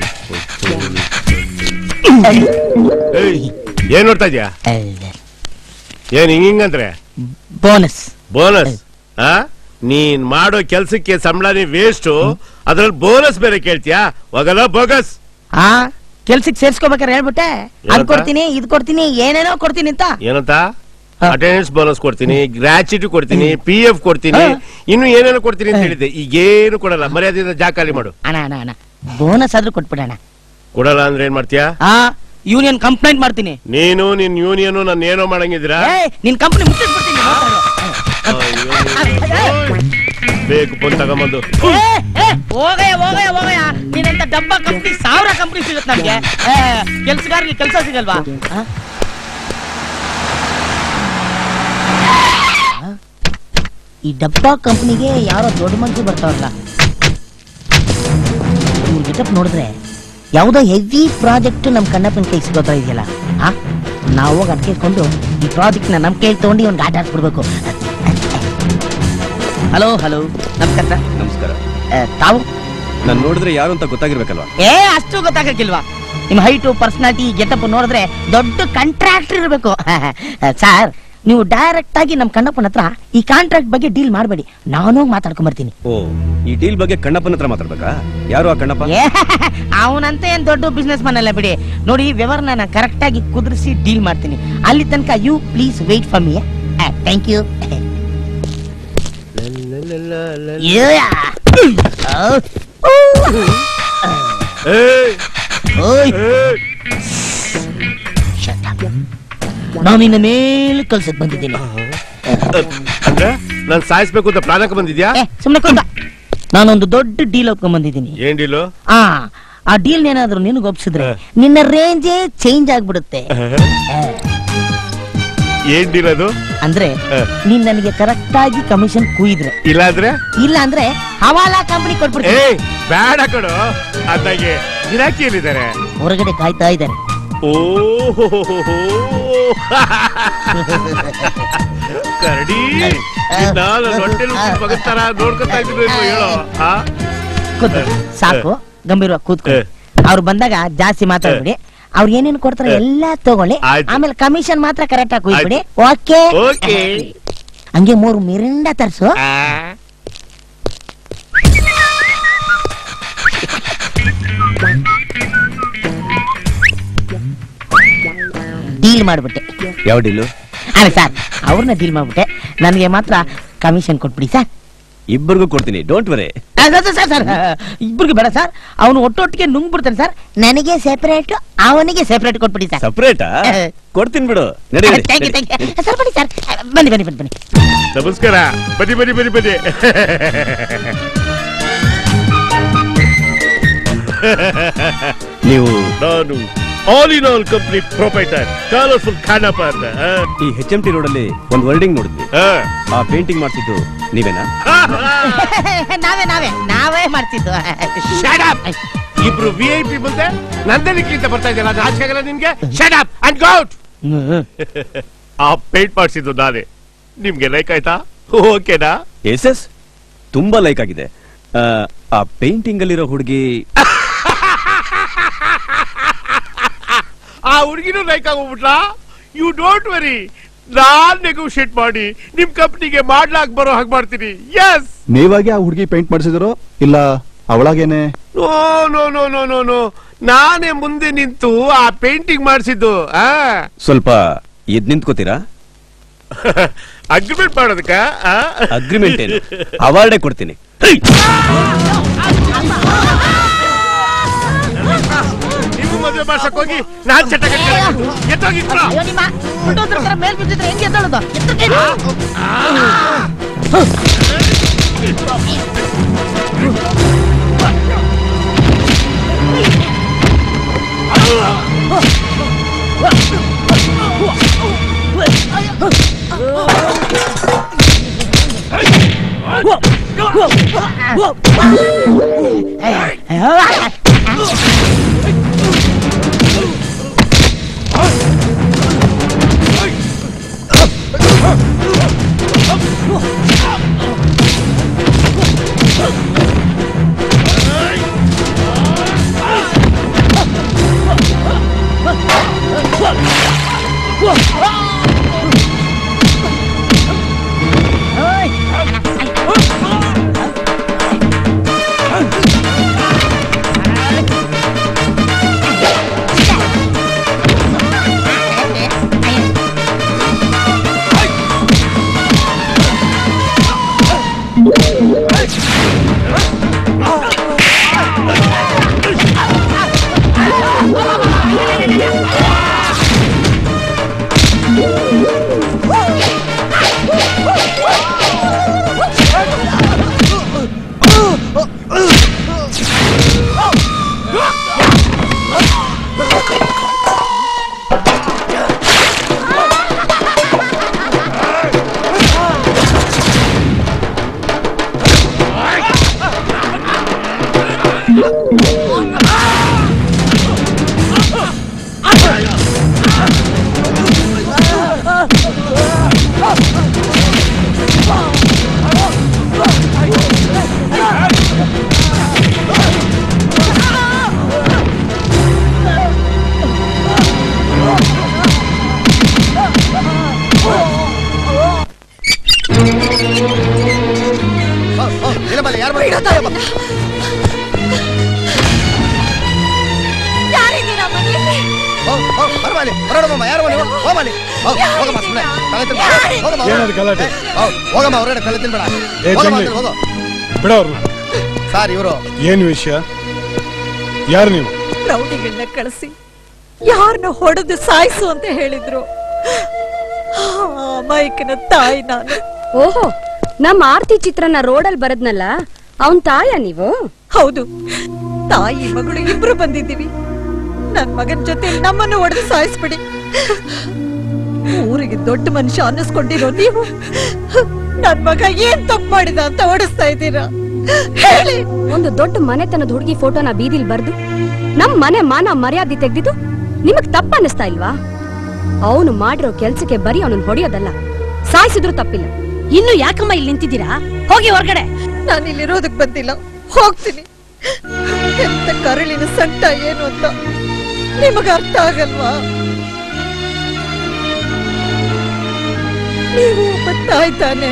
ಇಪ್ಪತ್ತೇಳು ಏಯ್, ಏನ್ ನೋಡ್ತಾ ಇದ್ಯಾ ಏನ್ ಹಿಂಗ್ ಹಿಂಗಂದ್ರೆ ಬೋನಸ್ ಬೋನಸ್ ಆ ನೀನ್ ಮಾಡೋ ಕೆಲ್ಸಕ್ಕೆ ಸಂಬಳನೇ ವೇಸ್ಟ್ ಅದ್ರಲ್ಲಿ ಬೋನಸ್ ಬೇರೆ ಕೇಳ್ತೀಯಾ ಹೋಗಲ್ಲ ಬೋಗಸ್ ಆ ಕೆಲ್ಸಕ್ಕೆ ಸೇರ್ಸ್ಕೋಬೇಕಾರೆ ಹೇಳ್ಬಿಟ್ಟೆ ಅದ್ ಏನಂತ? ಕೊಡ್ತೀನಿ ಇದ್ ಕೊಡ್ತೀನಿ ಏನೇನೋ ಕೊಡ್ತೀನಿ ಅಂತ ಏನಂತ ಅಟೆಂಡೆನ್ಸ್ ಬೋನಸ್ ಕೊಡ್ತೀನಿ ಗ್ರಾಚ್ಯುಟಿ ಕೊಡ್ತೀನಿ ಪಿ ಎಫ್ ಕೊಡ್ತೀನಿ ಇನ್ನು ಏನೇನೋ ಕೊಡ್ತೀನಿ ಅಂತ ಹೇಳಿದ್ದೆ ಈಗೇನು ಕೊಡಲ್ಲ ಮರ್ಯಾದೆಯಿಂದ ಜಾ ಖಾಲಿ ಮಾಡು ಅಣ್ಣ ಅಣ್ಣ ಅಣ್ಣ ಬೋನಸ್ ಆದ್ರೂ ಕೊಟ್ಬಿಡಣ ಕೊಡಲ್ಲ ಅಂದ್ರೆ ಏನ್ ಮಾಡ್ತೀಯಾ ಆ ಯೂನಿಯನ್ ಕಂಪ್ಲೇಂಟ್ ಮಾಡ್ತೀನಿ ನೀನು ನಿನ್ ಯೂನಿಯನ್ ನಾನು ಏನೋ ಮಾಡಂಗಿದ್ದೀರಾ ಏ ನಿನ್ ಕಂಪನಿ ಮುಟ್ಟಿಸ್ಬಿಡ್ತೀನಿ ಬೇಕು ಫೋನ್ ತಗೊಂಬಂದು ಏ, ಏ, ಹೋಗಯ್ಯ ಹೋಗಯ್ಯ ಹೋಗಯ್ಯ ನೀನಂತ ಡಬ್ಬ ಕಂಪ್ನಿ ಸಾವಿರ ಕಂಪ್ನಿ ಸಿಗುತ್ತೆ ನಮ್ಗೆ ಕೆಲ್ಸಗಾರರಿಗೆ ಕೆಲಸ ಸಿಗಲ್ವಾ ಆ? ಈ ಡಬ್ಬಾ ಕಂಪ್ನಿಗೆ ಯಾರೋ ದೊಡ್ಡ ಮನುಷ್ಯ ಬರ್ತಾವಲ್ಲ ಇವ್ರ ಗೆಟಪ್ ನೋಡಿದ್ರೆ ಯಾವುದೋ ಹೆವಿ ಪ್ರಾಜೆಕ್ಟ್ ನಮ್ ಕಣ್ಣಪ್ಪನ ಕೈ ಸಿಗೋ ತರ ಇದೆಯಲ್ಲ ಆ ನಾವು ಹೋಗಿ ಅಟ್ಕೇಸ್ಕೊಂಡು ಈ ಪ್ರಾಜೆಕ್ಟ್ ನ ನಮ್ ಕೈಲಿ ತಗೊಂಡು ಇವ್ನಿಗೆ ಆಟ ಆಡ್ಬಿಡ್ಬೇಕು ಹಲೋ ಹಲೋ ನಮಸ್ಕಾರ ಸರ್ ನಮಸ್ಕಾರ ಆ, ತಾವು ನಾನ್ ನೋಡಿದ್ರೆ ಯಾರು ಅಂತ ಗೊತ್ತಾಗಿರ್ಬೇಕಲ್ವಾ ಏ ಅಷ್ಟು ಗೊತ್ತಾಗಕ್ಕಿಲ್ವಾ ನಿಮ್ ಹೈಟು ಪರ್ಸನಾಲಿಟಿ ಗೆಟಪ್ ನೋಡಿದ್ರೆ ದೊಡ್ಡ ಕಾಂಟ್ರಾಕ್ಟರ್ ಇರಬೇಕು ಸರ್ ನೀವು ಡೈರೆಕ್ಟ್ ಆಗಿ ನಮ್ ಕಣ್ಣಪ್ಪನ ಹತ್ರ ಈ ಕಾಂಟ್ರಾಕ್ಟ್ ಬಗ್ಗೆ ಡೀಲ್ ಮಾಡಬೇಡಿ ನಾನು ಹೋಗಿ ಮಾತಾಡ್ಕೊಂಡ್ ಬರ್ತೀನಿ ಓ ಈ ಡೀಲ್ ಬಗ್ಗೆ ಕಣ್ಣಪ್ಪನ ಹತ್ರ ಮಾತಾಡ್ಬೇಕಾ ಯಾರು ಆ ಕಣ್ಣಪ್ಪ ಅವನಂತ ಏನ್ ದೊಡ್ಡ ಬಿಸ್ನೆಸ್ ಮನ್ ಅಲ್ಲ ಬಿಡಿ ನೋಡಿ ವ್ಯವಹಾರನ ನಾನು ಕರೆಕ್ಟ್ ಆಗಿ ಕುದುರಿಸಿ ಡೀಲ್ ಮಾಡ್ತೀನಿ ಅಲ್ಲಿ ತನಕ you please wait for me thank you ನಾನು ಇನ್ನ ಮೇಲೆ ಕಲ್ಸಕ್ ಬಂದಿದ್ದೀನಿ ಅಂದ್ರೆ ನಾನ್ ಸಾಯಿಸ್ಬೇಕು ಅಂತ ಪ್ಲಾನಕ್ಕೆ ಬಂದಿದ್ಯಾ ಸುಮ್ಮನೆ ಕೊಂಡ ನಾನೊಂದು ದೊಡ್ಡ ಡೀಲ್ ಒಪ್ಕೊಂಡ್ ಬಂದಿದ್ದೀನಿ ಏನ್ ಡೀಲು ಆ ಆ ಡೀಲ್ ಏನಾದ್ರೂ ನಿನಗೆ ಒಪ್ಸಿದ್ರೆ ನಿನ್ನ ರೇಂಜೇ ಚೇಂಜ್ ಆಗ್ಬಿಡುತ್ತೆ ಏನ್ ಡೀಲ್ ಅದು ಅಂದ್ರೆ ನೀನ್ ನನಗೆ ಕರೆಕ್ಟ್ ಆಗಿ ಕಮಿಷನ್ ಕುಯ್ದ್ರೆ ಇಲ್ಲಾಂದ್ರೆ ಇಲ್ಲ ಅಂದ್ರೆ ಹವಾಲಾ ಕಂಪನಿ ಏ ಕೊಟ್ಬಿಡ್ತೀನಿ ಬೇಡ ಕಡು ಅದಾಗೆ ಗಿರಾಕಿ ಎಲ್ಲಿದ್ದಾರೆ ಹೊರಗಡೆ ಕಾಯ್ತಾ ಇದ್ದಾರೆ ಓ ಕರಡಿ ನಾನು ಹೊಟ್ಟೆಲ್ ಬಗಸ್ತಾರ ನೋಡ್ಕೊತಾ ಇದ್ದೀನಿ ಹೇಳೋ ಆ? ಕೂತ್ಕೊ. ಸಾಕು ಗಂಭೀರವಾಗಿ ಕೂತ್ಕೊ ಅವ್ರು ಬಂದಾಗ ಜಾಸ್ತಿ ಮಾತಾಡ್ಬಿಡಿ ಅವ್ರು ಏನೇನು ಕೊಡ್ತಾರೆ ಎಲ್ಲ ತಗೊಳ್ಳಿ ಆಯ್ತು. ಆಮೇಲೆ ಕಮಿಷನ್ ಮಾತ್ರ ಕರೆಕ್ಟ್ ಆಗಿ ಕುಯ್ಬಿಡಿ ಓಕೆ ಓಕೆ ಹಂಗೆ ಮೂರು ಮಿರಿಂಡ ತರ್ಸು ಡೀಲ್ ಮಾಡ್ಬಿಟ್ಟೆ ಯಾವ ಡೀಲು ಅಲ್ಲ ಸರ್ ಅವ್ರನ್ನ ಡೀಲ್ ಮಾಡ್ಬಿಟ್ಟೆ ನನಗೆ ಮಾತ್ರ ಕಮಿಷನ್ ಕೊಟ್ಬಿಡಿ ಸರ್ ಇಬ್ಬರಿಗೂ ಕೊಡ್ತೀನಿ ಡೋಂಟ್ ವರಿ ಸರ್ ಸರ್ ಇಬ್ಬರಿಗೆ ಬೇಡ ಸರ್ ಅವನು ಒಟ್ಟೊಟ್ಟಿಗೆ ನುಂಗ್ಬಿಡ್ತಾನೆ ಸರ್ ನನಗೆ ಸೆಪರೇಟ್ ಅವನಿಗೆ ಸೆಪರೇಟ್ ಕೊಟ್ಬಿಡಿ ಸರ್ ಸಪ್ರೇಟಾ ಕೊಡ್ತೀನಿ ಬಿಡು ನಡಿ ನಡಿ, ಥ್ಯಾಂಕ್ ಯು ನಡಿ. ಥ್ಯಾಂಕ್ ಯು ಸರ್ ಬನ್ನಿ ಸರ್ ಬನ್ನಿ ಬನ್ನಿ ಬನ್ನಿ ಬನ್ನಿ ನಮಸ್ಕಾರ ಬನ್ನಿ ಬನ್ನಿ ಬನ್ನಿ ಬನ್ನಿ ನೀವು ನಾನು all in all company proprietor colourful Khanappa ಅಂತ ಆ? ಈ ಹೆಚ್ ಎಂ ಟಿ ರೋಡ್ ಅಲ್ಲಿ ಒಂದು ವರ್ಡಿಂಗ್ ನೋಡಿದ್ವಿ ಆ ಪೇಂಟಿಂಗ್ ಮಾಡಿಸಿದ್ದು ನೀವೇನಾ ನಾವೇ ನಾವೇ ನಾವೇ ಮಾಡ್ತಿದ್ದು Shut up! ಇಬ್ರು ವಿ ಐ ಪಿ ಮುಂದೆ ನಂದನಿಕ್ಕಿಂತ ಬರ್ತಾ ಇದೆಯಲ್ಲ ಅದು ಆಚೆ ಆಗಲ್ಲ ನಿನ್ಗೆ ಶಟ್ ಅಪ್ ಅಂಡ್ ಗೌಟ್ ಆ ಪೇಂಟ್ ಮಾಡಿಸಿದ್ದು ನಾನೇ ನಿಮ್ಗೆ ಲೈಕ್ ಆಯ್ತಾ ಓಕೆನಾ ಎಸ್ ಎಸ್ ತುಂಬಾ ಲೈಕ್ ಆಗಿದೆ ಆ, ಆ ಪೇಂಟಿಂಗ್ ಅಲ್ಲಿರೋ ಹುಡುಗಿ ಆ ಹುಡುಗಿನೂ ಲೈಕ್ ಆಗೋಗ್ಬಿಟ್ಲಾ ಯು ಡೋಂಟ್ ವರಿ ನಾನ್ ನೆಗೋಷಿಯೇಟ್ ಮಾಡಿ ನಿಮ್ ಕಂಪ್ನಿಗೆ ಮಾಡ್ಲಾಕ್ ಬರೋ ಹಾಗೆ ಮಾಡ್ತೀನಿ ಎಸ್ ನೀವಾಗೆ ಆ ಹುಡುಗಿ ಪೇಂಟ್ ಮಾಡಿಸಿದ್ರು ಇಲ್ಲ ಅವಳಾಗೇನೆ no no no no no no ನಾನೇ ಮುಂದೆ ನಿಂತು ಆ ಪೇಂಟಿಂಗ್ ಮಾಡಿಸಿದ್ದು ಆ ಸ್ವಲ್ಪ ಎದ್ ನಿಂತ್ಕೋತೀರಾ ಅಗ್ರಿಮೆಂಟ್ ಮಾಡೋದಕ್ಕ ಅಗ್ರಿಮೆಂಟ್ ಏನು ಅವಾರ್ಡೇ ಕೊಡ್ತೀನಿ ನೀವು ಮದುವೆ ಮಾಡ್ಸಕ್ ಹೋಗಿ ನಾನ್ ಚಟ ಎತ್ತೋಗಿ ಅಯ್ಯೋ ನಿಮ್ಮ ಬುಲ್ಡೋಸರ್ ತರ ಮೇಲ್ ಬಿದ್ದಿದ್ರೆ ಹೆಂಗೆ ಎದ್ದೇಳೋದು ಎತ್ತಕ್ಕೆ ಇದು. ಯಾರಿದ್ದೀರಾ ಮನೆಯಲ್ಲಿ ಹೊರಡಮ್ಮ ಯಾರು ನೀವು ಹೋಗಮ್ಮ ಹೋಗಮ್ಮ ಸುಮ್ಮನೆ ತಲೆ ತಿನ್ಬೇಡ ಹೋಗಮ್ಮ ಏನದು ಗಲಾಟೆ? ಹೋಗಮ್ಮ ಹೊರಗಡೆ ತಲೆ ತಿನ್ಬೇಡ ಏ, ಹೋಗಮ್ಮ ಜಂಗ್ಲಿ. ಅಂತ ಹೋಗೋ ಬಿಡೋರ್ನ ಸರ್ ಇವರು ಏನ್ ವಿಷಯ ಯಾರು ನೀವು ರೌಡಿಗಳನ್ನ ಕಳಿಸಿ ಯಾರನ್ನ ಹೊಡೆದು ಸಾಯಿಸು ಅಂತ ಹೇಳಿದ್ರು ಆ ಅಮಾಯಕನ ತಾಯಿ ನಾನು ಓಹೋ ನಮ್ಮ ಆರ್ತಿ ಚಿತ್ರನ ರೋಡಲ್ಲಿ ಬರದ್ನಲ್ಲ ಅವನ್ ತಾಯ ನೀವು ಹೌದು ತಾಯಿ ಮಗಳು ಇಬ್ರು ಬಂದಿದ್ದೀವಿ ನನ್ ಮಗನ್ ಜೊತೆ ನಮ್ಮನ್ನು ಹೊಡೆದು ಸಾಯಿಸ್ಬಿಡಿ ಊರಿಗೆ ದೊಡ್ಡ ಮನುಷ್ಯ ಅನ್ನಿಸ್ಕೊಂಡಿರೋ ನೀವು ನನ್ ಮಗ ಏನ್ ತಪ್ಪು ಮಾಡಿದ ಅಂತ ಓಡಿಸ್ತಾ ಇದ್ದೀರಾ ಹೇಳಿ ಒಂದು ದೊಡ್ಡ ಮನೆತನದ ಹುಡುಗಿ ಫೋಟೋನ ಬೀದಿಲ್ ಬರ್ದು ನಮ್ ಮನೆ ಮಾನ ಮರ್ಯಾದೆ ತೆಗ್ದಿದ್ದು ನಿಮಗ್ ತಪ್ಪ ಅನ್ನಿಸ್ತಾ ಇಲ್ವಾ ಅವನು ಮಾಡಿರೋ ಕೆಲ್ಸಕ್ಕೆ ಬರೀ ಅವನನ್ನ ಹೊಡೆಯೋದಲ್ಲ ಸಾಯಿಸಿದ್ರು ತಪ್ಪಿಲ್ಲ ಇನ್ನು ಯಾಕಮ್ಮ ಇಲ್ಲಿ ನಿಂತಿದ್ದೀರಾ ಹೋಗಿ ಹೊರಗಡೆ ನಾನು ಇಲ್ಲಿರೋದಕ್ ಬಂದಿಲ್ಲ ಹೋಗ್ತೀನಿ ಎಂತ ಕರುಳಿನ ಸಂಟ ಏನು ಅಂತ ನಿಮಗ ಅರ್ಥ ಆಗಲ್ವಾ ನೀವು ಒಬ್ಬ ತಾಯಿ ತಾನೆ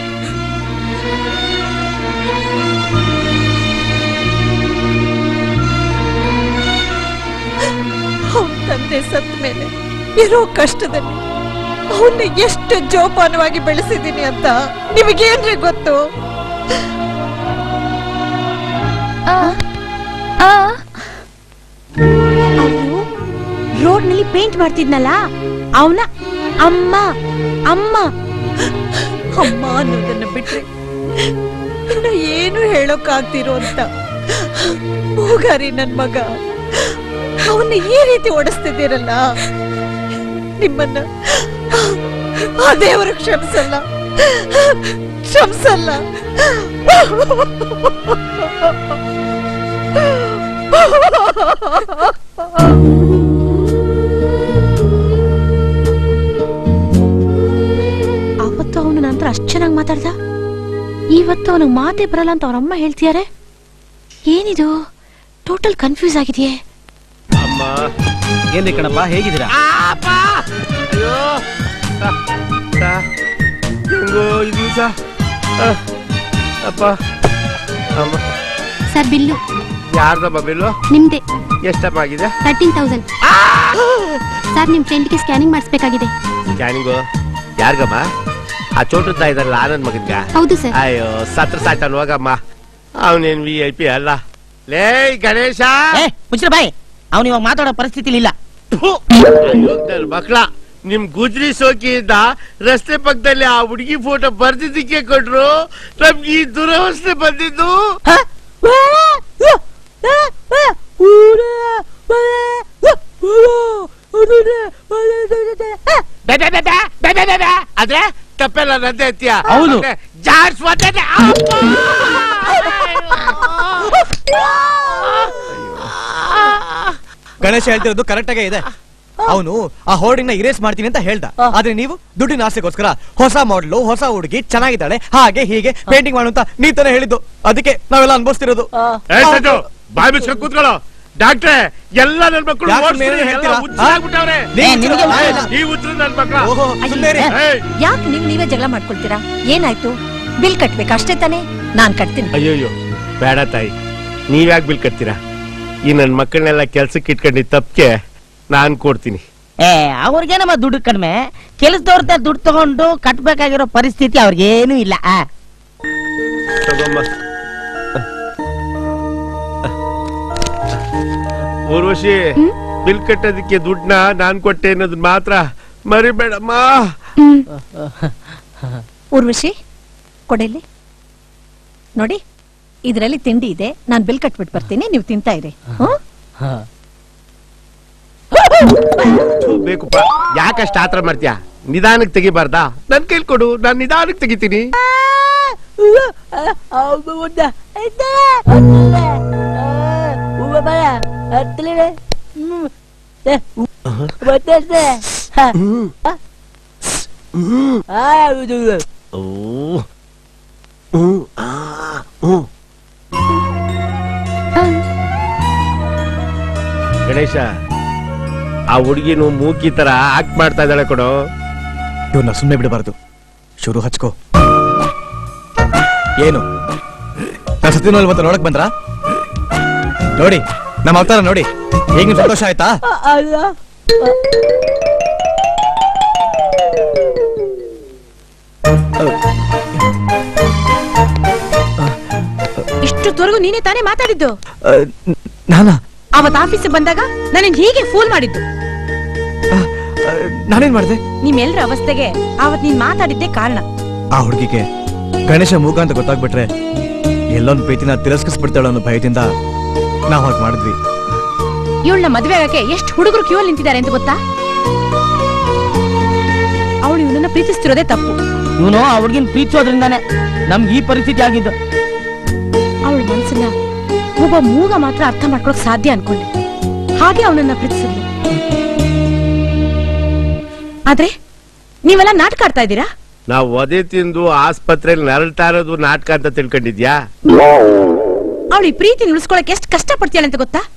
ಅವನ್ ತಂದೆ ಸತ್ತ ಮೇಲೆ ಇರೋ ಕಷ್ಟದಲ್ಲಿ ಅವನ್ನ ಎಷ್ಟು ಜೋಪಾನವಾಗಿ ಬೆಳೆಸಿದೀನಿ ಅಂತ ನಿಮಗೇನ್ರಿ ಗೊತ್ತು ರೋಡ್ ನಲ್ಲಿ ಪೇಂಟ್ ಮಾಡ್ತಿದ್ನಲ್ಲ ಅವನ ಅಮ್ಮ ಅಮ್ಮ ಅಮ್ಮ ಅನ್ನೋದನ್ನ ಬಿಟ್ರೆ ಇನ್ನ ಏನು ಹೇಳೋಕಾಗ್ತಿರೋ ಅಂತ ಹೋಗಾರಿ ನನ್ ಮಗ ಅವನ್ನ ಈ ರೀತಿ ಓಡಿಸ್ತಿದ್ದೀರಲ್ಲ ನಿಮ್ಮನ್ನ ಆ ದೇವರು ಕ್ಷಮಿಸಲ್ಲ ಕ್ಷಮಿಸಲ್ಲ ಅವತ್ತು ಅವನು ನಂತರ ಅಷ್ಟ್ ಚೆನ್ನಾಗಿ ಮಾತಾಡ್ದ ಇವತ್ತು ಅವನಿಗೆ ಮಾತೇ ಬರಲ್ಲ ಅಂತ ಅವ್ರ ಅಮ್ಮ ಹೇಳ್ತಿದ್ದಾರೆ ಏನಿದು ಟೋಟಲ್ ಕನ್ಫ್ಯೂಸ್ ಆಗಿದೆಯೇ ಅಮ್ಮ ಏನ್ರಿ ಕಣಪ್ಪ ಹೇಗಿದ್ದೀರಾ ಅಯ್ಯೋ ಅಯ್ಯೋ ತಾ, ತಾ. ಹೆಂಗೋ ಈ ದಿವಸ ಅಪ್ಪ ಅಮ್ಮ ಸರ್ ಬಿಲ್ಲು ಯಾರ್ದಮ್ಮ ಬಿಲ್ಲು ನಿಮ್ದೆ ಎಷ್ಟಮ್ಮ ಆಗಿದೆ ತರ್ಟೀನ್ ತೌಸಂಡ್ ಸರ್ ನಿಮ್ ಫ್ರೆಂಡ್ಗೆ ಸ್ಕ್ಯಾನಿಂಗ್ ಮಾಡಿಸ್ಬೇಕಾಗಿದೆ ಸ್ಕ್ಯಾನಿಂಗು ಯಾರಿಗಮ್ಮ ಆ ಚೋಟದ ಇದಾರಲ್ಲ ಆನಂದ್ ಮಗನ್ಗ ಹೌದು ಸರ್ ಅಯ್ಯೋ ಸತ್ರ ಸಾಯ್ತಾನ ಹೋಗಮ್ಮ ಅವನೇನ್ ವಿ ಐ ಪಿ ಅಲ್ಲ ಲೇ ಗಣೇಶ ಮುಚ್ಚಿರ ಬಾಯ್ ಅವನು ಇವಾಗ ಮಾತಾಡೋ ಪರಿಸ್ಥಿತಿ ಇಲ್ಲ ಅಯ್ಯೋ ನನ್ ಮಕ್ಳ ನಿಮ್ ಗುಜ್ರಿ ಸೋಕಿಯಿಂದ ರಸ್ತೆ ಪಕ್ಕದಲ್ಲಿ ಆ ಹುಡುಗಿ ಫೋಟೋ ಬರ್ದಿದ್ದಕ್ಕೆ ಕೊಟ್ರು ನಮ್ಗೆ ಈ ದುರವಸ್ಥೆ ಬಂದಿದ್ದು ಬೆ, ಬೆ, ಬೆ, ಬೆ, ಬೆ, ಬೆ, ಬೆ, ಬೆ. ಆದ್ರೆ ತಪ್ಪೆಲ್ಲ ನಂದೇ ಅಂತೀಯ ಹೌದು. ಜಾರ್ಸ್ ಮಾತಾಡ ಗಣೇಶ ಹೇಳ್ತಿರೋದು ಕರೆಕ್ಟ್ ಆಗೇ ಇದೆ ಅವನು ಆ ಹೋರ್ಡಿಂಗ್ ನ ಇರೇಸ್ ಮಾಡ್ತೀನಿ ಅಂತ ಹೇಳ್ದ ಆದ್ರೆ ನೀವು ದುಡ್ಡಿನ ಆಸೆಗೋಸ್ಕರ ಹೊಸ ಮಾಡ್ಲು ಹೊಸ ಹುಡುಗಿ ಚೆನ್ನಾಗಿದ್ದಾಳೆ ಹಾಗೆ ಹೀಗೆ ಪೇಂಟಿಂಗ್ ಮಾಡು ಅಂತ ನೀ ತಾನೇ ಹೇಳಿದ್ದು ಅದಕ್ಕೆ ನಾವೆಲ್ಲ ಅನ್ಭವಿಸ್ತಿರೋದು ಏ, ಸಜ್ಜು, ಬಾಯ್ ಮುಚ್ಕೊಂಡ್ ಕೂತ್ಕೊಳ್ಳೋ ಡಾಕ್ಟ್ರೆ ಎಲ್ಲ ನನ್ ಮಕ್ಕಳು ಯಾಕೆ ಓಡ್ಸ್ಬಿಡಿ, ಮೇಲೆ ಎಲ್ಲ ಹೇಳ್ತೀರಾ? ಹುಚ್ಚಾಗ್ಬಿಟ್ಟವ್ರೆ. ನೀವು ಏ, ನಿಮಗೆ ಹುಚ್ಚ? ಈ ಹುಚ್ಚರು ನನ್ ಮಕ್ಳ ಓಹೋ, ಸುಮ್ನೆ ಇರಿ. ಏಯ್, ಯಾಕೆ ನೀವು ನೀವೇ ಜಗಳ ಮಾಡ್ಕೊಳ್ತೀರಾ ಏನಾಯ್ತು ಬಿಲ್ ಕಟ್ಬೇಕು ಅಷ್ಟೇ ತಾನೇ ನಾನ್ ಕಟ್ತೀನಿ ಅಯ್ಯೋಯ್ಯೋ ಬೇಡ ತಾಯಿ ನೀವ್ಯಾಕ್ ಬಿಲ್ ಕಟ್ತೀರಾ ಈ ನನ್ ಮಕ್ಕಳನ್ನೆಲ್ಲ ಕೆಲ್ಸಕ್ಕೆ ಇಟ್ಕೊಂಡಿದ್ ತಪ್ಪಿಗೆ ನಾನ್ ಕೊಡ್ತೀನಿ ಏ ಅವ್ರಿಗೇನಮ್ಮ ದುಡ್ಡು ಕಡಿಮೆ ಕೆಲಸದವ್ರ ದುಡ್ಡು ತಗೊಂಡು ಕಟ್ಬೇಕಾಗಿರೋ ಪರಿಸ್ಥಿತಿ ಅವ್ರಿಗೇನು ಇಲ್ಲ ಆ. ತಗೊಮ್ಮ ಊರ್ವಶಿ ಬಿಲ್ ಕಟ್ಟೋದಕ್ಕೆ ದುಡ್ಡನ್ನ ನಾನ್ ಕೊಟ್ಟೆ ಅನ್ನೋದು ಮಾತ್ರ ಮರಿಬೇಡಮ್ಮ ಊರ್ವಶಿ ಕೊಡೆಲ್ಲಿ ನೋಡಿ ಇದರಲ್ಲಿ ತಿಂಡಿ ಇದೆ ನಾನ್ ಬಿಲ್ ಕಟ್ಬಿಟ್ಟು ಬರ್ತೀನಿ ನೀವು ತಿಂತಾ ಇರಿ ಹ್ಮ್? ಥು, ಬೇಕುಪ್ಪ ಯಾಕಷ್ಟ ಆತರ ಮಾಡ್ತೀಯ ನಿಧಾನಕ್ಕೆ ತೆಗಿಬಾರ್ದಾ ನನ್ ಕೈಲ್ ಕೊಡು ನಾನ್ ನಿಧಾನಕ್ಕೆ ತೆಗಿತೀನಿ ಓ ಹ್ಮ್, ಆ, ಹ್ಮ್. ಗಣೇಶ ಆ ಹುಡುಗಿನು ಮೂಕಿ ತರ ಆಕ್ಟ್ ಮಾಡ್ತಾ ಇದ್ದಾಳೆ ಕೊಡು ಇವ್ರನ್ನ ಸುಮ್ಮನೆ ಬಿಡಬಾರ್ದು ಶುರು ಹಚ್ಕೋ ಏನು ನಾ ಸತ್ಯನಲ್ಲಿ ಮತ್ತೆ ನೋಡಕ್ ಬಂದ್ರ ನೋಡಿ ನಮ್ಮ ಅವತಾರ ನೋಡಿ ಹೇಗೆ ಸಂತೋಷ ಆಯ್ತಾ ಇಷ್ಟೊತ್ತವರೆಗೂ ನೀನೇ ತಾನೇ ಮಾತಾಡಿದ್ದು ನಾನಾ ಅವತ್ ಆಫೀಸ್ ಬಂದಾಗ ನನ್ನ ಹೀಗೆ ಫೂಲ್ ಮಾಡಿದ್ದು ನಾನೇನ್ ಮಾಡಿದೆ ನಿಮ್ಮೆಲ್ಲರ ಅವಸ್ಥೆಗೆ ಅವತ್ ನೀನ್ ಮಾತಾಡಿದ್ದೇ ಕಾರಣ ಆ ಹುಡುಗಿಗೆ ಗಣೇಶ ಮೂಗ ಅಂತ ಗೊತ್ತಾಗ್ಬಿಟ್ರೆ ಎಲ್ಲೊಂದು ಪ್ರೀತಿನ ತಿರಸ್ಕರಿಸ್ಬಿಡ್ತಾಳೆ ಅನ್ನೋ ಭಯದಿಂದ ನಾವು ಹಾಗೆ ಮಾಡಿದ್ವಿ ಇವಳನ್ನ ಮದ್ವೆ ಆಗಕ್ಕೆ ಎಷ್ಟು ಹುಡುಗರು ಕ್ಯೂ ಅಲ್ಲಿ ನಿಂತಿದ್ದಾರೆ ಅಂತ ಗೊತ್ತಾ ಅವಳು ಇವನನ್ನ ಪ್ರೀತಿಸ್ತಿರೋದೇ ತಪ್ಪು ಇವನು ಆ ಹುಡ್ಗಿನ್ ಪ್ರೀತಿಸೋದ್ರಿಂದಾನೆ ನಮ್ಗೆ ಈ ಪರಿಸ್ಥಿತಿ ಆಗಿದ್ದು ಅವಳ ಮನ್ಸನ್ನ ಒಬ್ಬ ಮೂಗ ಮಾತ್ರ ಅರ್ಥ ಮಾಡ್ಕೊಳಕ್ ಸಾಧ್ಯ ಅನ್ಕೊಂಡೆ ಹಾಗೆ ಅವನನ್ನ ಪ್ರೀತಿಸಿದ್ಲು ಆದ್ರೆ ನೀವೆಲ್ಲ ನಾಟಕ ಆಡ್ತಾ ಇದ್ದೀರಾ ನಾವು ಒದೆ ತಿಂದು ಆಸ್ಪತ್ರೆಯಲ್ಲಿ ನರಳ್ತಾ ಇರೋದು ನಾಟಕ ಅಂತ ತಿಳ್ಕೊಂಡಿದ್ಯಾ ಅವಳು ಈ ಪ್ರೀತಿ ಉಳಿಸ್ಕೊಳಕ್ ಎಷ್ಟು ಕಷ್ಟ ಪಡ್ತೀಯಾಳೆ ಅಂತ ಗೊತ್ತಾ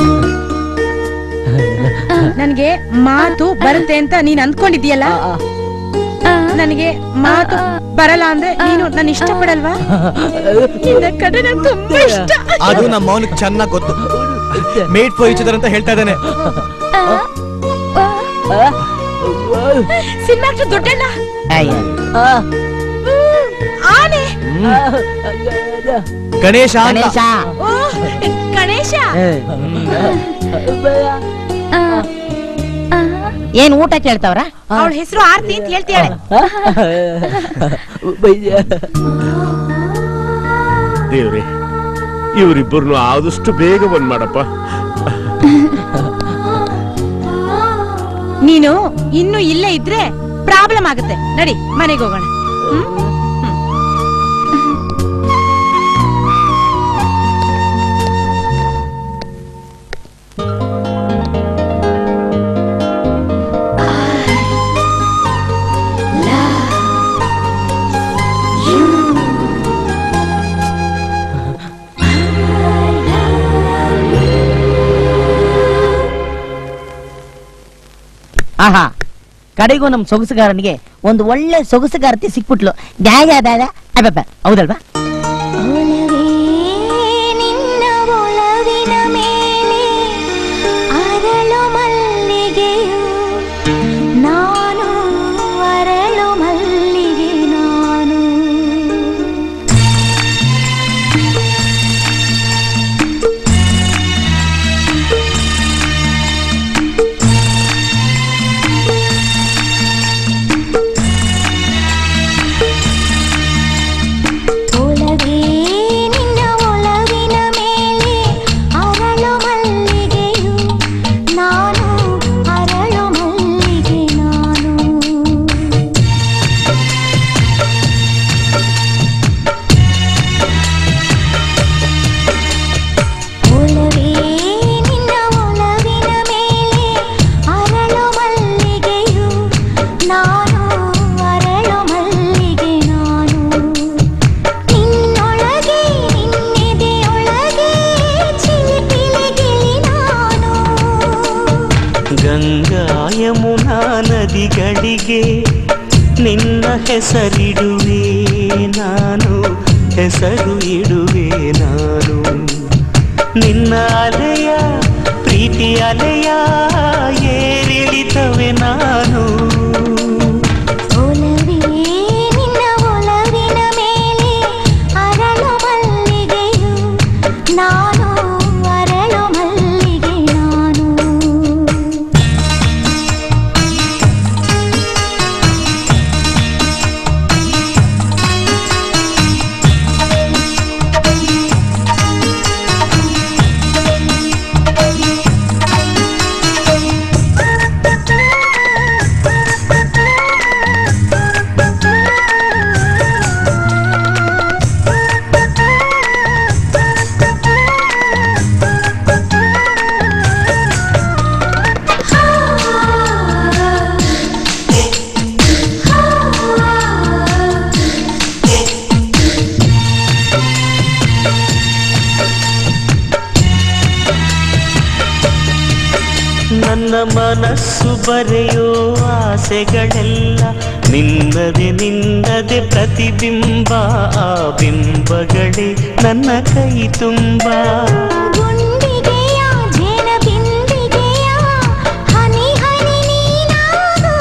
ನನ್ಗೆ ಮಾತು ಬರುತ್ತೆ ಅಂತ ನೀನ್ ಅಂದ್ಕೊಂಡಿದ್ಯಲ್ಲ ನನಗೆ ಮಾತು ಬರಲ್ಲ ಅಂದ್ರೆ ನೀನು ನನ್ನ ಇಷ್ಟ ಪಡಲ್ವಾ ನಿನ್ನ ಕಂಡ್ರೆ ನಂಗ್ ತುಂಬಾ ಇಷ್ಟ ಅದು ನಮ್ಮ ಮೌನಕ್ಕೆ ಚೆನ್ನಾಗಿ ಗೊತ್ತು ಮೇಡ್ ಫಾರ್ ಈಚ್ ಅಂತ ಹೇಳ್ತಾ ಇದ್ದಾನೆ ಸಿನಿಮಾ ದೊಡ್ಡಣ್ಣ ಆನೆ ಗಣೇಶ ಅಂತ. ಗಣೇಶ ಓ, ಗಣೇಶ ಏನ್ ಊಟ ಕೇಳ್ತಾವ್ರ ಅವಳ ಹೆಸರು ಆರ್ತಿ ಅಂತ ಹೇಳ್ತೀಯಾಳೆ ದೇವ್ರಿ ಇವರಿಬ್ಬರನ್ನು ಆದಷ್ಟು ಬೇಗ ಬಂದ್ ಮಾಡಪ್ಪ ನೀನು ಇನ್ನು ಇಲ್ಲೇ ಇದ್ರೆ ಪ್ರಾಬ್ಲಮ್ ಆಗುತ್ತೆ ನಡಿ ಮನೆಗೆ ಹೋಗೋಣ ಹ್ಮ್? ಆಹಾ ಕಡೆಗೂ ನಮ್ ಸೊಗಸುಗಾರನಿಗೆ ಒಂದು ಒಳ್ಳೆ ಸೊಗಸುಗಾರತಿ ಸಿಕ್ಬಿಟ್ಲು ನ್ಯಾಯ ದಾದ ಅಬ್ಬಬ್ಬ ಹೌದಲ್ವಾ ನಿನ್ನ ಒಲವಿನ ಮೇಲೆ ಅರಳು ಮಲ್ಲಿಗೆಯು ನಾನು ಅರಳು ಮಲ್ಲಿಗೆ ನಾನು ಒಲವೇ ನಿನ್ನ ಒಲವಿನ ಮೇಲೆ ಅರಳು ಮಲ್ಲಿಗೆಯು ನಾನು ಅರಳು ಮಲ್ಲಿಗೆ ನಾನು ಒಲವೇ ನಿನ್ನ ಒಲವಿನ ಮೇಲೆ ಅರಳು ಮಲ್ಲಿಗೆಯು ನಾನು ಅರಳು ಮಲ್ಲಿಗೆ ನಾನು ನಿನ್ನೊಳಗೆ ನಿನ್ನೆದೆಯೊಳಗೆ ಚಿಲಿಪಿಲಿಗೆ ನಾನು ಗಂಗಾ ಯಮುನಾ ನದಿಗಳಿಗೆ ನಿನ್ನ ಹೆಸರಿಡುವೆ ನಾನು ಹೆಸರು ಇಡುವೆ ನಾನು ನಿನ್ನ ಅಲೆಯ ಪ್ರೀತಿ ಅಲೆಯ ಏರಿಳಿತವೆ ನಾನು ಒಲವೇ ನಿನ್ನ ಒಲವಿನ ಮೇಲೆ ಅರಳು ಮಲ್ಲಿಗೆಯು ನಾನು ಅರಳು ಮಲ್ಲಿಗೆ ನಾನು ನನ್ನ ಮನಸ್ಸು ಬರೆಯೋ ಆಸೆಗಳೆಲ್ಲ ನಿನ್ನದೆ ನಿನ್ನದೆ ಪ್ರತಿಬಿಂಬ ಆ ಬಿಂಬಗಳೇ ನನ್ನ ಕೈ ತುಂಬ ಗುಂಡಿಗೆಯ ಜೇನ ಬಿಂದಿಗೆಯ ಹನಿ ಹನಿ ನೀನಾಗು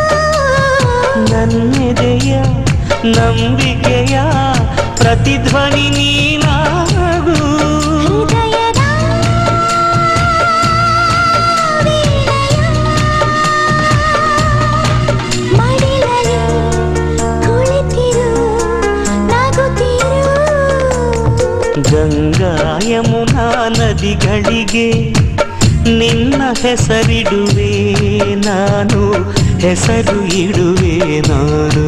ನನ್ನೆದೆಯ ನಂಬಿಕೆಯ ಪ್ರತಿಧ್ವನಿ ನೀನಾಗು ಹೃದಯದ ಮಡಿಲಲ್ಲಿ ಕುಳಿತಿರು ನಗುತ್ತಿರು ಗಂಗಾ ಯಮುನಾ ನದಿಗಳಿಗೆ ನಿನ್ನ ಹೆಸರಿಡುವೆ ನಾನು ಹೆಸರು ಇಡುವೆ ನಾನು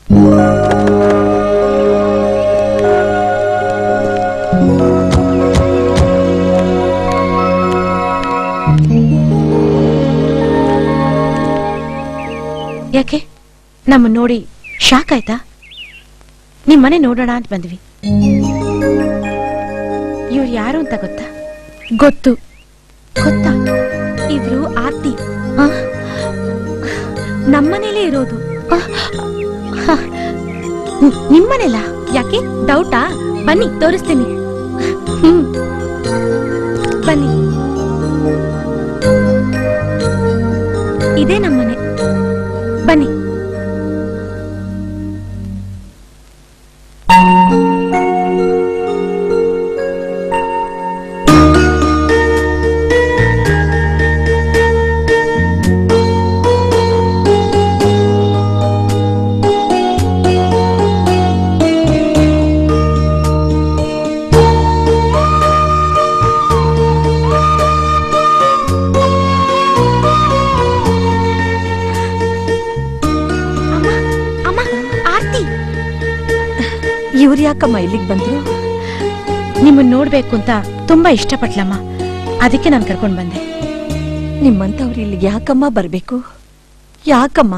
ಯಾಕೆ ನಮ್ಮ ನೋಡಿ ಶಾಕ್ ಆಯ್ತಾ ನಿಮ್ ಮನೆ ನೋಡೋಣ ಅಂತ ಬಂದ್ವಿ ಇವ್ರು ಯಾರು ಅಂತ ಗೊತ್ತಾ ಗೊತ್ತು ಗೊತ್ತಾ ಇವ್ರು ಆರ್ತಿ ನಮ್ಮನೇಲೇ ಇರೋದು ನಿಮ್ಮನೆಲ್ಲ ಯಾಕೆ ಡೌಟಾ ಬನ್ನಿ ತೋರಿಸ್ತೀನಿ ಹ್ಮ್. ಬನ್ನಿ ಇದೇ ನಮ್ಮನೆ ಬನ್ನಿ ಅಮ್ಮ ಆರ್ತಿ ಇವ್ರು ಯಾಕಮ್ಮ ಇಲ್ಲಿಗೆ ಬಂದ್ರು ನಿಮ್ಮನ್ನ ನೋಡ್ಬೇಕು ಅಂತ ತುಂಬಾ ಇಷ್ಟಪಟ್ಲಮ್ಮ ಅದಕ್ಕೆ ನಾನು ಕರ್ಕೊಂಡ್ ಬಂದೆ ನಿಮ್ಮಂತವ್ರು ಇಲ್ಲಿಗೆ ಯಾಕಮ್ಮ ಬರ್ಬೇಕು ಯಾಕಮ್ಮ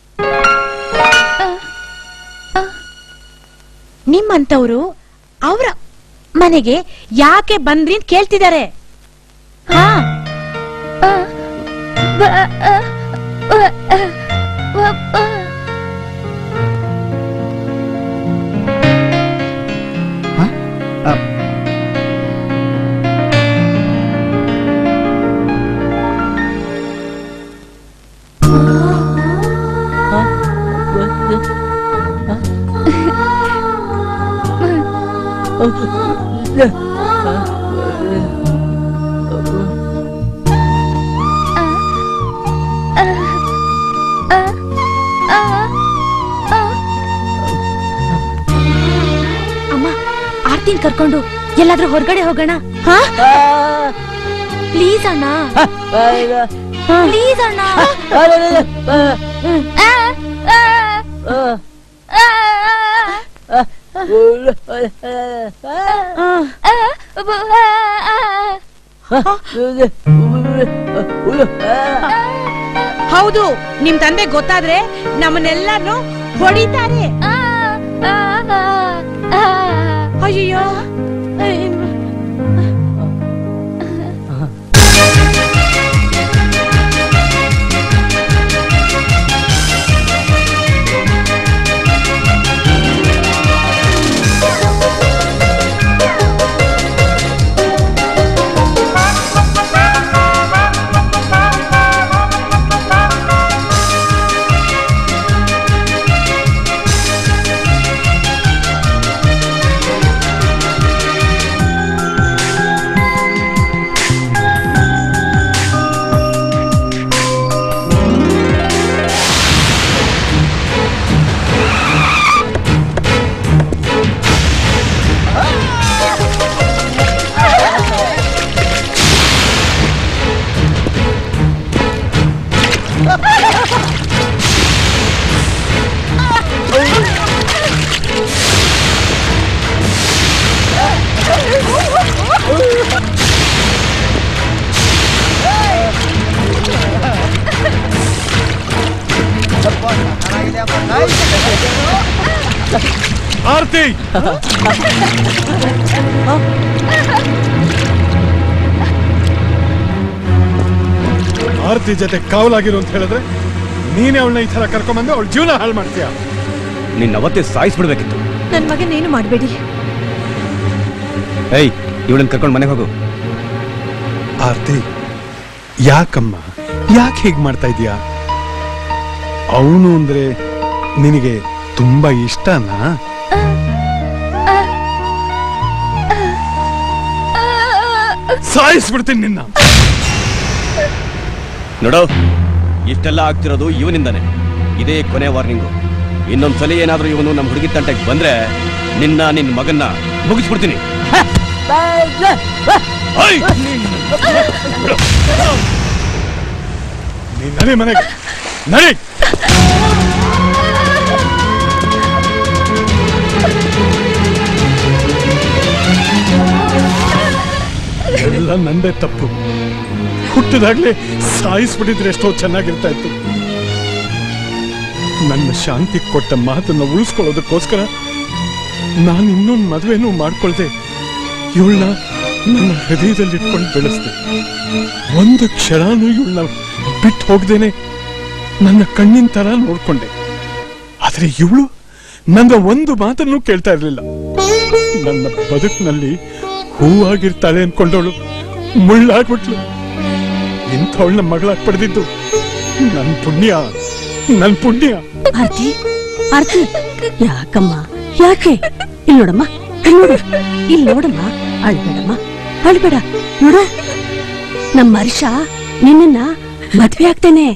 ನಿಮ್ಮಂತವ್ರು ಅವರ ಮನೆಗೆ ಯಾಕೆ ಬಂದ್ರಿ ಅಂತ ಕೇಳ್ತಿದ್ದಾರೆ ಹಾ ಅಮ್ಮ ಆರ್ತಿನ್ ಕರ್ಕೊಂಡು ಎಲ್ಲಾದ್ರೂ ಹೊರಗಡೆ ಹೋಗೋಣ ಪ್ಲೀಸ್ ಅಣ್ಣ ಪ್ಲೀಸ್ ಅಣ್ಣ ಹೌದು ನಿಮ್ ತಂದೆ ಗೊತ್ತಾದ್ರೆ ನಮ್ಮನ್ನೆಲ್ಲಾನು ಹೊಡಿತಾರೆ ಅಯ್ಯೋ ಆರ್ತಿ ಆರ್ತಿ ಜೊತೆ ಕಾವಲಾಗಿರು ಅಂತ ಹೇಳಿದ್ರೆ ನೀನೇ ಅವಳನ್ನ ಈ ತರ ಕರ್ಕೊಂಬಂದು ಅವಳ ಜೀವನ ಹಾಳು ಮಾಡ್ತೀಯ ನಿನ್ನ ಅವತ್ತೇ ಸಾಯಿಸ್ಬಿಡ್ಬೇಕಿತ್ತು ನನ್ ಮಗನೇನು ಮಾಡಬೇಡಿ ಏಯ್ ಇವಳನ್ನ ಕರ್ಕೊಂಡು ಮನೆಗೆ ಹೋಗು ಆರ್ತಿ ಯಾಕಮ್ಮ ಯಾಕೆ ಹೀಗ್ ಮಾಡ್ತಾ ಇದೀಯಾ ಅವನು ಅಂದ್ರೆ ನಿನಗೆ ತುಂಬಾ ಇಷ್ಟನಾ ಸಾಯಿಸ್ಬಿಡ್ತೀನಿ ನಿನ್ನ ನೋಡು ಇಷ್ಟೆಲ್ಲ ಆಗ್ತಿರೋದು ಇವನಿಂದಾನೆ ಇದೇ ಕೊನೆ ವಾರ್ನಿಂಗು ಇನ್ನೊಂದ್ಸಲಿ ಏನಾದ್ರೂ ಇವನು ನಮ್ಮ ಹುಡುಗಿ ತಂಟೆಗೆ ಬಂದ್ರೆ ನಿನ್ನ ನಿನ್ನ ಮಗನ್ನ ಮುಗಿಸ್ಬಿಡ್ತೀನಿ ಓಯ್! ನೀನ್ ನಡಿ ಮನೆಗೆ ನಡಿ ನಂದೇ ತಪ್ಪು ಹುಟ್ಟಿದಾಗ್ಲೇ ಸಾಯಿಸ್ಬಿಟ್ಟಿದ್ರೆ ಎಷ್ಟೋ ಚೆನ್ನಾಗಿರ್ತಾ ಇತ್ತು ನನ್ನ ಶಾಂತಿ ಕೊಟ್ಟ ಮಾತನ್ನ ಉಳಿಸ್ಕೊಳ್ಳೋದಕ್ಕೋಸ್ಕರ ನಾನು ಇನ್ನೊಂದು ಮದುವೆನೂ ಮಾಡ್ಕೊಳ್ದೆ ಇವಳನ್ನ ನನ್ನ ಹೃದಯದಲ್ಲಿ ಇಟ್ಕೊಂಡು ಬೆಳೆಸ್ದೆ ಒಂದು ಕ್ಷಣನೂ ಇವಳನ್ನ ಬಿಟ್ಟು ಹೋಗ್ದೇನೆ ನನ್ನ ಕಣ್ಣಿನ ತರ ನೋಡ್ಕೊಂಡೆ ಆದ್ರೆ ಇವಳು ನನ್ನ ಒಂದು ಮಾತನ್ನು ಕೇಳ್ತಾ ಇರ್ಲಿಲ್ಲ ನನ್ನ ಬದುಕಿನಲ್ಲಿ ಹೂವಾಗಿರ್ತಾಳೆ ಅನ್ಕೊಂಡವಳು ಮುಳ್ಳಾಗ್ಬಿಟ್ಲು ಇಂಥವಳನ್ನ ಮಗಳಾಗ್ ಪಡೆದಿದ್ದು ನನ್ ಪುಣ್ಯ ನನ್ ಪುಣ್ಯ ಆರ್ತಿ ಆರ್ತಿ ಯಾಕಮ್ಮ ಯಾಕೆ ಇಲ್ಲಿ ನೋಡಮ್ಮ ಇಲ್ಲಿ ನೋಡು ಇಲ್ಲಿ ನೋಡಮ್ಮ ಅಳ್ಬೇಡಮ್ಮ ಅಳ್ಬೇಡ ನೋಡ ನಮ್ಮ ಹರ್ಷ ನಿನ್ನ ಮದ್ವೆ ಆಗ್ತೇನೆ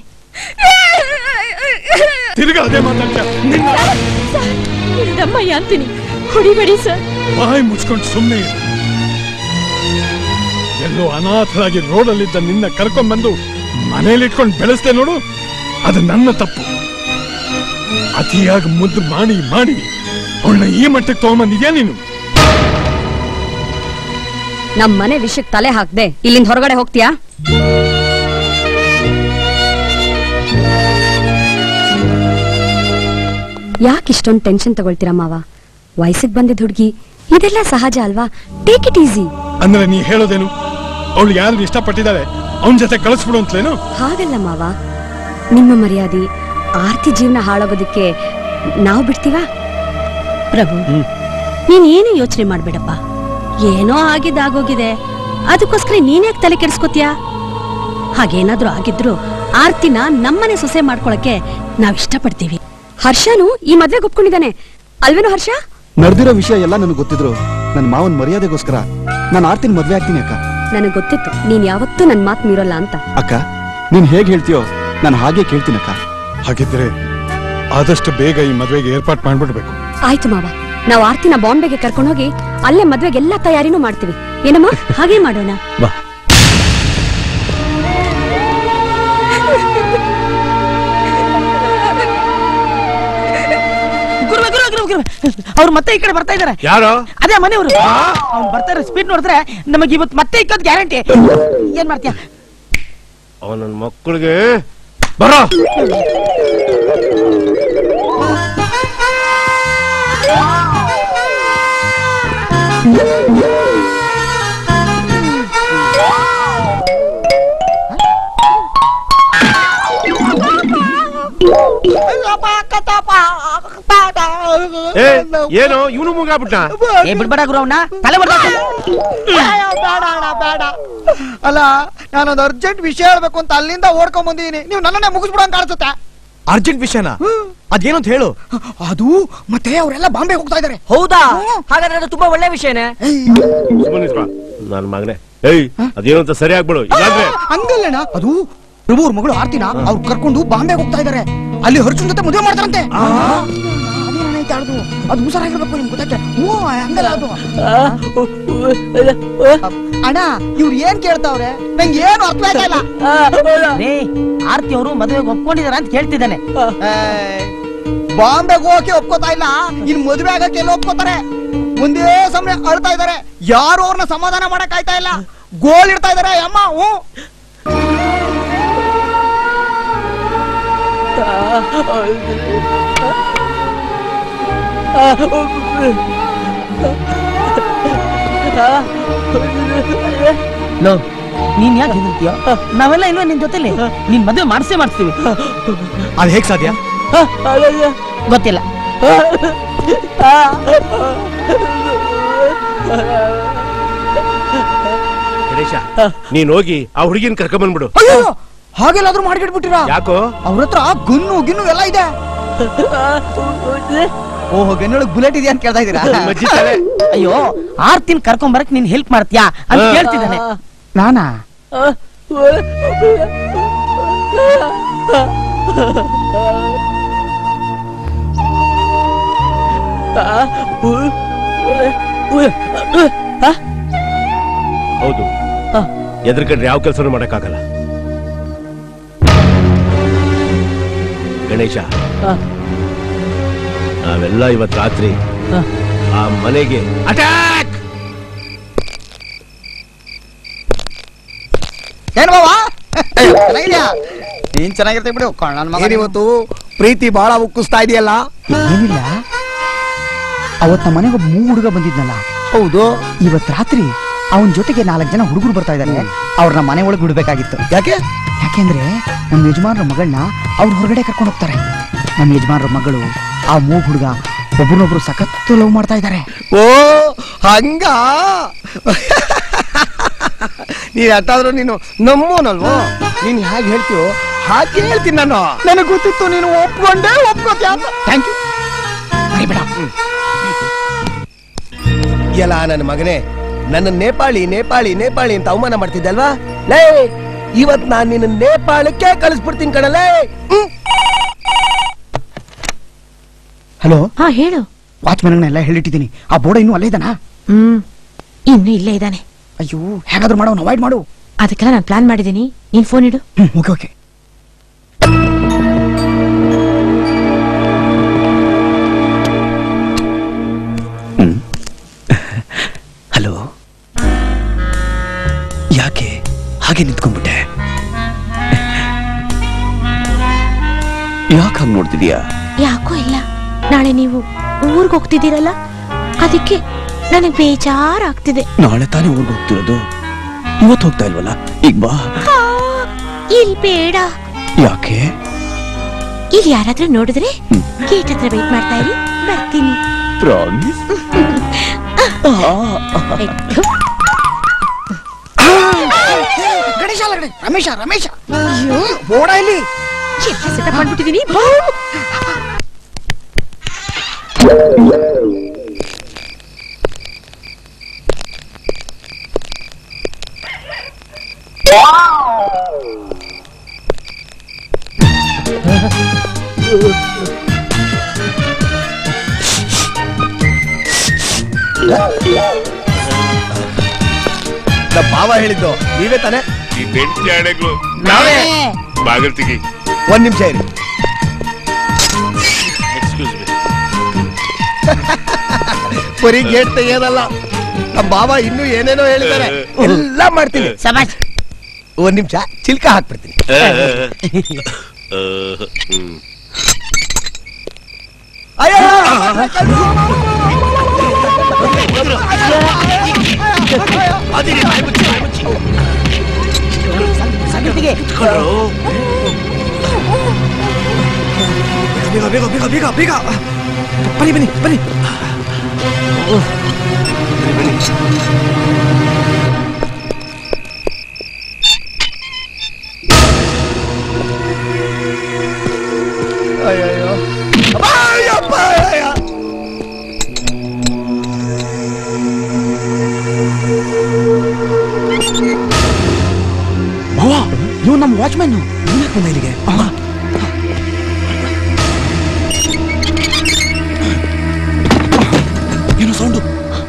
ತಿರ್ಗಾ ಅದೇ ಮಾತಾಡ್ತ ದಮ್ಮಯ್ಯ ಅಂತೀನಿ ಹೊಡಿಬೇಡಿ ಸರ್ ಬಾಯಿ ಮುಚ್ಕೊಂಡು ಸುಮ್ಮನೆ ಇರು. ಎಲ್ಲೋ ಅನಾಥರಾಗಿ ರೋಡಲ್ಲಿದ್ದ ನಿನ್ನ ಕರ್ಕೊಂಡ್ಬಂದು ಮನೇಲಿಟ್ಕೊಂಡು ಬೆಳೆಸ್ದೆ ನೋಡು ಅದು ನನ್ನ ತಪ್ಪು ಅತಿಯಾಗಿ ಮುದ್ದು ಮಾಡಿ ಮಾಡಿ ಅವಳನ್ನ ಈ ಮಟ್ಟಕ್ಕೆ ತಗೊಂಬಂದಿದ್ಯಾ ನೀನು ನಮ್ ಮನೆ ವಿಷಯಕ್ಕೆ ತಲೆ ಹಾಕ್ದೆ ಇಲ್ಲಿಂದ ಹೊರಗಡೆ ಹೋಗ್ತೀಯಾ ಯಾಕೆ ಇಷ್ಟೊಂದು ಟೆನ್ಷನ್ ತಗೊಳ್ತೀರಾ ಮಾವ ವಯಸ್ಸಿಗೆ ಬಂದಿದ್ ಹುಡುಗಿ ಇದೆಲ್ಲ ಸಹಜ ಅಲ್ವಾ ಟೇಕ್ ಇಟ್ ಈಸಿ ಅಂದ್ರೆ ನೀ ಹೇಳೋದೇನು ಅವಳು ಯಾರು ಇಷ್ಟಪಟ್ಟಿದ್ದಾಳೆ ಅವನ ಜೊತೆ ಕಳಿಸ್ಬಿಡು ಅಂತಲೇನು ಹಾಗಲ್ಲ ಮಾವ ನಿಮ್ಮ ಮರ್ಯಾದೆ ಆರ್ತಿ ಜೀವನ ಹಾಳಾಗೋದಕ್ಕೆ ನಾವು ಬಿಡ್ತೀವಾ ಪ್ರಭು ನೀನ್ ಏನು ಯೋಚನೆ ಮಾಡ್ಬೇಡಪ್ಪ ಏನೋ ಆಗಿದ್ದಾಗೋಗಿದೆ ಅದಕ್ಕೋಸ್ಕರ ನೀನ್ಯಾಕೆ ತಲೆ ಕೆಡಿಸ್ಕೋತೀಯಾ ಹಾಗೇನಾದ್ರೂ ಆಗಿದ್ರು ಆರ್ತಿನ ನಮ್ಮನೆ ಸೊಸೆ ಮಾಡ್ಕೊಳಕ್ಕೆ ನಾವ್ ಇಷ್ಟಪಡ್ತೀವಿ ಹರ್ಷನು ಈ ಮದ್ವೆಗೆ ಒಪ್ಕೊಂಡಿದ್ದಾನೆ ಅಲ್ವೇನೋ ಹರ್ಷ ನಡೆದಿರೋ ವಿಷಯ ಎಲ್ಲ ನನಗೆ ಗೊತ್ತಿದ್ರು ನನ್ನ ಮಾವನ್ ಮರ್ಯಾದೆಗೋಸ್ಕರ ನಾನು ಆರ್ತಿನ ಮದ್ವೆ ಆಗ್ತೀನಿ ಅಕ್ಕ ನನಗೆ ಗೊತ್ತಿತ್ತು ನೀನ್ ಯಾವತ್ತೂ ನನ್ ಮಾತ್ ಮೀರೋಲ್ಲ ಅಂತ ಅಕ್ಕ ನೀನ್ ಹೇಗ್ ಹೇಳ್ತೀಯೋ ನಾನು ಹಾಗೆ ಕೇಳ್ತೀನಿ ಅಕ್ಕ ಹಾಗಿದ್ರೆ ಆದಷ್ಟು ಬೇಗ ಈ ಮದುವೆಗೆ ಏರ್ಪಾಟ್ ಮಾಡ್ಬಿಡ್ಬೇಕು ಆಯ್ತು ಮಾವ ನಾವು ಆರ್ತಿನ ಬಾಂಬೆಗೆ ಕರ್ಕೊಂಡೋಗಿ ಅಲ್ಲೇ ಮದ್ವೆಗೆ ಎಲ್ಲಾ ತಯಾರಿನೂ ಮಾಡ್ತೀವಿ ಏನಮ್ಮ ಹಾಗೆ ಮಾಡೋಣ ಬಾ ಗುರುವೆ ಗುರುವೆ ಗುರುವೆ ಗುರುವೆ ಅವ್ರು ಮತ್ತೆ ಈ ಕಡೆ ಬರ್ತಾ ಇದಾರೆ ಯಾರು ಅದೇ ಮನೆಯವರು ಅವ್ನು ಬರ್ತಾರೆ ಸ್ಪೀಡ್ ನೋಡಿದ್ರೆ ನಮಗೆ ಇವತ್ತು ಮತ್ತೆ ಇಕ್ಕದ್ ಗ್ಯಾರಂಟಿ ಏನ್ ಮಾಡ್ತೀಯ ಅವನ ಮಕ್ಕಳಿಗೆ ಬರೋ ಏ ಏನು ಇವನು ಮುಗಾಬಿಟ್ಟ ಏ ಬಿಡ್ಬೇಡ ಗುರು ಅವನ್ನ ತಲೆ ಬರ್ತಾ ಬೇಡ ಅಣ್ಣ ಬೇಡ ಅಲ್ಲ ನಾನೊಂದು ಅರ್ಜೆಂಟ್ ವಿಷಯ ಹೇಳ್ಬೇಕು ಅಂತ ಅಲ್ಲಿಂದ ಓಡ್ಕೊಂಡ್ ಬಂದಿದ್ದೀನಿ ನೀವು ನನ್ನನ್ನೇ ಮುಗಿಸ್ಬಿಡಂಗ್ ಕಾಣಿಸುತ್ತೆ ಅರ್ಜೆಂಟ್ ವಿಷಯನ ಅದೇನು ಅಂತ ಹೇಳು ಅದು ಮತ್ತೆ ಅವರೆಲ್ಲ ಬಾಂಬೆ ಹೋಗ್ತಾ ಇದಾರೆ ಹೌದಾ ಹಾಗಾದ್ರೆ ಅದು ತುಂಬಾ ಒಳ್ಳೆ ವಿಷಯನೇ ಸುಮ್ಮನೆ ನನ್ನ ಮಗನೇ ಏಯ್ ಅದೇನು ಅಂತ ಸರಿ ಆಗ್ಬಿಡು ಇಲ್ಲಾಂದ್ರೆ ಹಂಗಲ್ಲಣ್ಣ ಅದು ಪ್ರಭು ಅವ್ರ ಮಗಳು ಆರ್ತಿನ ಅವ್ರು ಕರ್ಕೊಂಡು ಬಾಂಬೆ ಹೋಗ್ತಾ ಇದಾರೆ ಅಲ್ಲಿ ಹರ್ಷನ್ ಜೊತೆ ಮದುವೆ ಮಾಡ್ತಾರಂತೆ ಅದೇನೈತೆ ಅದು ಅದು ಹುಷಾರಾಗಿರ್ಬೇಕು ನಿಮ್ಗೆ ಗೊತ್ತಾಗ್ತದೆ ಓ ಹಂಗಲ್ಲ ಅದು ಅಣ್ಣ ಇವ್ರು ಏನ್ ಕೇಳ್ತಾವ್ರೆ ನಂಗೆ ಏನು ಅರ್ಥ ಆಗ್ತಾ ಇಲ್ಲ ರೇ ಆರ್ತಿ ಅವರು ಮದುವೆಗೆ ಒಪ್ಕೊಂಡಿದಾರ ಅಂತ ಕೇಳ್ತಿದ್ದಾನೆ ಬಾಂಬೆಗೆ ಹೋಗಕ್ಕೆ ಒಪ್ಕೋತಾ ಇಲ್ಲ ಇನ್ ಮದುವೆ ಆಗಕ್ಕೆ ಎಲ್ಲ ಒಪ್ಕೋತಾರೆ ಒಂದೇ ಸಮಯ ಅಳ್ತಾ ಇದಾರೆ ಯಾರು ಅವ್ರನ್ನ ಸಮಾಧಾನ ಮಾಡಕ್ ಆಯ್ತಾ ಇಲ್ಲ ಗೋಲ್ ಇಡ್ತಾ ಇದಾರೆ ಅಮ್ಮ ಹ್ಞೂ ಲೋ ನೀನ್ ಯಾಕೆ ಹೆದರ್ತೀಯ ನಾವೆಲ್ಲ ಇಲ್ವೇ ನಿನ್ ಜೊತೆಲಿ ನಿನ್ ಮದುವೆ ಮಾಡಿಸೇ ಮಾಡಿಸ್ತೀವಿ ಅದ್ ಹೇಗ್ ಸಾಧ್ಯ ಗೊತ್ತಿಲ್ಲ ಗಣೇಶ ನೀನ್ ಹೋಗಿ ಆ ಹುಡುಗಿನ ಕರ್ಕೊಂಬಂದ್ಬಿಡು ಅಯ್ಯೋ ಹಾಗೆಲ್ಲಾದ್ರೂ ಮಾಡ್ಬಿಟ್ಬಿಟ್ಟಿರಾ ಯಾಕೋ ಅವ್ರ ಹತ್ರ ಗುನ್ನು ಗಿನ್ನು ಎಲ್ಲ ಇದೆ ಓಹೋ ಗನ್ನೊಳಗ್ ಬುಲೆಟ್ ಇದೆಯಾ ಅಂತ ಕೇಳ್ತಾ ಇದೀರಾ ಮಜ್ಜಿ ತಲೆ. ಅಯ್ಯೋ ಆರ್ತಿನ್ ಕರ್ಕೊಂಡ್ ಬರಕ್ ನೀನ್ ಹೆಲ್ಪ್ ಮಾಡ್ತೀಯಾ ಅಂತ ಆ. ಕೇಳ್ತಿದ್ದಾನೆ ನಾನಾ ಹೌದು ಎದ್ರಕಂಡ್ರೆ ಯಾವ ಕೆಲಸನೂ ಮಾಡಕ್ಕಾಗಲ್ಲ ಗಣೇಶ ನಾವೆಲ್ಲ ಇವತ್ ರಾತ್ರಿ ಆ ಮನೆಗೆ ಅಟ್ಯಾಕ್ ಏನ್ ಬಾವಾ ಚೆನ್ನಾಗಿದ್ಯಾ ನೀನ್ ಚೆನ್ನಾಗಿರ್ತೀವಿ ಬಿಡು ನನ್ನ ಮಗ ಇವತ್ತು ಪ್ರೀತಿ ಬಹಳ ಉಕ್ಕಿಸ್ತಾ ಇದೆಯಲ್ಲ ಏನಿಲ್ಲ ಅವತ್ ನಮ್ಮ ಮನೆಗೆ ಒಬ್ಬ ಮೂ ಹುಡುಗ ಬಂದಿದ್ನಲ್ಲ ಹೌದು ಇವತ್ ರಾತ್ರಿ ಅವನ ಜೊತೆಗೆ ನಾಲ್ಕು ಜನ ಹುಡುಗರು ಬರ್ತಾ ಇದ್ದಾರೆ ಅವ್ರನ್ನ ಮನೆ ಒಳಗೆ ಬಿಡ್ಬೇಕಾಗಿತ್ತು ಯಾಕೆ ಯಾಕೆಂದ್ರೆ ನಮ್ಮ ಯಜಮಾನ್ರ ಮಗಳನ್ನ ಅವ್ರು ಹೊರಗಡೆ ಕರ್ಕೊಂಡು ಹೋಗ್ತಾರೆ ನಮ್ಮ ಯಜಮಾನ್ರ ಮಗಳು ಆ ಮೂಗ್ ಹುಡುಗ ಒಬ್ರನ್ನೊಬ್ರು ಸಖತ್ತು ಲವ್ ಮಾಡ್ತಾ ಇದ್ದಾರೆ ಓ ಹಂಗ ನೀನ್ ಅಟ್ಟಾದ್ರೂ ನೀನು ನಮ್ಮೋನಲ್ವೋ ನೀನ್ ಹೇಗೆ ಹೇಳ್ತೀಯೋ ಹಾಗೆ ಹೇಳ್ತೀನಿ ನಾನು ನನಗೆ ಗೊತ್ತಿತ್ತು ನೀನು ಒಪ್ಕೊಂಡೇ ಒಪ್ಕೋತೀಯ ಅಂತ ಥ್ಯಾಂಕ್ ಯು ಬೇಡ ಎಲ್ಲ ನನ್ನ ಮಗನೇ ನನ್ನ ನೇಪಾಳಿ ನೇಪಾಳಿ ನೇಪಾಳಿ ಅಂತ ಅವಮಾನ ಮಾಡ್ತಿದ್ದಲ್ವಾ ಲೇ ಇವತ್ ನಾನ್ ನಿನ್ನ ನೇಪಾಳಕ್ಕೆ ಕಳಿಸ್ಬಿಡ್ತೀನಿ ಕಣಲೇ ಹಲೋ ಹಾ ಹೇಳು ವಾಚ್ಮನ್ ಎಲ್ಲ ಹೇಳಿಟ್ಟಿದ್ದೀನಿ ಆ ಬೋರ್ಡ ಇನ್ನೂ ಅಲ್ಲೇ ಇದ್ದಾನಾ ಹ್ಮ್ ಇನ್ನು ಇಲ್ಲೇ ಇದ್ದಾನೆ ಅಯ್ಯೋ ಹೇಗಾದ್ರೂ ಮಾಡೋ ಅವಾಯ್ಡ್ ಮಾಡು ಅದಕ್ಕೆಲ್ಲ ನಾನು ಪ್ಲಾನ್ ಮಾಡಿದ್ದೀನಿ ನೀನ್ ಫೋನ್ ಇಡು ಹ್ಮ್ ಓಕೆ ಓಕೆ ಹಲೋ ಯಾಕೆ ಹಾಗೆ ನಿಂತ್ಕೊಂಡ್ಬಿಟ್ಟೆ ಯಾಕೆ ಹಂಗ್ ನೋಡ್ತಿದ್ಯಾ ಯಾಕೋ ಇಲ್ಲ ನಾಳೆ ನೀವು ಊರ್ಗ್ ಹೋಗ್ತಿದ್ದೀರಲ್ಲ ಅದಕ್ಕೆ ನನಗೆ ಬೇಜಾರಾಗ್ತಿದೆ ನಾಳೆ ತಾನೇ ಊರಿಗೆ ಹೋಗ್ತಿರೋದು ಇವತ್ತು ಹೋಗ್ತಾ ಇಲ್ವಲ್ಲ ಈಗ ಬಾ ಇಲ್ ಬೇಡ ಯಾಕೆ ಇಲ್ಲಿ ಯಾರಾದ್ರೂ ನೋಡಿದ್ರೆ ಗೇಟ್ ಹತ್ರ ವೇಟ್ ಮಾಡ್ತಾ ಇರಿ ಬರ್ತೀನಿ ಪ್ರಾಮಿಸ್ ಗಣೇಶ ಅಲ್ಲ ಗಣೇಶ, ರಮೇಶ ರಮೇಶ ಅಯ್ಯೋ ಬೋರ್ಡ ಇಲ್ಲಿ ಸೆಟಪ್ ಮಾಡ್ಬಿಟ್ಟಿದೀನಿ ನಮ್ಮ ಭಾವ ಹೇಳಿದ್ದು ನೀವೇ ತಾನೇ ಈ ಬೆಂಕಿ ಆಣೆಗಳು ನಾವೇ. ಬಾಗಿಲು ತೆಗಿ ಒಂದ್ ನಿಮಿಷ ಇರಿ ಎಕ್ಸ್ಕ್ಯೂಸ್ ಮೀ ಬರೀ ಗೇಟ್ ತೆಗಿಯೋದಲ್ಲ ನಮ್ಮ ಬಾಬಾ ಇನ್ನೂ ಏನೇನೋ ಹೇಳಿದ್ದಾರೆ ಎಲ್ಲ ಮಾಡ್ತೀನಿ ಸಮಾಜ್ ಒಂದ್ ನಿಮಿಷ ಚಿಲ್ಕ ಹಾಕ್ಬಿಡ್ತೀನಿ ಅಯ್ಯೋ ಸಂಗತಿಗೆ ಬೇಗ ಬೇಗ ಬೇಗ ಬೇಗ ಬೇಗ ಬನ್ನಿ ಬನ್ನಿ ಬನ್ನಿ ಅಯ್ಯಯ್ಯೋ ಅಯ್ಯಪ್ಪ ಅಯ್ಯಯ್ಯ. ಮಾವ ಇವ್ ನಮ್ಮ ವಾಚ್ಮನ್ ಬಂದ ಇಲ್ಲಿಗೆ ಏನು ಸೌಂಡು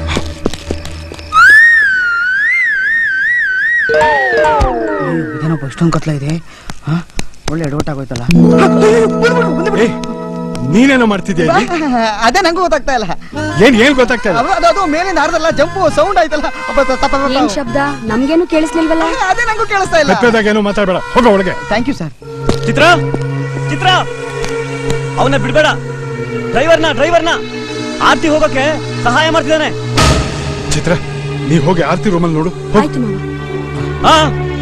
ಇದೇನಪ್ಪ ಇಷ್ಟೊಂದು ಕತ್ಲ ಇದೆ ಹಾ ಒಳ್ಳೆ ಅಡ್ವರ್ಟ್ ಆಗೋಯ್ತಲ್ಲ ನೀನೇನೋ ಮಾಡ್ತಿದ್ಯಾ ಇಲ್ಲಿ ಅದೇ ನಂಗೂ ಗೊತ್ತಾಗ್ತಾ ಇಲ್ಲ ಏನ್ ಏನ್ ಗೊತ್ತಾಗ್ತಾ ಇಲ್ಲ ಅದು- ಅದು ಅದು ಮೇಲಿಂದ ಹಾರದಲ್ಲ ಜಂಪು ಸೌಂಡ್ ಆಯ್ತಲ್ಲ ಅಪ್ಪ, ತ- ತಪ್ಪ, ತಪ್ಪ. ಏನ್ ಶಬ್ದ ನಮ್ಗೇನು ಕೇಳಿಸ್ಲಿಲ್ವಲ್ಲ ಅದೇ ನಂಗೂ ಕೇಳಿಸ್ತಾ ಇಲ್ಲ ಪೆಪ್ಪೆದಾಗ ಏನೋ ಮಾತಾಡ್ಬೇಡ ಹೋಗ ಒಳಗೆ thank you sir Chitra Chitra ಅವನ್ನ ಬಿಡ್ಬೇಡ ಡ್ರೈವರ್ನ ಡ್ರೈವರ್ನ ಆರ್ತಿ ಹೋಗೋಕೆ ಸಹಾಯ ಮಾಡ್ತಿದ್ದಾನೆ ಚಿತ್ರ ನೀ ಹೋಗಿ ಆರ್ತಿ ರೂಮಲ್ಲಿ ನೋಡು ಹೋಗ್. ಆಯ್ತು ಮಾವ ಹಾ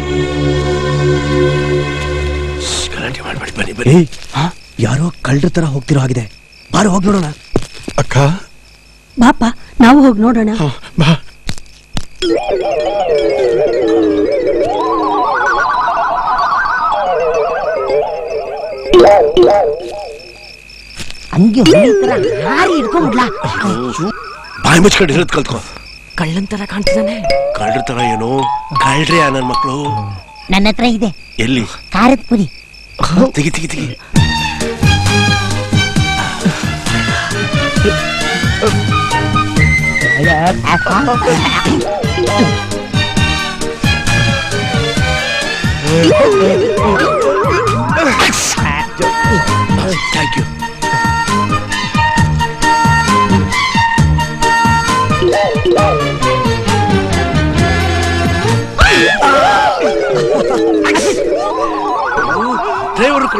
ಗಲಾಟೆ ಮಾಡ್ಬೇಡಿ ಬನ್ನಿ ಬನ್ನಿ ಯಾರೋ ಕಳ್ಳರ ತರ ಹೋಗ್ತಿರೋ ಆಗಿದೆ ಬಾರು ಹೋಗಿ ನೋಡೋಣ ಅಕ್ಕ ಬಾಪ ನಾವು ಹೋಗಿ ನೋಡೋಣ ಬಾ ಹಂಗೆ ಹುಲಿ ತರ ಹಾರಿ ಹಿಡ್ಕೊಂಡ್ಬಿಡ್ಲಾ ಬಾಯಿ ಮುಚ್ಕೊಂಡು ಇರೋದ್ ಕಲ್ತ್ಕೋ ಕಳ್ಳನ್ ತರ ಕಾಣ್ತಿದ್ದಾನೆ ಕಳ್ರ ತರ ಏನು ಕಳ್ರಿ ನನ್ನ ಮಕ್ಕಳು ನನ್ನ ಹತ್ರ ಇದೆ ಎಲ್ಲಿ ಖಾರದ ಪುರಿ ತೆಗಿ ತೆಗಿ ತೆಗಿ ಥ್ಯಾಂಕ್ ಯು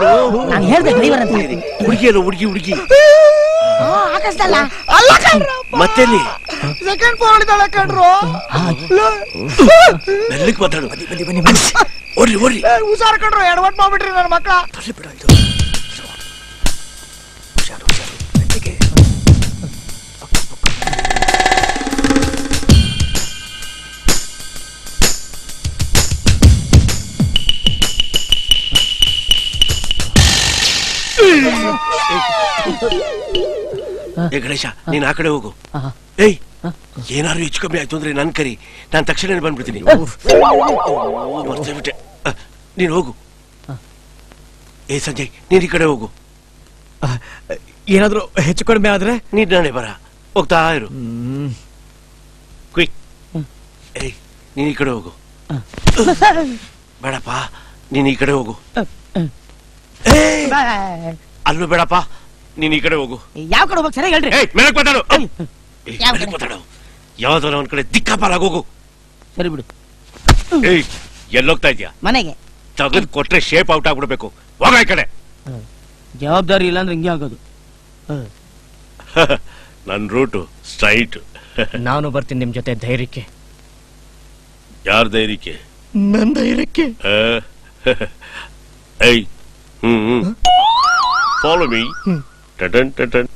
ನಾನು ಹೇಳ್ದೆ ಡ್ರೈವರ್ ಅಂತ ಹುಡುಗಿ ಅಲ್ಲ ಹುಡುಗಿ ಹುಡುಗಿ ಆ, ಆಕಾಶದಲ್ಲ ಅಲ್ಲ ಕಣ್ರ ಮತ್ತೆಲ್ಲಿ ಸೆಕೆಂಡ್ ಫ್ಲೋರ್ ಇದ್ದಾಳೆ ಕಣ್ರು ಮೆಲ್ಲಕ್ ಮಾತಾಡು ಓಡ್ರಿ ಓಡ್ರಿ ಏ, ಹುಷಾರ್ ಕಣ್ರು ಎಡವಟ್ ಮಾಡ್ಬಿಟ್ರಿ ನನ್ನ ಮಕ್ಕಳ ಏ ಗಣೇಶ ನೀನ್ ಆ ಕಡೆ ಹೋಗು ಏಯ್ ಏನಾದ್ರು ಹೆಚ್ಚು ಕಮ್ಮಿ ಆಯ್ತು ಅಂದ್ರೆ ನನ್ ಕರಿ ನಾನ್ ತಕ್ಷಣ ಬಂದ್ಬಿಡ್ತೀನಿ ಮರ್ತೇ ಬಿಟ್ಟೆ ಅಹ್, ನೀನ್ ಹೋಗು ಏ ಸಂಜಯ್ ನೀನ್ ಈ ಕಡೆ ಹೋಗು ಏನಾದ್ರೂ ಹೆಚ್ಚು ಕಡಿಮೆ ಆದ್ರೆ ನೀನ್ ನಾಳೆ ಬರ ಹೋಗ್ತಾ ಇರು ಕ್ವಿಕ್ ಏಯ್ ನೀನ್ ಈ ಕಡೆ ಹೋಗು ಬೇಡಪ್ಪ ನೀನ್ ಈ ಕಡೆ ಹೋಗು ಏಯ್, ಅಲ್ಲೂ ಬೇಡಪ್ಪ ನೀನ್ ಈ ಕಡೆ ಹೋಗು ಯಾವ ಕಡೆ ಹೋಗ್ಬೇಕು ಸರಿ ಹೇಳ್ರಿ ಏಯ್ ಮೇಲಕ್ ಮಾತಾಡು ಏಯ್, ಯಾವ ಮೇಲಕ್ ಮಾತಾಡು ಯಾವ್ದಾರ ಒಂದ್ ಕಡೆ ದಿಕ್ಕಾಪಾಲಾಗ್ ಹೋಗು ಸರಿ ಬಿಡು ಏಯ್ ಎಲ್ಲೋಗ್ತಾ ಇದ್ಯಾ ಮನೆಗೆ ತೆಗೆದು ಕೊಟ್ರೆ ಶೇಪ್ ಔಟ್ ಆಗ್ಬಿಡ್ಬೇಕು ಹೋಗ ಈ ಕಡೆ ಜವಾಬ್ದಾರಿ ಇಲ್ಲ ಅಂದ್ರೆ ಹಿಂಗೆ ಆಗೋದು ನನ್ ರೂಟು ಸ್ಟ್ರೈಟ್ ನಾನು ಬರ್ತೀನಿ ನಿಮ್ ಜೊತೆ ಧೈರ್ಯಕ್ಕೆ ಯಾರ ಧೈರ್ಯಕ್ಕೆ ನನ್ ಧೈರ್ಯಕ್ಕೆ ಆ? ಏಯ್ ಹ್ಮ್ ಹ್ಮ್ ಫಾಲೋ ಮೀ ಟಟನ್ ಟಟನ್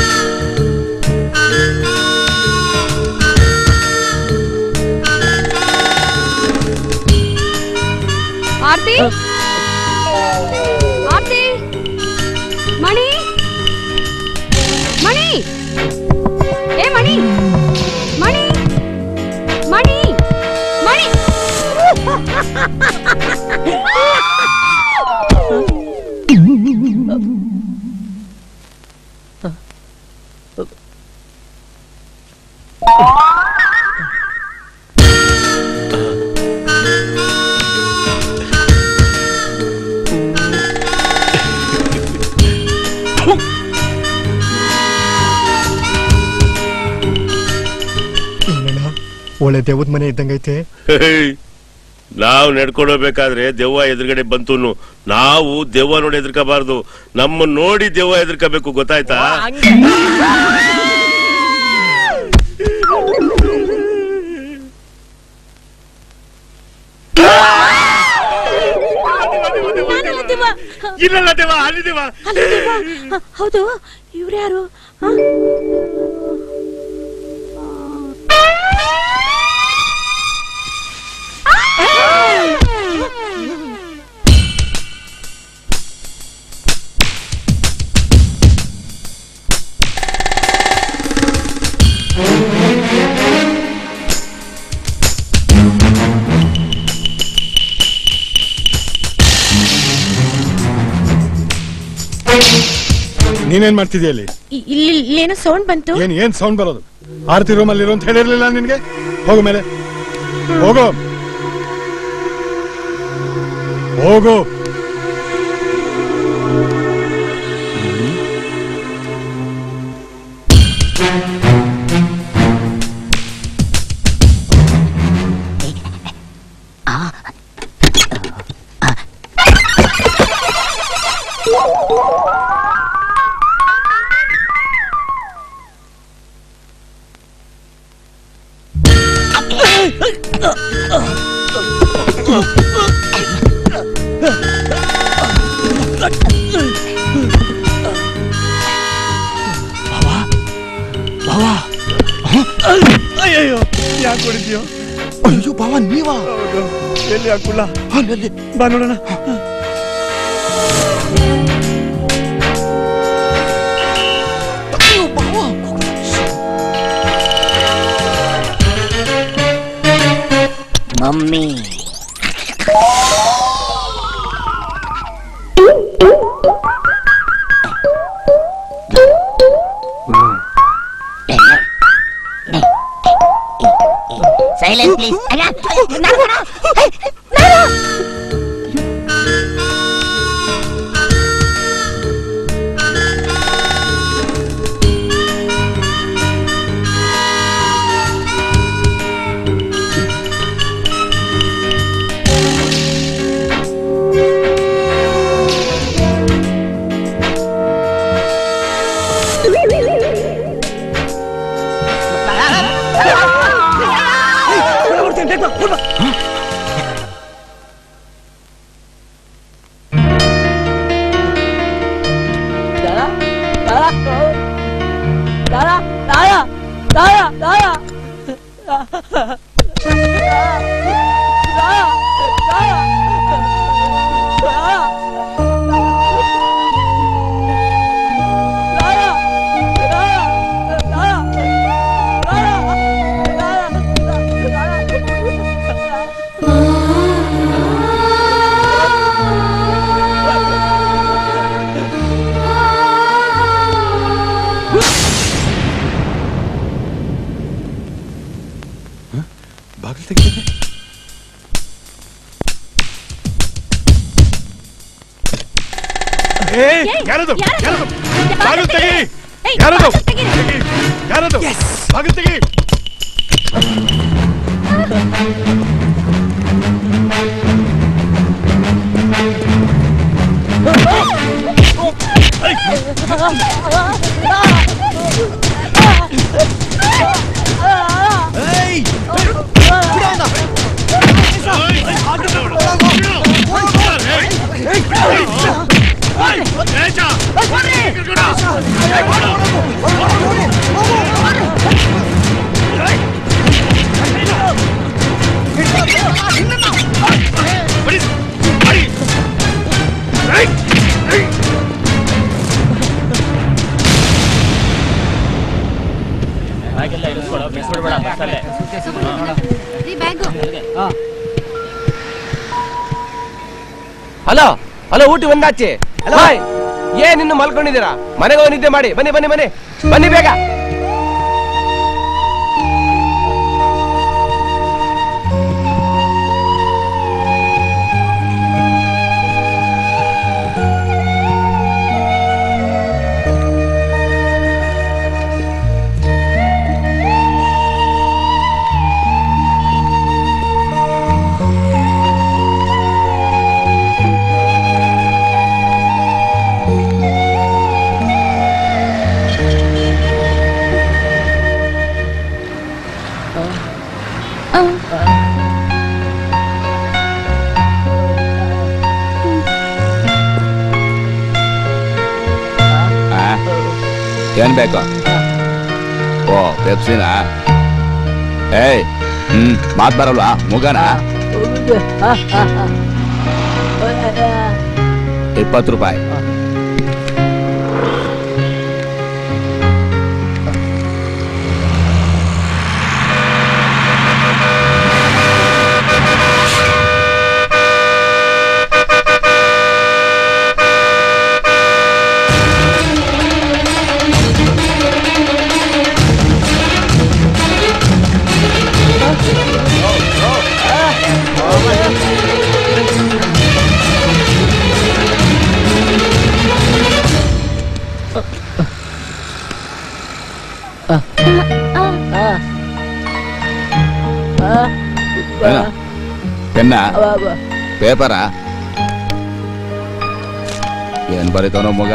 ಆರ್ತಿ ಆರ್ತಿ ಮಣಿ ಮಣಿ ಏ ಮಣಿ ಮಣಿ ಮಣಿ ಮಣಿ ಒಳ್ಳೆ ದೇವದ ಮನೆ ಇದ್ದಂಗೈತೆ ಹೇಯ್, ನಾವ್ ನಡ್ಕೊಂಡು ಹೋಗ್ಬೇಕಾದ್ರೆ ದೆವ್ವ ಎದುರುಗಡೆ ಬಂತು ನಾವು ದೆವ್ವ ನೋಡಿ ಎದುರ್ಕೋಬಾರ್ದು ನಮ್ಮ ನೋಡಿ ದೆವ್ವ ಎದುರ್ಕೋಬೇಕು ಗೊತ್ತಾಯ್ತಾ ಇಲ್ಲಲ್ಲ ದೇವ ಅಲ್ಲಿ ದೇವ ಹೌದು ಇವ್ರ್ಯಾರು ಹ? ನೀನೇನ್ ಮಾಡ್ತಿದ್ಯಾ ಅಲ್ಲಿ ಇ- ಇಲ್ಲಿ ಏನೋ ಸೌಂಡ್ ಬಂತು ಏನ್ ಏನ್ ಸೌಂಡ್ ಬರೋದು ಆರತಿ ರೂಮ್ ಅಲ್ಲಿ ಅಂತ ಹೇಳಿರ್ಲಿಲ್ಲ ನಿನ್ಗೆ ಹೋಗು ಮೇಲೆ ಹೋಗು ಹೋಗು ಅಯ್ಯಯ್ಯೋ ಯಾಕೆ ಹೊಡಿದ್ಯೋ ಅಯ್ಯೋ ಬಾವ ನೀವಾ ಎಲ್ಲಿ ಹಾಕುಲ್ಲ ಬಾ ನೋಡೋಣ ಮಮ್ಮಿ ಸೈಲೆನ್ಸ್ ಪ್ಲೀಸ್ ಬಾಗಿಲು ತೆಗೆದಿದೆ ಯಾರದು ಯಾರದು ಬಾಗಿಲು ತೆಗಿ ಯಾರದು ಯಾರದು ಬಾಗಿಲು ತೆಗಿ ಹಲೋ ಹಲೋ ಊಟ ಒಂದಾಚೆ ಹಾಯ್ ಏನ್ ಇನ್ನು ಮಲ್ಕೊಂಡಿದ್ದೀರಾ ಮನೆಗೆ ಹೋಗಿ ನಿದ್ದೆ ಮಾಡಿ ಬನ್ನಿ ಬನ್ನಿ ಬನ್ನಿ ಬನ್ನಿ ಬೇಗ ಏನ್ ಬೇಕು ಓ ಪೆಪ್ಸಿನ ಏಯ್ ಹ್ಮ್ ಮಾತ್ ಬರಲ್ವಾ ಮುಗನ ಇಪ್ಪತ್ತು ರೂಪಾಯಿ ಏನ? ಪೆನ್ನ ಪೇಪರ ಏನ್ ಬರೀತಾನೋ ಮಗ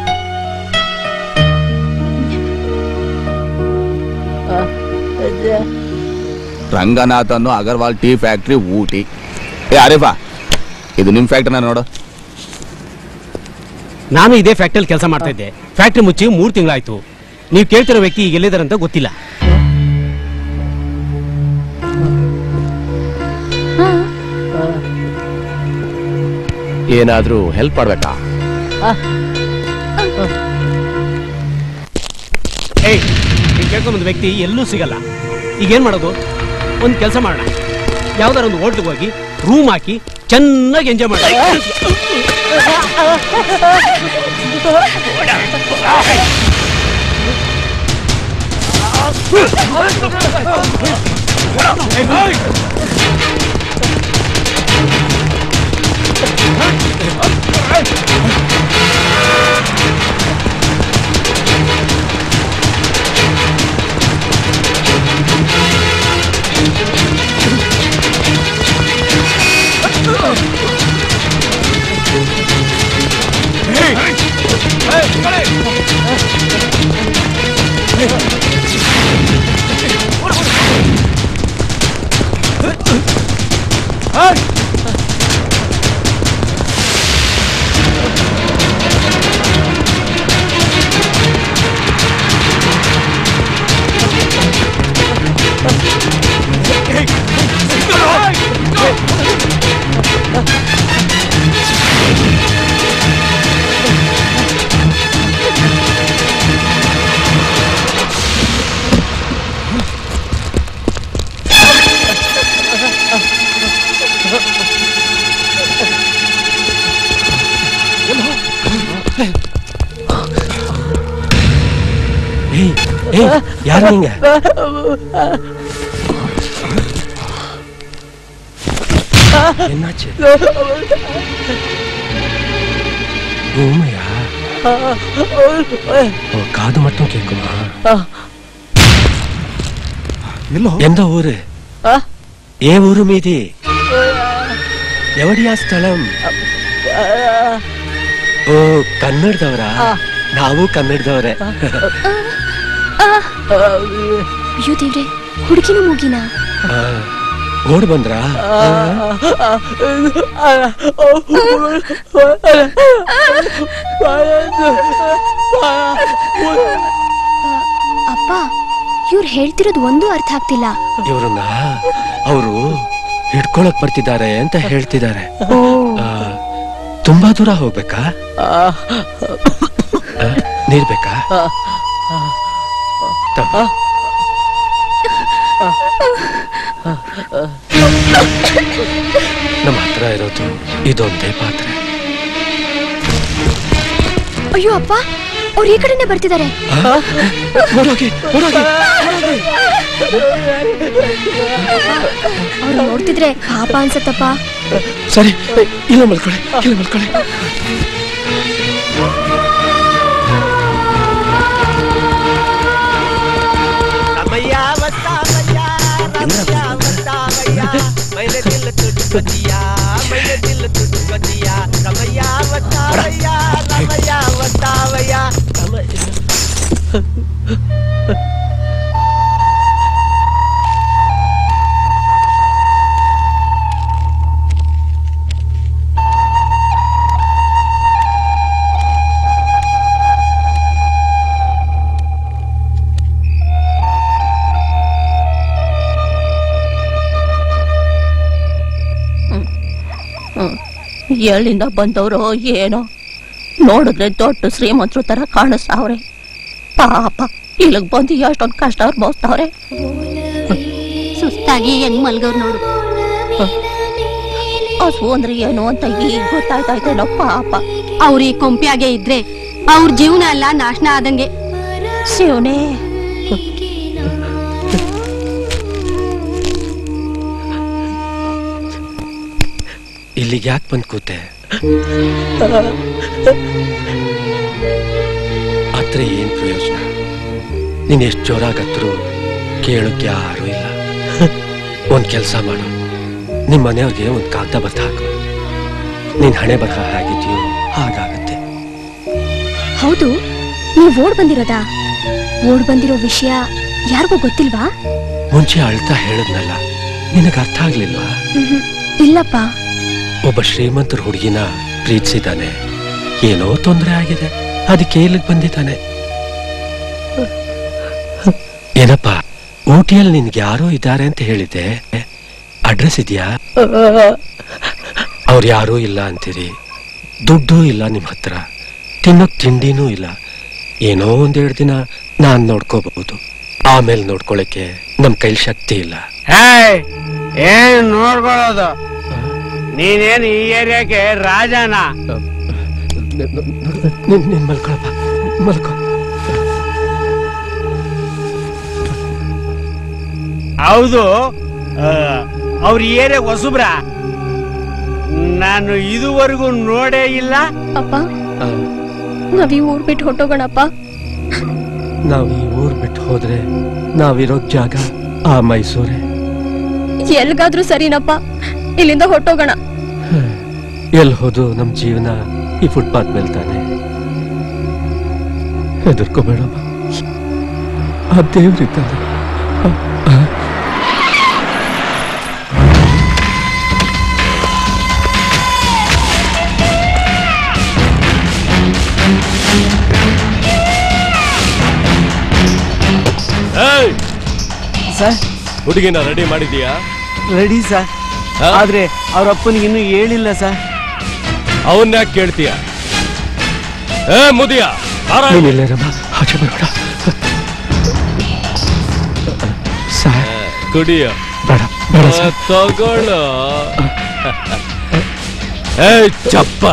ರಂಗನಾಥನ್ನು ಅಗರ್ವಾಲ್ ಟೀ ಫ್ಯಾಕ್ಟ್ರಿ ಊಟಿ ಏ ಅರೇಫಾ ಇದು ನಿಮ್ ಫ್ಯಾಕ್ಟ್ರಿನ ನೋಡು ನಾನು ಇದೇ ಫ್ಯಾಕ್ಟ್ರಿಯಲ್ಲಿ ಕೆಲಸ ಮಾಡ್ತಾ ಇದ್ದೆ ಫ್ಯಾಕ್ಟ್ರಿ ಮುಚ್ಚಿ ಮೂರು ತಿಂಗಳಾಯ್ತು ನೀವು ಕೇಳ್ತಿರೋ ವ್ಯಕ್ತಿ ಈಗ ಎಲ್ಲಿದ್ದಾರಂತ ಗೊತ್ತಿಲ್ಲ ಏನಾದ್ರೂ ಹೆಲ್ಪ್ ಮಾಡ್ಬೇಕಾ ಏಯ್ ನೀವು ಕೇಳ್ಕೊಂಬಂದ ವ್ಯಕ್ತಿ ಎಲ್ಲೂ ಸಿಗಲ್ಲ ಈಗ ಏನ್ ಮಾಡೋದು ಒಂದು ಕೆಲಸ ಮಾಡೋಣ ಯಾವ್ದಾರ ಒಂದು ಹೋಟ್ಲಿಗೆ ಹೋಗಿ ರೂಮ್ ಹಾಕಿ ಚೆನ್ನಾಗಿ ಎಂಜಾಯ್ ಮಾಡೋಣ Hey! ಯಾರು ನಿಂಗೆ என்னாச்சு ஊமையா ஓ, காது மட்டும் கேட்குமா எந்த ஊரு ఏ ఊరు మీది ఎవడి ఆ స్థలం ಓ ಕನ್ನಡದವರಾ ನಾವು ಕನ್ನಡದವರೇ ಅಯ್ಯೋ ದೇವ್ರೆ ಹುಡುಗಿನ ಮೂಗಿನ ಆ, ಓಡ್ ಬಂದ್ರಾ ಅಪ್ಪ ಇವ್ರು ಹೇಳ್ತಿರೋದು ಒಂದು ಅರ್ಥ ಆಗ್ತಿಲ್ಲ ಇವ್ರನ್ನ ಅವರು ಹಿಡ್ಕೊಳಕ್ ಬರ್ತಿದ್ದಾರೆ ಅಂತ ಹೇಳ್ತಿದ್ದಾರೆ ಆ, ತುಂಬಾ ದೂರ ಹೋಗ್ಬೇಕಾ ಆ, ನೀರ್ ಬೇಕಾ ತಗೋ. ನಮ್ಮ ಹತ್ರ ಇರೋದು ಇದೊಂದೇ ಪಾತ್ರೆ ಅಯ್ಯೋ ಅಪ್ಪ ಅವ್ರು ಈ ಕಡೆನೆ ಬರ್ತಿದ್ದಾರೆ ಓಡೋಗಿ ಓಡೋಗಿ ಅವ್ರು ನೋಡ್ತಿದ್ರೆ ಪಾಪ ಅನ್ಸತ್ತಪ್ಪ ಸರಿ ಇಲ್ಲ ಮಲ್ಕೊಳ್ಳಿ ಇಲ್ಲ ಮಲ್ಕೊಳ್ಳಿ రమయ్య వస్తావయ్యా రమయ్య వస్తావయ్యా మైల దిల్ తుట్టుకొచ్చియా మైల దిల్ తుట్టుకొచ్చియా రమయ్య వస్తావయ్యా రమయ్య వస్తావయ్యా ಎಲ್ಲಿಂದ ಬಂದವರು ಏನೋ ನೋಡಿದ್ರೆ ದೊಡ್ಡ ಶ್ರೀಮಂತರು ತರ ಕಾಣಿಸ್ತಾವ್ರೆ ಪಾಪ ಇಲ್ಲಿಗ್ ಬಂದು ಎಷ್ಟೊಂದು ಕಷ್ಟ ಅನುಭವಿಸ್ತಾವ್ರೆ ಸುಸ್ತಾಗಿ ಹೆಂಗ್ ಮಲ್ಗವ್ರು ನೋಡು ಹಸು ಅಂದ್ರೆ ಏನು ಅಂತ ಈಗ ಗೊತ್ತಾಯ್ತಾಯ್ತೇನೋ ಪಾಪ ಅವ್ರ ಈ ಕೊಂಪಿಯಾಗೆ ಇದ್ರೆ ಅವ್ರ ಜೀವನ ಎಲ್ಲ ನಾಶನ ಆದಂಗೆ ಶಿವನೇ ಇಲ್ಲಿಗೆ ಯಾಕೆ ಬಂದ್ ಕೂತೆ ಹತ್ರ ಏನ್ ಪ್ರಯೋಜನ ನೀನ್ ಎಷ್ಟು ಜೋರಾಗತ್ರು ಕೇಳೋಕ್ ಯಾರು ಇಲ್ಲ ಒಂದ್ ಕೆಲ್ಸ ಮಾಡು ನಿಮ್ ಮನೆಯವ್ರಿಗೆ ಒಂದ್ ಕಾಗದ ಬರ್ತ ಹಾಕು ನಿನ್ ಹಣೆ ಬರಹ ಹೇಗಿದ್ಯೋ ಹಾಗಾಗತ್ತೆ ಹೌದು ನೀವ್ ಓಡ್ ಬಂದಿರೋದಾ ಓಡ್ ಬಂದಿರೋ ವಿಷಯ ಯಾರಿಗೂ ಗೊತ್ತಿಲ್ವಾ ಮುಂಚೆ ಅಳ್ತಾ ಹೇಳದ್ನಲ್ಲ ನಿನಗ ಅರ್ಥ ಆಗ್ಲಿಲ್ವಾ ಮ್ಹ್ಮ್. ಇಲ್ಲಪ್ಪ ಒಬ್ಬ ಶ್ರೀಮಂತರ ಹುಡುಗಿನ ಪ್ರೀತಿಸಿದ್ದಾನೆ ಏನೋ ತೊಂದರೆ ಆಗಿದೆ ಅದಕ್ಕೆ ಇಲ್ಲಿಗೆ ಬಂದಿದ್ದಾನೆ ಏನಪ್ಪ ಊಟಿಯಲ್ಲಿ ನಿನ್ಗೆ ಯಾರೋ ಇದ್ದಾರೆ ಅಂತ ಹೇಳಿದ್ದೆ ಅಡ್ರೆಸ್ ಇದೆಯಾ ಅವ್ರು ಯಾರೂ ಇಲ್ಲ ಅಂತೀರಿ ದುಡ್ಡು ಇಲ್ಲ ನಿಮ್ ಹತ್ರ ತಿನ್ನೋಕ್ ತಿಂಡಿನೂ ಇಲ್ಲ ಏನೋ ಒಂದೆರಡು ದಿನ ನಾನ್ ನೋಡ್ಕೋಬಹುದು ಆಮೇಲೆ ನೋಡ್ಕೊಳಕ್ಕೆ ನಮ್ ಕೈಲಿ ಶಕ್ತಿ ಇಲ್ಲ ಏಯ್ ಏನ್ ನೋಡ್ಕೊಳ್ಳೋದು ನೀನೇನ್ ಈ ಏರಿಯಾಗೆ ರಾಜನ ನಿನ್ ನಿನ್ ಮಲ್ಕೊಳಪ್ಪ ಮಲ್ಕೊ ಹೌದು ಅವ್ರ ಏರಿಯಾಗ ಹೊಸಬ್ರ ನಾನು ಇದುವರೆಗೂ ನೋಡೇ ಇಲ್ಲ ಅಪ್ಪ ನಾವ್ ಈ ಊರ್ ಬಿಟ್ಟು ಹೊಟ್ಟೋಗೋಣಪ್ಪ ನಾವ್ ಈ ಊರ್ ಬಿಟ್ಟು ಹೋದ್ರೆ ನಾವಿರೋ ಜಾಗ ಆ ಮೈಸೂರೇ ಎಲ್ಗಾದ್ರೂ ಸರಿನಪ್ಪ ಇಲ್ಲಿಂದ ಹೊಟ್ಟೋಗೋಣ ಎಲ್ ಹೋದು ನಮ್ ಜೀವನ ಈ ಫುಟ್ಪಾತ್ ಮೇಲೆ ತಾನೆ ಹೆದರ್ಕೋಬೇಡಮ್ಮ ಆ ದೇವ್ರಿದ್ದಾನೆ ಆ- ಆ. ಸರ್ ಹುಡುಗಿನ ರೆಡಿ ಮಾಡಿದೀಯಾ ರೆಡಿ ಸರ್ ಆದ್ರೆ ಅವ್ರ ಅಪ್ಪನಿಗೆ ಇನ್ನೂ ಹೇಳಿಲ್ಲ ಸರ್ ಅವನ್ನ ಯಾಕೆ ಕೇಳ್ತೀಯ ಏ ಮುದಿಯ ನೀನ್ ಇಲ್ಲೇರಮ್ಮ ಆಚೆ ಬರೋಣ ಸರ್ ಕುಡಿಯ ಬೇಡ ಬೇಡ ಸರ್ ತಗೊಳ್ಳು ಏ ಚಪ್ಪ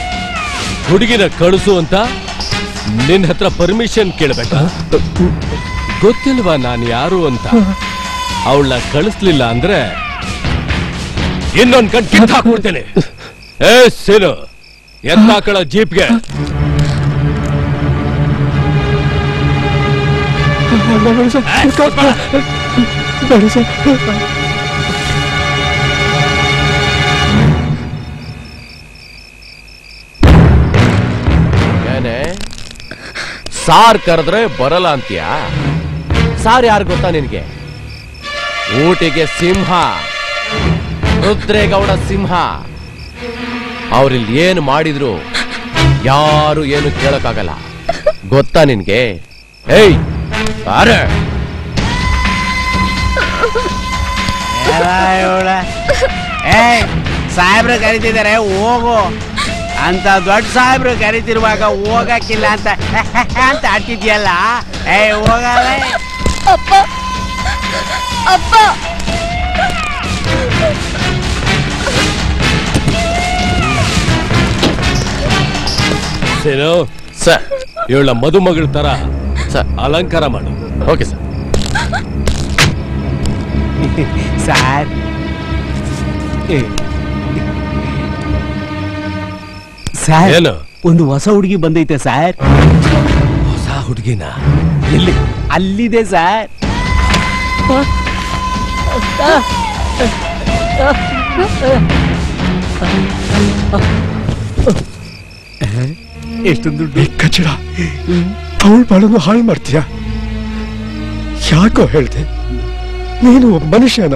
ಹುಡುಗಿನ ಕಳಿಸು ಅಂತ ನಿನ್ನ ಹತ್ರ ಪರ್ಮಿಷನ್ ಕೇಳ್ಬೇಕಾ ಗೊತ್ತಿಲ್ವಾ ನಾನು ಯಾರು ಅಂತ ಅವಳ ಕಳಿಸ್ಲಿಲ್ಲ ಅಂದ್ರೆ ಇನ್ನೊಂದ್ ಕಣ್ ಕಿತ್ತು ಹಾಕ್ಬಿಡ್ತೇನೆ ಏ ಸೀನು ಎತ್ತಾಕಳ ಜೀಪ್ಗೆ ಏನೇ ಸಾರ್ ಕರೆದ್ರೆ ಬರಲ್ಲ ಅಂತೀಯಾ ಸಾರ್ ಯಾರು ಗೊತ್ತಾ ನಿನ್ಗೆ ಊಟಿಗೆ ಸಿಂಹ ರುದ್ರೇಗೌಡ ಸಿಂಹ ಅವ್ರಿಲ್ಲಿ ಏನು ಮಾಡಿದ್ರು ಯಾರು ಏನು ಕೇಳಕ್ಕಾಗಲ್ಲ ಗೊತ್ತಾ ನಿನ್ಗೆ ಏಯ್ ಬಾರೆ ಏಯ್ ಸಾಹೇಬ್ರು ಕರಿತಿದ್ದಾರೆ ಹೋಗು ಅಂತ ದೊಡ್ಡ ಸಾಹೇಬ್ರು ಕರಿತಿರುವಾಗ ಹೋಗಕ್ಕಿಲ್ಲ ಅಂತ ಅಂತ ಆಡ್ತಿದ್ಯಲ್ಲ ಏ ಹೋಗಲ್ಲ ಅಪ್ಪ ಅಪ್ಪ ಸೀನು ಸರ್ ಇವಳ ಮದುಮಗಳ ತರ ಅಲಂಕಾರ ಮಾಡು ಓಕೆ ಸರ್ ಸಾರ್ ಸಾರ್ ಏನು ಒಂದು ಹೊಸ ಹುಡುಗಿ ಬಂದೈತೆ ಸಾರ್ ಹೊಸ ಹುಡುಗಿನ ಎಲ್ಲಿ ಅಲ್ಲಿದೆ ಸಾರ್ ಎಷ್ಟೊಂದು ದುಡ್ಡು ಕಚ್ಚಡ ಅವಳ ಬಾಳನ್ನು ಹಾಳು ಮಾಡ್ತೀಯ ಯಾಕೋ ಹೇಳ್ದೆ ನೀನು ಒಬ್ಬ ಮನುಷ್ಯನ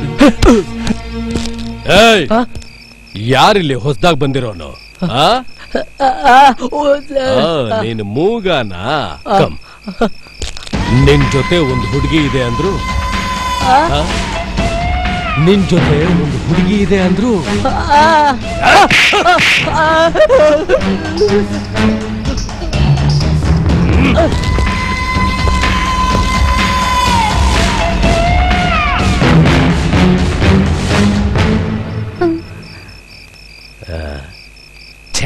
ಏಯ್ ಯಾರಿಲ್ಲಿ ಹೊಸದಾಗ್ ಬಂದಿರೋನು ಆ? ಆ, ನೀನು ಮೂಗಾನ ಕಮ್ ನಿನ್ ಜೊತೆ ಒಂದು ಹುಡುಗಿ ಇದೆ ಅಂದ್ರು ಆ? ನಿನ್ ಜೊತೆ ಒಂದು ಹುಡುಗಿ ಇದೆ ಅಂದ್ರು ಆ, ಛೆ.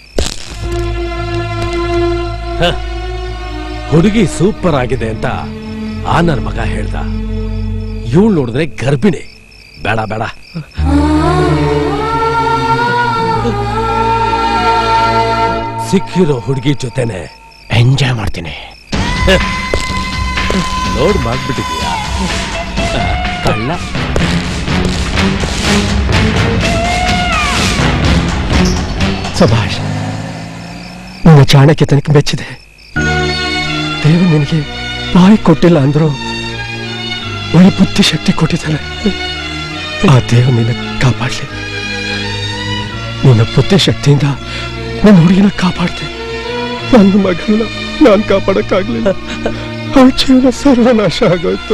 ಹ. ಹುಡುಗಿ ಸೂಪರ್ ಆಗಿದೆ ಅಂತ ಆ ನನ್ನ ಮಗ ಹೇಳ್ದ ಇವಳು ನೋಡಿದ್ರೆ ಗರ್ಭಿಣಿ ಬೇಡ ಬೇಡ ಸಿಕ್ಕಿರೋ ಹುಡುಗಿ ಜೊತೆನೆ ಎಂಜಾಯ್ ಮಾಡ್ತೀನಿ ನೋಡ್ ಮಾಡ್ಬಿಟ್ಟಿದ್ಯಾ ಆ, ಕಳ್ಳ ಸಭಾಷ್ ನಿನ್ನ ಚಾಣಕ್ಯತನಕ್ಕೆ ಮೆಚ್ಚಿದೆ ದೇವರು ನಿನಗೆ ಬಾಯಿ ಕೊಟ್ಟಿಲ್ಲ ಅಂದ್ರು ಒಳ್ಳೆ ಬುದ್ಧಿ ಶಕ್ತಿ ಕೊಟ್ಟಿದ್ದಾನೆ ಆ ದೇವರು ನಿನ್ನ ಕಾಪಾಡ್ಲಿ ನಿನ್ನ ಬುದ್ಧಿ ಶಕ್ತಿಯಿಂದ ನನ್ನ ಹುಡುಗಿನ ಕಾಪಾಡ್ದೆ ನನ್ನ ಮಗಳನ್ನ ನಾನು ಕಾಪಾಡಕ್ಕಾಗ್ಲಿಲ್ಲ ಅವಳ ಜೀವನ ಸರ್ವನಾಶ ಆಗೋಯ್ತು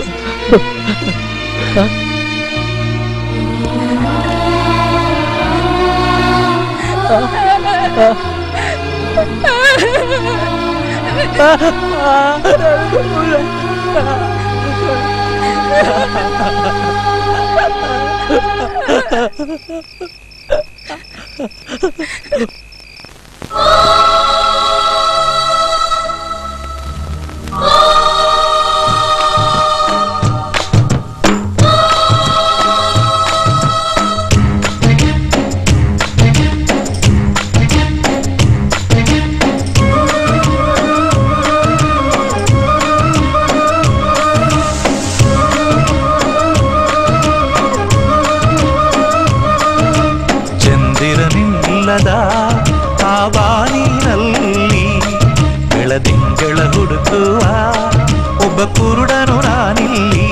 ಚಂದಿರನಿಲ್ಲದ ಆ ಬಾನಿನಲ್ಲಿ ಬೆಳದಿಂಗಳ ಹುಡುಕುವ ಒಬ್ಬ ಕುರುಡನು ನಾನಿಲ್ಲಿ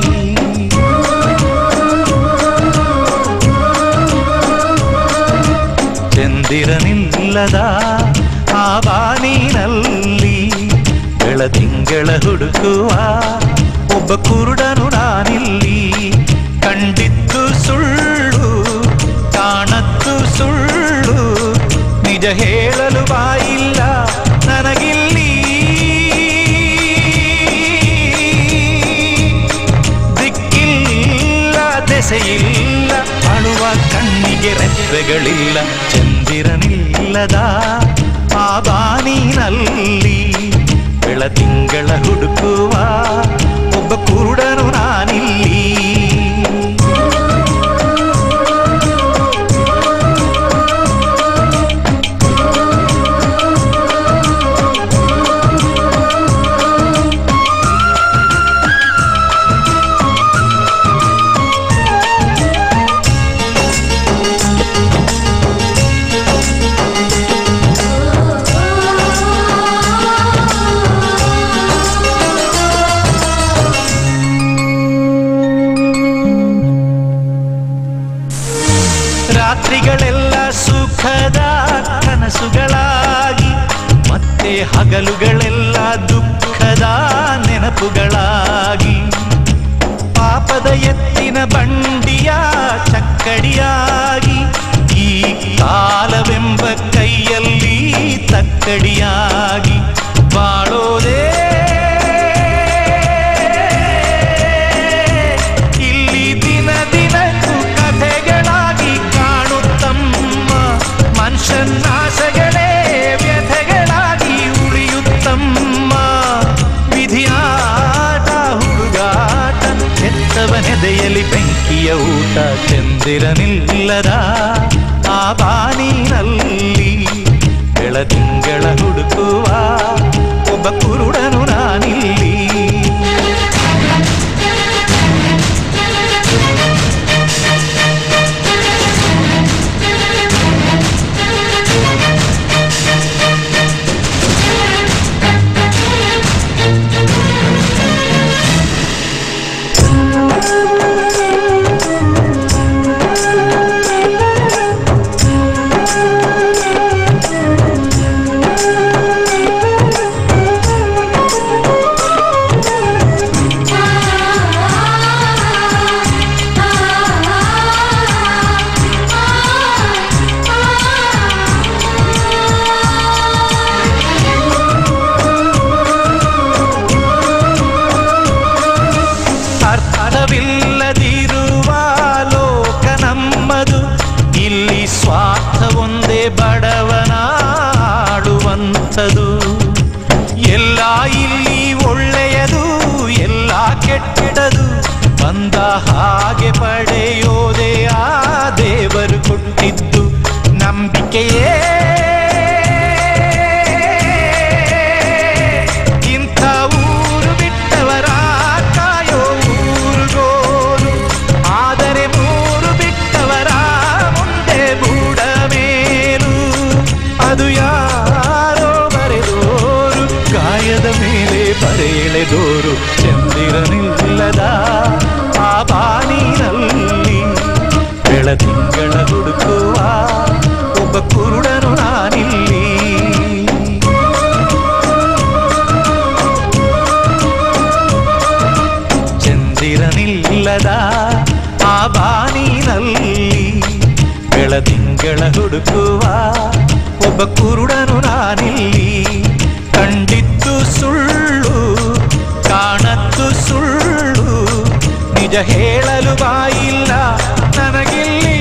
ಚಂದಿರನಿಲ್ಲದ ಆ ಬಾನಿನಲ್ಲಿ ಬೆಳದಿಂಗಳ ಹುಡುಕುವ ಒಬ್ಬ ಕುರುಡನು ನಾನಿಲ್ಲಿ ಕಂಡಿದ್ದು ಸುಳ್ಳು ಕಾಣದ್ದು ಸುಳ್ಳು ನಿಜ ಹೇಳಲು ಬಾಯಿಲ್ಲ ನನಗಿಲ್ಲಿ ದಿಕ್ಕಿಲ್ಲ ದೆಸೆಯಿಲ್ಲ ಅಳುವ ಕಣ್ಣಿಗೆ ರೆಪ್ಪೆಗಳಿಲ್ಲ ಚಂದಿರನಿಲ್ಲದ ಆ ಬಾನಿನಲ್ಲಿ ಬೆಳದಿಂಗಳ ಹುಡುಕುವ ರಾತ್ರಿಗಳೆಲ್ಲ ಸುಖದ ಕನಸುಗಳಾಗಿ ಮತ್ತೆ ಹಗಲುಗಳೆಲ್ಲ ದುಃಖದ ನೆನಪುಗಳಾಗಿ ಪಾಪದ ಎತ್ತಿನ ಬಂಡಿಯ ಚಕ್ಕಡಿಯಾಗಿ ಈ ಕಾಲವೆಂಬ ಕೈಯಲ್ಲಿ ತಕ್ಕಡಿಯಾಗಿ ಬಾಳೋದೇ ಇಲ್ಲಿ ದಿನ ದಿನಕ್ಕೂ ಕಥೆಗಳಾಗಿ ಕಾಣುತ್ತಮ್ಮ ಮನುಷ್ಯನಾಶಗಳೇ ವ್ಯಥೆಗಳಾಗಿ ಉಳಿಯುತ್ತಮ್ಮ ವಿಧಿಯಾಟ ಹುಡುಗಾಟ ಕೆತ್ತವನೆದೆಯಲ್ಲಿ ಬೆಂಕಿಯ ಊಟ ಚಂದಿರನಿಲ್ಲದ ಆ ಬಾನಿನಲ್ಲಿ ಬೆಳದಿಂಗಳ ಹುಡುಕುವ ಒಬ್ಬ ಕುರುಡನು ನಾನಿಲ್ಲಿ ಅರ್ಥವಿಲ್ಲದಿರುವ ಲೋಕ ನಮ್ಮದು ಇಲ್ಲಿ ಸ್ವಾರ್ಥ ಒಂದೇ ಬಡವನಾಡುವಂಥದು ಎಲ್ಲ ಇಲ್ಲಿ ಒಳ್ಳೆಯದು ಎಲ್ಲ ಕೆಟ್ಟದು ಬಂದ ಹಾಗೆ ಪಡೆಯೋದೇ ಆ ದೇವರು ಕೊಟ್ಟಿದ್ದು ನಂಬಿಕೆಯೇ ಇಂಥ ಊರು ಬಿಟ್ಟವರ ಕಾಯೋ ಊರುಗೋಲು ಆದರೆ ಮೂರು ಬಿಟ್ಟವರ ಮುಂದೆ ಬೂಡ ಮೇಲು ಅದು ಯಾರೋ ಬರೆದೋರು ಗಾಯದ ಮೇಲೆ ಬರೆಳೆದೋರು ಚಂದಿರನಿಲ್ಲದ ಆ ಬಾನಿನಲ್ಲಿ ಬೆಳದಿಂಗಳ ಹುಡುಕುವ ಒಬ್ಬ ಕುರುಡನು ನಾನಿಲ್ಲಿ ಚಂದಿರನಿಲ್ಲದ ಆ ಬಾನಿನಲ್ಲಿ ಬೆಳದಿಂಗಳ ಹುಡುಕುವ ಒಬ್ಬ ಕುರುಡನು ನಾನಿಲ್ಲಿ ಕಂಡಿದ್ದು ಸುಳ್ಳು ಕಾಣದ್ದು ಸುಳ್ಳು ನಿಜ ಹೇಳಲು ಬಾಯಿಲ್ಲ ನನಗಿಲ್ಲಿ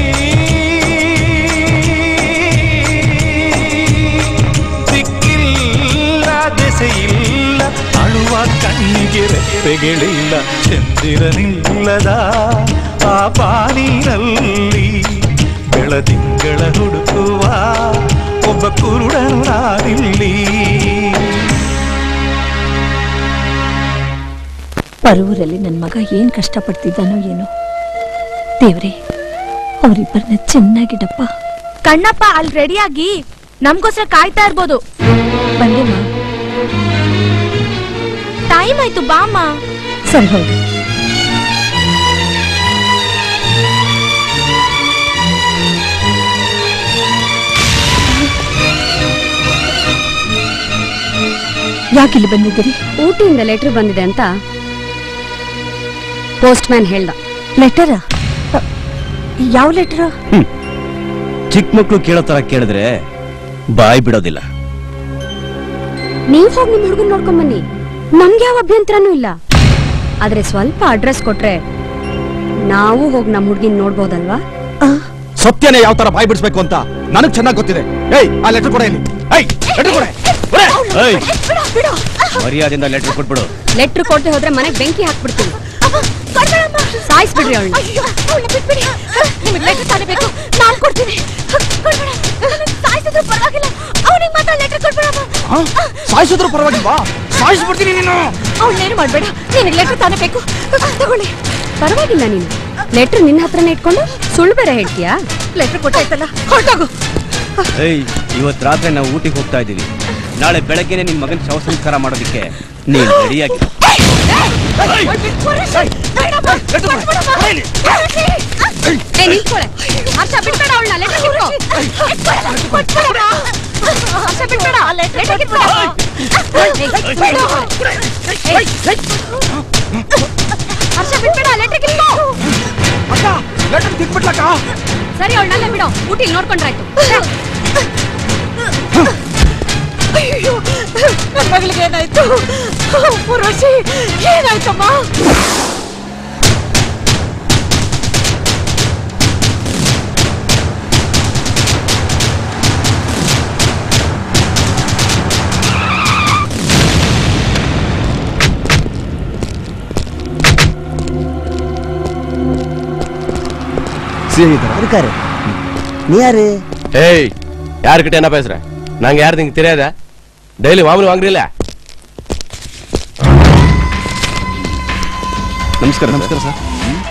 ದಿಕ್ಕಿಲ್ಲ ದೆಸೆಯಿಲ್ಲ ಅಳುವ ಕಣ್ಣಿಗೆ ರೆಪ್ಪೆಗಳಿಲ್ಲ ಚಂದಿರನಿಲ್ಲದ ಆ ಪಾನಿನಲ್ಲಿ ಬೆಳದಿಂಗಳ ಹುಡುಕುವ ಒಬ್ಬ ಕುರುಡನು ನಾನಿಲ್ಲಿ ಪರೂರಲ್ಲಿ ನನ್ನ ಮಗ ಏನ್ ಕಷ್ಟಪಡ್ತಿದ್ದಾನೋ ಏನೋ ದೇವ್ರೆ ಅವರಿಬ್ಬರನ್ನ ಚೆನ್ನಾಗಿಡಪ್ಪ ಕಣ್ಣಪ್ಪ ಅಲ್ಲಿ ರೆಡಿಯಾಗಿ ನಮ್ಗೋಸ್ಕರ ಕಾಯ್ತಾ ಇರ್ಬೋದು ಬಂದೆಮ್ಮ ಟೈಮ್ ಆಯ್ತು ಬಾಮ್ಮ ಸರಿ ಹೌದು ಯಾಕಿಲ್ಲಿ ಬಂದಿದ್ದೀರಿ ಊಟಿಯಿಂದ ಲೆಟರ್ ಬಂದಿದೆ ಅಂತ ಪೋಸ್ಟ್ ಮ್ಯಾನ್ ಹೇಳ್ದ ಲೆಟರ ಯಾವ ಲೆಟರ್ ಚಿಕ್ಕ ಮಕ್ಳು ಕೇಳೋ ತರ ಕೇಳಿದ್ರೆ ಬಾಯ್ ಬಿಡೋದಿಲ್ಲ ನೀವ್ ಹೋಗಿ ನಿಮ್ ಹುಡುಗನ್ ನೋಡ್ಕೊಂಡ್ ಬನ್ನಿ ನಮ್ಗೆ ಯಾವ ಅಭ್ಯಂತರನೂ ಇಲ್ಲ ಆದ್ರೆ ಸ್ವಲ್ಪ ಅಡ್ರೆಸ್ ಕೊಟ್ರೆ ನಾವು ಹೋಗಿ ನಮ್ ಹುಡ್ಗಿನ್ ನೋಡ್ಬೋದಲ್ವಾ ಸತ್ಯನೇ ಯಾವ ತರ ಬಾಯ್ ಬಿಡಿಸ್ಬೇಕು ಅಂತ ನನಗ್ ಚೆನ್ನಾಗ್ ಗೊತ್ತಿದೆ ಏಯ್ ಆ ಲೆಟರ್ ಕೊಡ ಇಲ್ಲಿ ಏಯ್ ಲೆಟರ್ ಕೊಡೆ ಏಯ್, ಮರ್ಯಾದೆಯಿಂದ ಲೆಟರ್ ಕೊಟ್ಬಿಡು ಲೆಟ್ರ್ ಕೊಡ್ದೆ ಹೋದ್ರೆ ಮನೆಗ್ ಬೆಂಕಿ ಹಾಕ್ಬಿಡ್ತೀನಿ ಸಾಯಿಸ್ಬಿಡ್ರಿ ಅವಳು ನಿಮಗೆ ಲೆಟರ್ ತಾನೇ ನಾನ್ ಕೊಡ್ತೀನಿ ಕೊಡ್ಬೇಡ ಸಾಯಿಸಿದ್ರು ಪರವಾಗಿಲ್ಲ ಅವನಿಗೆ ಮಾತ್ರ ಲೆಟರ್ ಕೊಡ್ಬೇಡಮ್ಮ ಸಾಯಿಸಿದ್ರು ಪರವಾಗಿಲ್ವಾ ಸಾಯಿಸ್ಬಿಡ್ತೀನಿ ನೀನು ಅವಳನ್ನೇನು ಮಾಡ್ಬೇಡ ನಿನಗೆ ಲೆಟರ್ ತಾನೇ ಬೇಕು ತಗೊಳ್ಳಿ ಪರವಾಗಿಲ್ಲ ನೀನು ಲೆಟ್ರ್ ನಿನ್ನ ಹತ್ರನೇ ಇಟ್ಕೊಂಡು ಸುಳ್ಳು ಬೇರೆ ಹೇಳ್ತೀಯಾ ಲೆಟರ್ ಕೊಟ್ಟಾಯ್ತಲ್ಲ ಹೊರಟೋಗು ಏಯ್ ಇವತ್ ರಾತ್ರಿ ನಾವು ಊಟಿಗೆ ಹೋಗ್ತಾ ಇದೀವಿ ನಾಳೆ ಬೆಳಗ್ಗೆನೆ ನಿನ್ ಮಗನ್ ಶವ ಸಂಸ್ಕಾರ ಮಾಡೋದಕ್ಕೆ ನೀನ್ ರೆಡಿಯಾಗಿ ಬೇಡಮ್ಮ, ಬಿಟ್ಬಿಡಮ್ಮ. ಏ ನಿಂತ್ಕೊಳೆ ಹರ್ಷ ಬಿಡ್ಬೇಡ ಅವಳನ್ನ ಲೆಟರ್ ಕಿತ್ಕೋ ಹರ್ಷ ಬಿಡ್ಬೇಡ ಲೆಟರ್ ಕಿತ್ಕೋ ಹರ್ಷ ಬಿಡ್ಬೇಡ ಲೆಟರ್ ಕಿತ್ಕೋ ಅಕ್ಕ ಲೆಟರ್ ತಿಕ್ಬಿಟ್ಲಕ್ಕ ಸರಿ ಅವಳನ್ನೆಲ್ಲ ಬಿಡು ಊಟಿ ನೋಡ್ಕೊಂಡ್ರಾಯ್ತು ಅಯ್ಯೋ ನನ್ನ ಮಗಳಿಗೆ ಏನಾಯ್ತು ಪುರೋಷಿ ಏನಾಯ್ತಮ್ಮ இருக்காரு நீ யாரு ஏய் யாருக்கிட்ட என்ன பேசுற நாங்க யாரு நீங்க தெரியாதா டெய்லி மாமூல் வாங்குறீல ನಮಸ್ಕಾರ ನಮಸ್ಕಾರ ಸರ್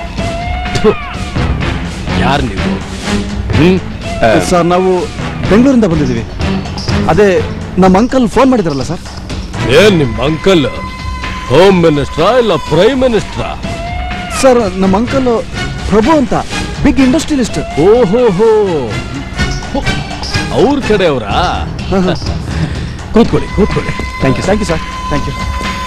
ಯಾರು ನೀವು ಸರ್ ನಾವು ಬೆಂಗಳೂರಿಂದ ಬಂದಿದ್ದೀವಿ ಅದೇ ನಮ್ಮ ಅಂಕಲ್ ಫೋನ್ ಮಾಡಿದ್ರಲ್ಲ ಸರ್ ಏನ್ ನಿಮ್ ಅಂಕಲ್ ಹೋಮ್ ಮಿನಿಸ್ಟ್ರಾ ಇಲ್ಲ ಪ್ರೈಮ್ ಮಿನಿಸ್ಟ್ರಾ ಸರ್ ನಮ್ಮ ಅಂಕಲ್ ಪ್ರಭು ಅಂತ ಬಿಗ್ ಇಂಡಸ್ಟ್ರಿಯಲಿಸ್ಟ್ ಓಹೋ ಅವ್ರ ಕಡೆ ಅವರಾ ಕೂತ್ಕೊಳ್ಳಿ ಕೂತ್ಕೊಳ್ಳಿ thank you thank you sir thank you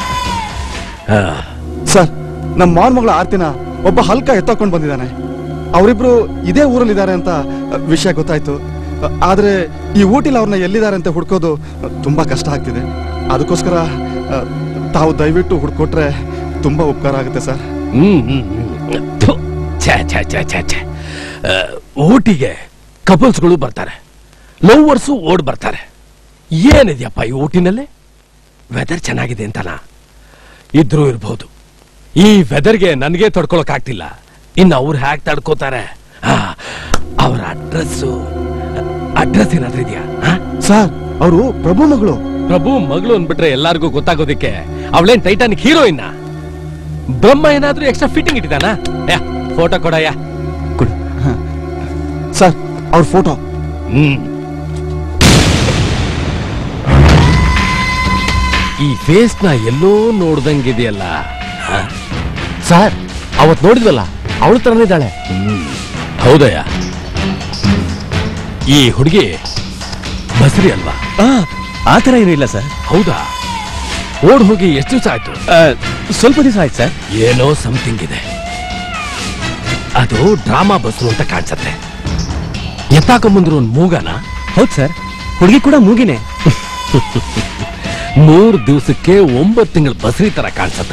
sir ನಮ್ಮ ಮಾವನ ಮಗಳ ಆರ್ತಿನ ಒಬ್ಬ ಹಲ್ಕ ಎತ್ತಕೊಂಡು ಬಂದಿದ್ದಾನೆ ಅವರಿಬ್ರು ಇದೇ ಊರಲ್ಲಿದ್ದಾರೆ ಅಂತ ಅ, ವಿಷಯ ಗೊತ್ತಾಯ್ತು ಅ, ಆದ್ರೆ ಈ ಊಟಿಲಿ ಅವ್ರನ್ನ ಎಲ್ಲಿದ್ದಾರೆ ಅಂತ ಹುಡ್ಕೋದು ಅ, ತುಂಬಾ ಕಷ್ಟ ಆಗ್ತಿದೆ ಅದಕ್ಕೋಸ್ಕರ ಅ, ತಾವು ದಯವಿಟ್ಟು ಹುಡ್ಕೊಟ್ರೆ ತುಂಬಾ ಉಪಕಾರ ಆಗುತ್ತೆ ಸರ್ ಹ್ಮ್ ಹ್ಮ್ ಹ್ಮ್. ಥು, ಛೆ, ಛೆ, ಛೆ, ಛೆ, ಛೆ. ಆ, ಊಟಿಗೆ ಕಪಲ್ಸ್ಗಳು ಬರ್ತಾರೆ ಲವ್ವರ್ಸು ಓಡ್ ಬರ್ತಾರೆ ಏನಿದೆಯಪ್ಪ ಈ ಊಟಿನಲ್ಲಿ ವೆದರ್ ಚೆನ್ನಾಗಿದೆ ಅಂತನಾ ಇದ್ರೂ ಇರ್ಬೋದು ಈ ವೆದರ್ಗೆ ನನಗೆ ತಡ್ಕೊಳಕ್ ಆಗ್ತಿಲ್ಲ ಇನ್ನು ಅವ್ರು ಹ್ಯಾಕ್ ತಡ್ಕೋತಾರೆ ಆ, ಅವ್ರ ಅಡ್ರೆಸ್ಸು ಅಡ್ರೆಸ್ ಏನಾದ್ರೂ ಇದೆಯಾ ಸರ್ ಅವರು ಪ್ರಭು ಮಗಳು ಪ್ರಭು ಮಗಳು ಅಂದ್ಬಿಟ್ರೆ ಎಲ್ಲಾರ್ಗೂ ಗೊತ್ತಾಗೋದಿಕ್ಕೆ ಅವಳೇನ್ ಟೈಟಾನಿಕ್ ಹೀರೋಯಿನ್ನ ಬ್ರಹ್ಮ ಏನಾದ್ರೂ ಎಕ್ಸ್ಟ್ರಾ ಫಿಟ್ಟಿಂಗ್ ಇಟ್ಟಿದಾನ ಫೋಟೋ ಕೊಡಯ್ಯ ಸರ್ ಅವ್ರ ಫೋಟೋ ಹ್ಮ್ ಈ ಫೇಸ್ ನ ಎಲ್ಲೋ ನೋಡ್ದಂಗಿದೆಯಲ್ಲ ಸರ್ ಅವತ್ ನೋಡಿದ್ವಲ್ಲ ಅವಳ ತರನೇ ಇದ್ದಾಳೆ ಹೌದಯ್ಯ ಈ ಹುಡುಗಿ ಬಸ್ರಿ ಅಲ್ವಾ ಆ ಥರ ಏನೂ ಇಲ್ಲ ಸರ್ ಹೌದಾ ಓಡ್ ಹೋಗಿ ಎಷ್ಟು ದಿವಸ ಆಯ್ತು ಸ್ವಲ್ಪ ದಿವಸ ಆಯ್ತು ಸರ್ ಏನೋ ಸಮಥಿಂಗ್ ಇದೆ ಅದು ಡ್ರಾಮಾ ಬಸ್ರು ಅಂತ ಕಾಣಿಸತ್ತೆ ಎತ್ತಾಕೊಂಬಂದ್ರು ಒಂದ್ ಮೂಗನ ಹೌದು ಸರ್ ಹುಡುಗಿ ಕೂಡ ಮೂಗಿನೇ ಮೂರ್ ದಿವಸಕ್ಕೆ ಒಂಬತ್ತು ತಿಂಗಳ ಬಸ್ರಿ ತರ ಕಾಣಿಸತ್ತ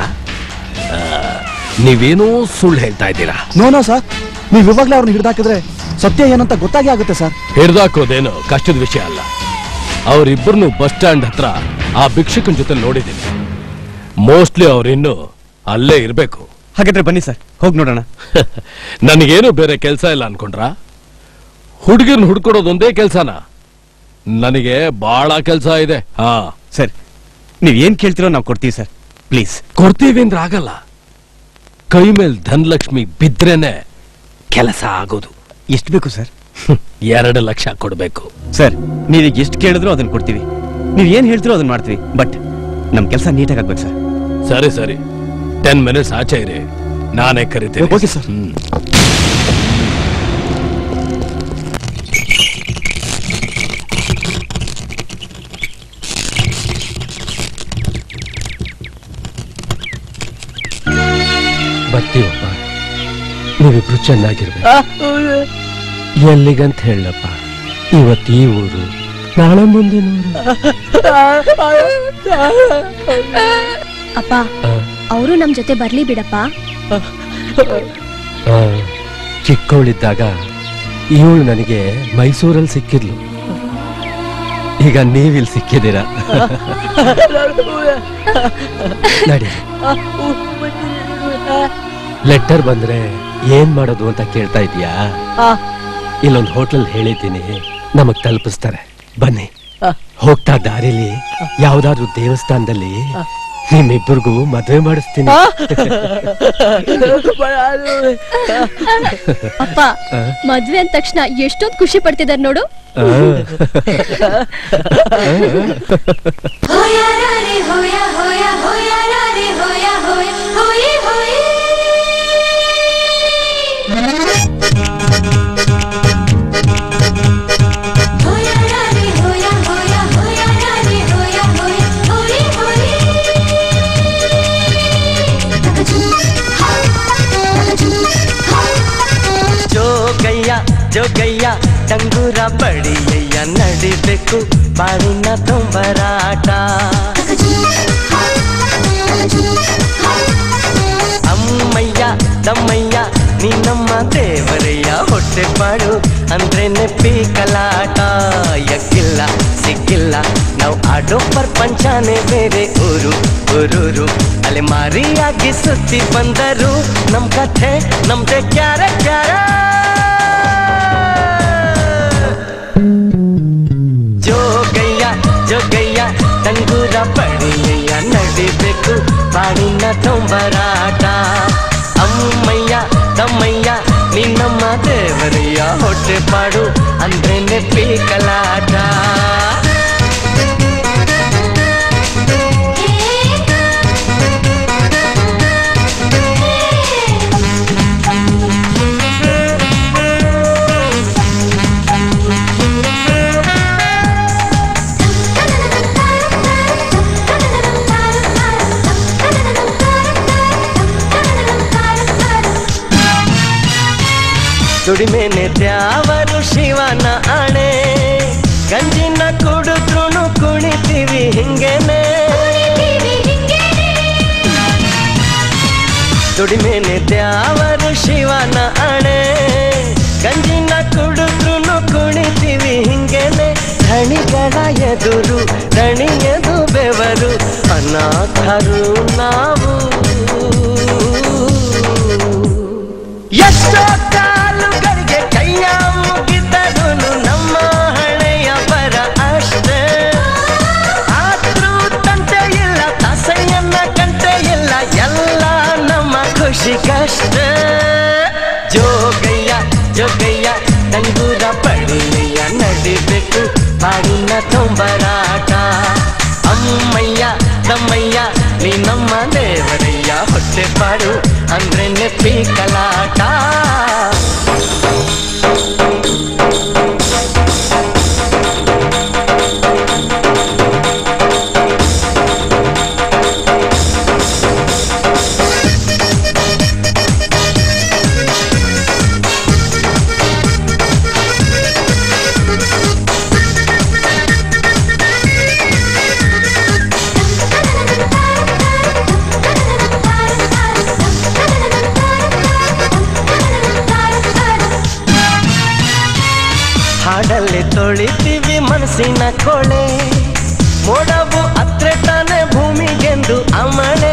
ನೀವೇನೋ ಸುಳ್ಳು ಹೇಳ್ತಾ ಇದ್ದೀರಾ ನೋನೋ ಸರ್ ನೀವು ಇವಾಗಲೇ ಅವ್ರನ್ನ ಹಿಡಿದಾಕಿದ್ರೆ ಸತ್ಯ ಏನಂತ ಗೊತ್ತಾಗೇ ಆಗುತ್ತೆ ಸರ್ ಹಿಡ್ದಾಕೋದೇನು ಕಷ್ಟದ ವಿಷಯ ಅಲ್ಲ ಅವರಿಬ್ಬರನ್ನು ಬಸ್ ಸ್ಟ್ಯಾಂಡ್ ಹತ್ರ ಆ ಭಿಕ್ಷಕನ ಜೊತೆ ನೋಡಿದ್ದೀನಿ ಮೋಸ್ಟ್ಲಿ ಅವ್ರಿನ್ನು ಅಲ್ಲೇ ಇರ್ಬೇಕು ಹಾಗಾದ್ರೆ ಬನ್ನಿ ಸರ್ ಹೋಗಿ ನೋಡೋಣ ನನಗೇನು ಬೇರೆ ಕೆಲಸ ಇಲ್ಲ ಅನ್ಕೊಂಡ್ರ ಹುಡುಗಿರ್ನ ಹುಡ್ಕೊಡೋದೊಂದೇ ಕೆಲ್ಸನ ನನಗೆ ಬಹಳ ಕೆಲಸ ಇದೆ ಹಾ ಸರ್ ನೀವ್ ಏನ್ ಕೇಳ್ತಿರೋ ನಾವು ಕೊಡ್ತೀವಿ ಸರ್ ಪ್ಲೀಸ್ ಕೊಡ್ತೀವಿ ಅಂದ್ರೆ ಆಗಲ್ಲ ಕೈ ಮೇಲ್ ಧನಲಕ್ಷ್ಮಿ ಬಿದ್ರೇನೆ ಕೆಲಸ ಆಗೋದು ಎಷ್ಟು ಬೇಕು ಸರ್ ಎರಡು ಲಕ್ಷ ಕೊಡ್ಬೇಕು ಸರ್ ನೀವೀಗ ಎಷ್ಟು ಕೇಳಿದ್ರು ಅದನ್ನ ಕೊಡ್ತೀವಿ ನೀವ್ ಏನ್ ಹೇಳ್ತಿರೋ ಅದನ್ನ ಮಾಡ್ತೀವಿ ಬಟ್ ನಮ್ ಕೆಲಸ ನೀಟಾಗಿ ಆಗ್ಬೇಕು ಸರ್ ಸರಿ ಸರಿ ಟೆನ್ ಮಿನಿಟ್ಸ್ ಆಚೆ ಇರಿ ನಾನೇ ಕರಿತೇನೆ ಓಕೆ ಸರ್ ಬರ್ತೀವಪ್ಪ ನೀವಿಬ್ರು ಚೆನ್ನಾಗಿರ್ಬೇಕು ಎಲ್ಲಿಗಂತ ಹೇಳಪ್ಪ ಇವತ್ತು ಈ ಊರು ನಾಳೆ ಮುಂದಿನ ಅಪ್ಪ ಅವರು ನಮ್ ಜೊತೆ ಬರ್ಲಿ ಬಿಡಪ್ಪ ಆ, ಚಿಕ್ಕವಳಿದ್ದಾಗ ಇವಳು ನನಗೆ ಮೈಸೂರಲ್ಲಿ ಸಿಕ್ಕಿದ್ಲು ಈಗ ನೀವಿಲ್ಲಿ ಸಿಕ್ಕಿದ್ದೀರಾ ನಡಿ ಲೆಟರ್ ಬಂದ್ರೆ ಏನ್ ಮಾಡೋದು ಅಂತ ಕೇಳ್ತಾ ಇದೀಯಾ ಇಲ್ಲೊಂದು ಹೋಟೆಲ್ ಹೇಳಿದ್ದೀನಿ ನಮಗ್ ತಲುಪಿಸ್ತಾರೆ ಬನ್ನಿ ಹೋಗ್ತಾ ದಾರಿಲಿ ಯಾವ್ದಾದ್ರು ದೇವಸ್ಥಾನದಲ್ಲಿ ನಿಮ್ಮಿಬ್ಬರಿಗೂ ಮದುವೆ ಮಾಡಿಸ್ತೀನಿ ಅಪ್ಪ ಮದ್ವೆ ಅಂದ ತಕ್ಷಣ ಎಷ್ಟೊಂದು ಖುಷಿ ಪಡ್ತಿದಾರೆ ನೋಡು ಆ. ಜೋಗಯ್ಯ ಡಂಗೂರ ಬಡಿಯಯ್ಯ ನಡಿಬೇಕು ಬಾಳಿನ ತುಂಬರಾಟ ಅಮ್ಮಯ್ಯ ತಮ್ಮಯ್ಯ ನೀ ನಮ್ಮ ದೇವರಯ್ಯ ಹೊಟ್ಟೆ ಪಾಡು ಅಂದ್ರೆ ನೆಪ್ಪಿ ಕಲಾಟ ಯಕ್ಕಿಲ್ಲ ಸಿಕ್ಕಿಲ್ಲ ನಾವು ಆಡೋ ಪ್ರಪಂಚನೇ ಬೇರೆ ಊರು ಊರೂರು ಅಲ್ಲಿ ಮಾರಿಯಾಗಿ ಸುತ್ತಿ ಬಂದರು ನಮ್ ಕಥೆ ನಮ್ದೆ ಕ್ಯಾರ ಕ್ಯಾರ ಜೋಗಯ್ಯ ಜೋಗಯ್ಯ ತಂಗೂರ ಪಡಿಯಯ್ಯ ನಡಿಬೇಕು ಬಾಡಿನ ತುಂಬರಾಟ ಅಮ್ಮಯ್ಯ ತಮ್ಮಯ್ಯ ನಿನ್ನಮ್ಮ ದೇವರಯ್ಯ ಹೊಟ್ಟೆ ಪಾಡು ಅಂದ್ರೆ ನೆಪ್ಪಿ ಕಲಾಟ ದುಡಿಮೆನೆ ದ್ಯಾವರು ಶಿವನ ಆಣೆ ಗಂಜಿನ ಕುಡಿದ್ರುನು ಕುಣಿತೀವಿ ಹಿಂಗೇನೆ ದುಡಿಮೆನೆ ದ್ಯಾವರು ಶಿವನ ಆಣೆ ಗಂಜಿನ ಕುಡಿದ್ರುನು ಕುಣಿತೀವಿ ಹಿಂಗೇನೆ ಧಣಿಗಳ ಎದುರು ದಣಿಯದು ಬೆವರು ಅನಾಥರು ನಾವು ಎಷ್ಟೋ ಕಾಲುಗಳಿಗೆ ಕೈಯ ಮುಗಿದರು ನಮ್ಮ ಹಣೆಯ ಬರ ಅಷ್ಟೇ ಆದ್ರೂ ತಂಟೆ ಇಲ್ಲ ತಸೆಯನ್ನ ಕಂಟೆ ಇಲ್ಲ ಎಲ್ಲ ನಮ್ಮ ಖುಷಿಗಷ್ಟೇ ಜೋಗಯ್ಯ ಜೋಗಯ್ಯ ತಂಗೂರ ಪಡಿಯಯ್ಯ ನಡಿಬೇಕು ಬಾಡಿನ ತುಂಬರಾಟ ಅಮ್ಮಯ್ಯ ತಮ್ಮಯ್ಯ ನೀ ನಮ್ಮ ದೇವರಯ್ಯ ಹೊಟ್ಟೆ ಪಾಡು ಅಂದ್ರೆ ನೆಪ್ಪಿ ಕಲಾಟ ಹಾಡಲ್ಲಿ ತೊಳಿತೀವಿ ಮನಸ್ಸಿನ ಕೊಳೆ ಮೋಡವು ಹತ್ರ ತಾನೆ ಭೂಮಿಗೆಂದು ಅಮಳೆ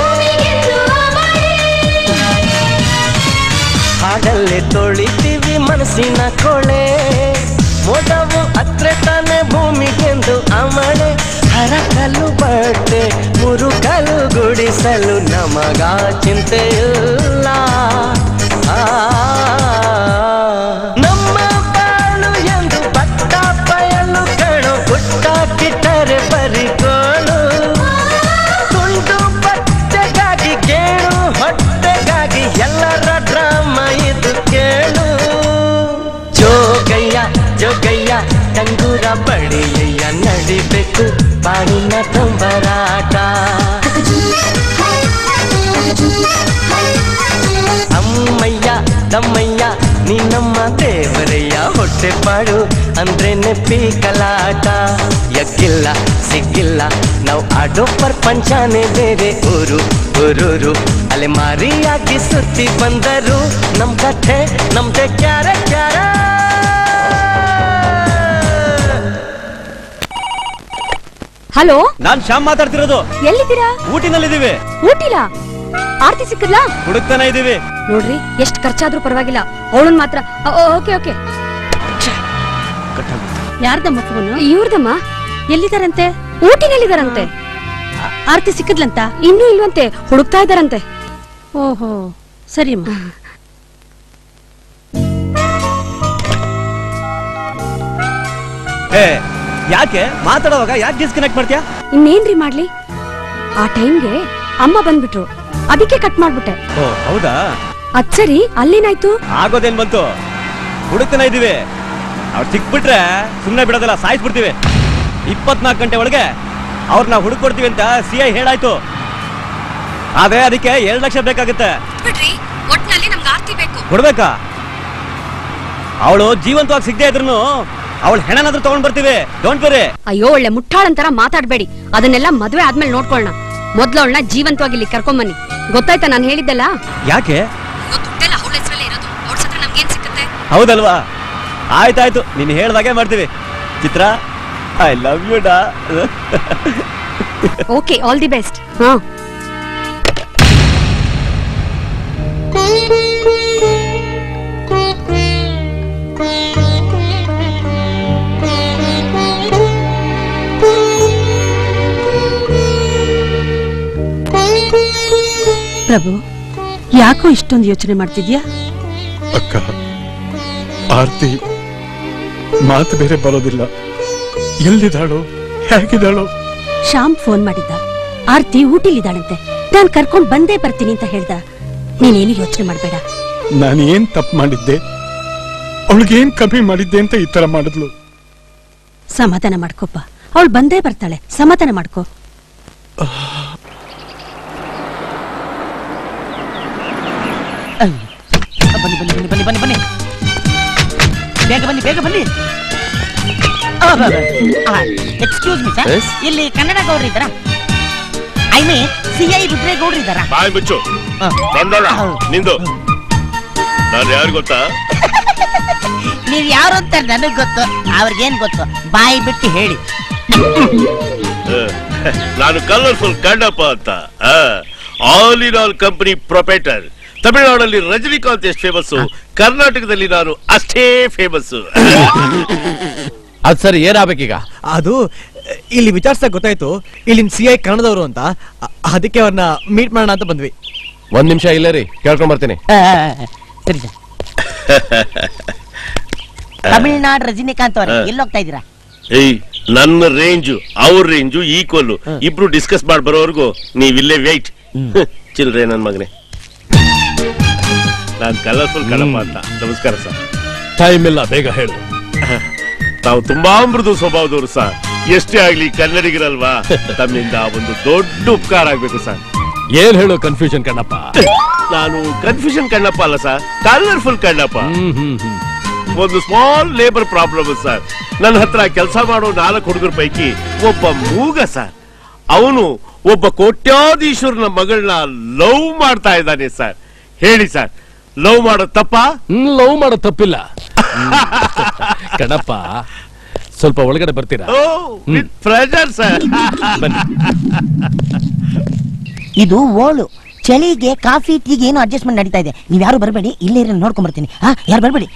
ಹಾಡಲ್ಲಿ ತೊಳಿತೀವಿ ಮನಸ್ಸಿನ ಕೊಳೆ ಮೋಡವು ಹತ್ರ ತಾನೆ ಭೂಮಿಗೆಂದು ಅಮಳೆ ಹರಕಲು ಬಟ್ಟೆ ಮುರುಕಲು ಗುಡಿಸಲು ನಮಗ ಚಿಂತೆಯಿಲ್ಲ ಆ ನಮ್ಮ ಬಾಳು ಎಂದು ಬಟ್ಟ ಬಯಲು ಕಣು ಪುಟ್ಟ ಕಿಟ್ಟರೆ ಬರಿಗೋಳು ತುಂಡು ಬಟ್ಟೆಗಾಗಿ ಕೇಳು ಹೊಟ್ಟೆಗಾಗಿ ಎಲ್ಲರ ಡ್ರಾಮ ಇದು ಕೇಳು ಜೋಗಯ್ಯ ಜೋಗಯ್ಯ ತಂಗೂರ ಬಡಿಯಯ್ಯ ನಡಿಬೇಕು ಬಾಳಿನ ತುಂಬರಾಟ ಅಮ್ಮಯ್ಯ ತಮ್ಮಯ್ಯ ನೀ ನಮ್ಮ ದೇವರಯ್ಯ ಹೊಟ್ಟೆ ಪಾಡು ಅಂದ್ರೆ ನೆಪ್ಪಿ ಕಲಾಟ ಯಕ್ಕಿಲ್ಲ ಸಿಕ್ಕಿಲ್ಲ ನಾವು ಆಡೋ ಪ್ರಪಂಚನೇ ಬೇರೆ ಊರು ಊರೂರು ಅಲ್ಲಿ ಮಾರಿಯಾಗಿ ಸುತ್ತಿ ಬಂದರು ನಮ್ ಕಥೆ ನಮ್ದೆ ಕ್ಯಾರ ಕ್ಯಾರ ಹಲೋ ನಾನ್ ಶ್ಯಾಮ್ ಮಾತಾಡ್ತಿರೋದು ಎಲ್ಲಿದ್ದೀರಾ ಊಟಿನಲ್ಲಿದ್ದೀವಿ ಊಟಿಲ್ಲ ಆರ್ತಿ ಸಿಕ್ಕದ್ಲಾ ಹುಡುಕ್ತಾನೆ ಇದೀವಿ ನೋಡ್ರಿ ಎಷ್ಟ್ ಖರ್ಚಾದ್ರೂ ಪರವಾಗಿಲ್ಲ ಅವಳನ್ ಮಾತ್ರ ಓಕೆ ಓಕೆ ಯಾರ್ದಮ್ಮ ಫೋನು ಇವ್ರದಮ್ಮ ಎಲ್ಲಿದಾರಂತೆ ಊಟಿನಲ್ಲಿದಾರಂತೆ ಆರ್ತಿ ಸಿಕ್ಕದ್ಲಂತ ಇನ್ನೂ ಇಲ್ವಂತೆ ಹುಡುಕ್ತಾ ಇದಾರಂತೆ ಓಹೋ ಸರಿ ಏ ಯಾಕೆ ಮಾತಾಡುವಾಗ ಯಾಕೆ ಡಿಸ್ಕನೆಕ್ಟ್ ಮಾಡ್ತೀಯಾ ಇನ್ನೇನ್ರಿ ಮಾಡ್ಲಿ ಆ ಟೈಮ್ಗೆ ಅಮ್ಮ ಬಂದ್ಬಿಟ್ರು ಅದಕ್ಕೆ ಕಟ್ ಮಾಡ್ಬಿಟ್ಟೆ ಓ ಹೌದಾ ಅದ್ ಸರಿ ಅಲ್ಲೇನಾಯ್ತು ಆಗೋದೇನ್ ಬಂತು ಹುಡುಕ್ತಾನೆ ಇದೀವಿ ಅವ್ರು ಸಿಕ್ಬಿಟ್ರೆ ಸುಮ್ಮನೆ ಬಿಡೋದಿಲ್ಲ ಸಾಯಿಸ್ಬಿಡ್ತೀವಿ ಇಪ್ಪತ್ನಾಲ್ಕು ಗಂಟೆ ಒಳಗೆ ಅವ್ರನ್ನ ಹುಡುಕೊಡ್ತೀವಿ ಅಂತ ಸಿ ಐ ಹೇಳಾಯ್ತು ಆದ್ರೆ ಅದಕ್ಕೆ ಎರಡು ಲಕ್ಷ ಬೇಕಾಗುತ್ತೆ ಬಿಡ್ರಿ ಒಟ್ನಲ್ಲಿ ನಮ್ಗೆ ಆರ್ತಿ ಬೇಕು ಕೊಡ್ಬೇಕಾ ಅವಳು ಜೀವಂತವಾಗಿ ಸಿಗದೆ ಇದ್ರು ಅವಳ ಹೆಣನಾದ್ರೂ ತಗೊಂಡ್ ಬರ್ತೀವಿ ಡೋಂಟ್ ವೆರಿ ಅಯ್ಯೋ ಒಳ್ಳೆ ಮುಟ್ಟಾಳಂತರ ಮಾತಾಡ್ಬೇಡಿ ಅದನ್ನೆಲ್ಲ ಮದ್ವೆ ಆದ್ಮೇಲೆ ನೋಡ್ಕೊಳ್ಳೋಣ ಮೊದ್ಲು ಅವಳನ್ನ ಜೀವಂತವಾಗಿ ಇಲ್ಲಿ ಕರ್ಕೊಂಬನ್ನಿ ಗೊತ್ತಾಯ್ತಾ ನಾನು ಹೇಳಿದ್ದಲ್ಲ ಯಾಕೆ ದುಡ್ಡೆಲ್ಲ ಅವಳ ಹೆಸರಲ್ಲೇ ಇರೋದು ಅವ್ಳ ಹತ್ರ ನಮ್ಗೇನ್ ಸಿಕ್ಕತ್ತೆ ಹೌದಲ್ವಾ ಆಯ್ತಾಯ್ತು ನೀನ್ ಹೇಳ್ದಾಗೆ ಮಾಡ್ತೀವಿ ಚಿತ್ರ ಐ ಲವ್ ಯು ಡಾ ಓಕೆ ಆಲ್ ದಿ ಬೆಸ್ಟ್ ಹಾ ಪ್ರಭು ಯಾಕೋ ಇಷ್ಟೊಂದು ಯೋಚನೆ ಮಾಡ್ತಿದ್ಯಾ ಅಕ್ಕ ಆರ್ತಿ ಮಾತು ಬೇರೆ ಬರೋದಿಲ್ಲ ಎಲ್ಲಿದ್ದಾಳೋ ಹೇಗಿದ್ದಾಳೋ ಶ್ಯಾಮ್ ಫೋನ್ ಮಾಡಿದ್ದ ಆರ್ತಿ ಊಟಿಲಿದ್ದಾಳಂತೆ ನಾನ್ ಕರ್ಕೊಂಡ್ ಬಂದೇ ಬರ್ತೀನಿ ಅಂತ ಹೇಳ್ದ ನೀನೇನು ಯೋಚನೆ ಮಾಡ್ಬೇಡ ನಾನು ಏನ್ ತಪ್ಪು ಮಾಡಿದ್ದೆ ಅವಳಿಗೇನ್ ಕಮ್ಮಿ ಮಾಡಿದ್ದೆ ಅಂತ ಈ ತರ ಮಾಡಿದ್ಲು ಸಮಾಧಾನ ಮಾಡ್ಕೋಪ್ಪ ಅವಳು ಬಂದೇ ಬರ್ತಾಳೆ ಸಮಾಧಾನ ಮಾಡ್ಕೋ ಬನ್ನಿ ಬನ್ನಿ ಬನ್ನಿ ಬನ್ನಿ ಬನ್ನಿ ಬನ್ನಿ ಬೇಗ ಬನ್ನಿ ಬೇಗ ಬನ್ನಿ ಎಕ್ಸ್ಕ್ಯೂಸ್ ಮಿ ಸರ್ Yes? ಇಲ್ಲಿ ಕನ್ನಡ ಗೌಡ್ರು ಇದ್ದಾರಾ I mean C I Rudre ಗೌಡ್ರು ಇದ್ದಾರಾ ಬಾಯ್ ಮುಚ್ಚು ಬಂದೋಳ ನಿಂದು ನಾನು ಯಾರು ಗೊತ್ತಾ ನೀವ್ ಯಾರು ಅಂತ ನನಗ್ ಗೊತ್ತು ಅವ್ರಿಗೇನ್ ಗೊತ್ತು ಬಾಯಿ ಬಿಟ್ಟು ಹೇಳಿ ಆ, ನಾನು ಕಲರ್ಫುಲ್ ಕಣ್ಣಪ್ಪ ಅಂತ all in all company proprietor ತಮಿಳುನಾಡಲ್ಲಿ ರಜನಿಕಾಂತ್ ಎಷ್ಟು ಫೇಮಸ್ ಕರ್ನಾಟಕದಲ್ಲಿ ನಾನು ಅಷ್ಟೇ ಫೇಮಸ್ ಅದ್ ಸರಿ ಏನಾಗ್ಬೇಕೀಗ ಅದು ಇಲ್ಲಿ ವಿಚಾರಿಸಕ್ ಗೊತ್ತಾಯ್ತು ಇಲ್ಲಿನ ಸಿ ಐ ಕನ್ನಡದವರು ಅಂತ ಅ- ಅದಕ್ಕೆ ಅವ್ರನ್ನ ಮೀಟ್ ಮಾಡೋಣ ಅಂತ ಬಂದ್ವಿ ಒಂದ್ ನಿಮಿಷ ಇಲ್ಲೇ ರೀ ಕೇಳ್ಕೊಂಡ್ ಬರ್ತೀನಿ ಸರಿ ಸರ್ ತಮಿಳ್ನಾಡು ರಜನಿಕಾಂತ್ ಅವ್ರೆ ಎಲ್ಲಿ ಹೋಗ್ತಾ ಇದ್ದೀರಾ ಏಯ್ ನನ್ನ ರೇಂಜು ಅವ್ರ ರೇಂಜು ಈಕ್ವಲ್ ಇಬ್ರು ಡಿಸ್ಕಸ್ ಮಾಡಿ ಬರೋವರೆಗೂ ನೀವಿಲ್ಲೇ ವೇಟ್ ಚಿಲ್ರೆ ನನ್ ಮಗನೇ ನಾನ್ ಕಲರ್ಫುಲ್ ಕಣಪ್ಪ ಅಂತ ನಮಸ್ಕಾರ ಸರ್ ಟೈಮ್ ಇಲ್ಲ ಬೇಗ ಹೇಳು ತಾವು ತುಂಬಾ ಮೃದು ಸ್ವಭಾವದವರು ಸರ್ ಎಷ್ಟೇ ಆಗ್ಲಿ ಕನ್ನಡಿಗರಲ್ವಾ ತಮ್ಮಿಂದ ಒಂದು ದೊಡ್ಡ ಉಪಕಾರ ಆಗ್ಬೇಕು ಸರ್ ಏನ್ ಹೇಳು ಕನ್ಫ್ಯೂಷನ್ ಕಣ್ಣಪ್ಪ ನಾನು ಕನ್ಫ್ಯೂಷನ್ ಕಣ್ಣಪ್ಪ ಅಲ್ಲ ಸರ್ ಕಲರ್ಫುಲ್ ಕಣ್ಣಪ್ಪ ಒಂದು ಸ್ಮಾಲ್ ಲೇಬರ್ ಪ್ರಾಬ್ಲಮ್ ಸರ್ ನನ್ನ ಹತ್ರ ಕೆಲಸ ಮಾಡೋ ನಾಲ್ಕು ಹುಡುಗರ ಪೈಕಿ ಒಬ್ಬ ಮೂಗ ಸರ್ ಅವನು ಒಬ್ಬ ಕೋಟ್ಯಾಧೀಶ್ವರನ ಮಗಳನ್ನ ಲವ್ ಮಾಡ್ತಾ ಇದ್ದಾನೆ ಸರ್ ಹೇಳಿ ಸರ್ ಲವ್ ಮಾಡೋ ತಪ್ಪ ಲವ್ ಮಾಡೋ ತಪ್ಪಿಲ್ಲ ಕಣಪ್ಪ ಸ್ವಲ್ಪ ಒಳಗಡೆ ಬರ್ತೀರಾ ಓ ವಿತ್ ಪ್ರೆಜರ್ ಸರ್ ಬನ್ನಿ ಇದು ಓಳು ಚಳಿಗೆ ಕಾಫಿ ಟೀಗೆ ಏನು ಅಡ್ಜಸ್ಟ್ಮೆಂಟ್ ನಡೀತಾ ಇದೆ ನೀವ್ ಯಾರು ಬರಬೇಡಿ ಇಲ್ಲೇ ಇರೋ ನೋಡ್ಕೊಂಡ್ ಬರ್ತೀನಿ ಹಾ ಯಾರು ಬರಬೇಡಿ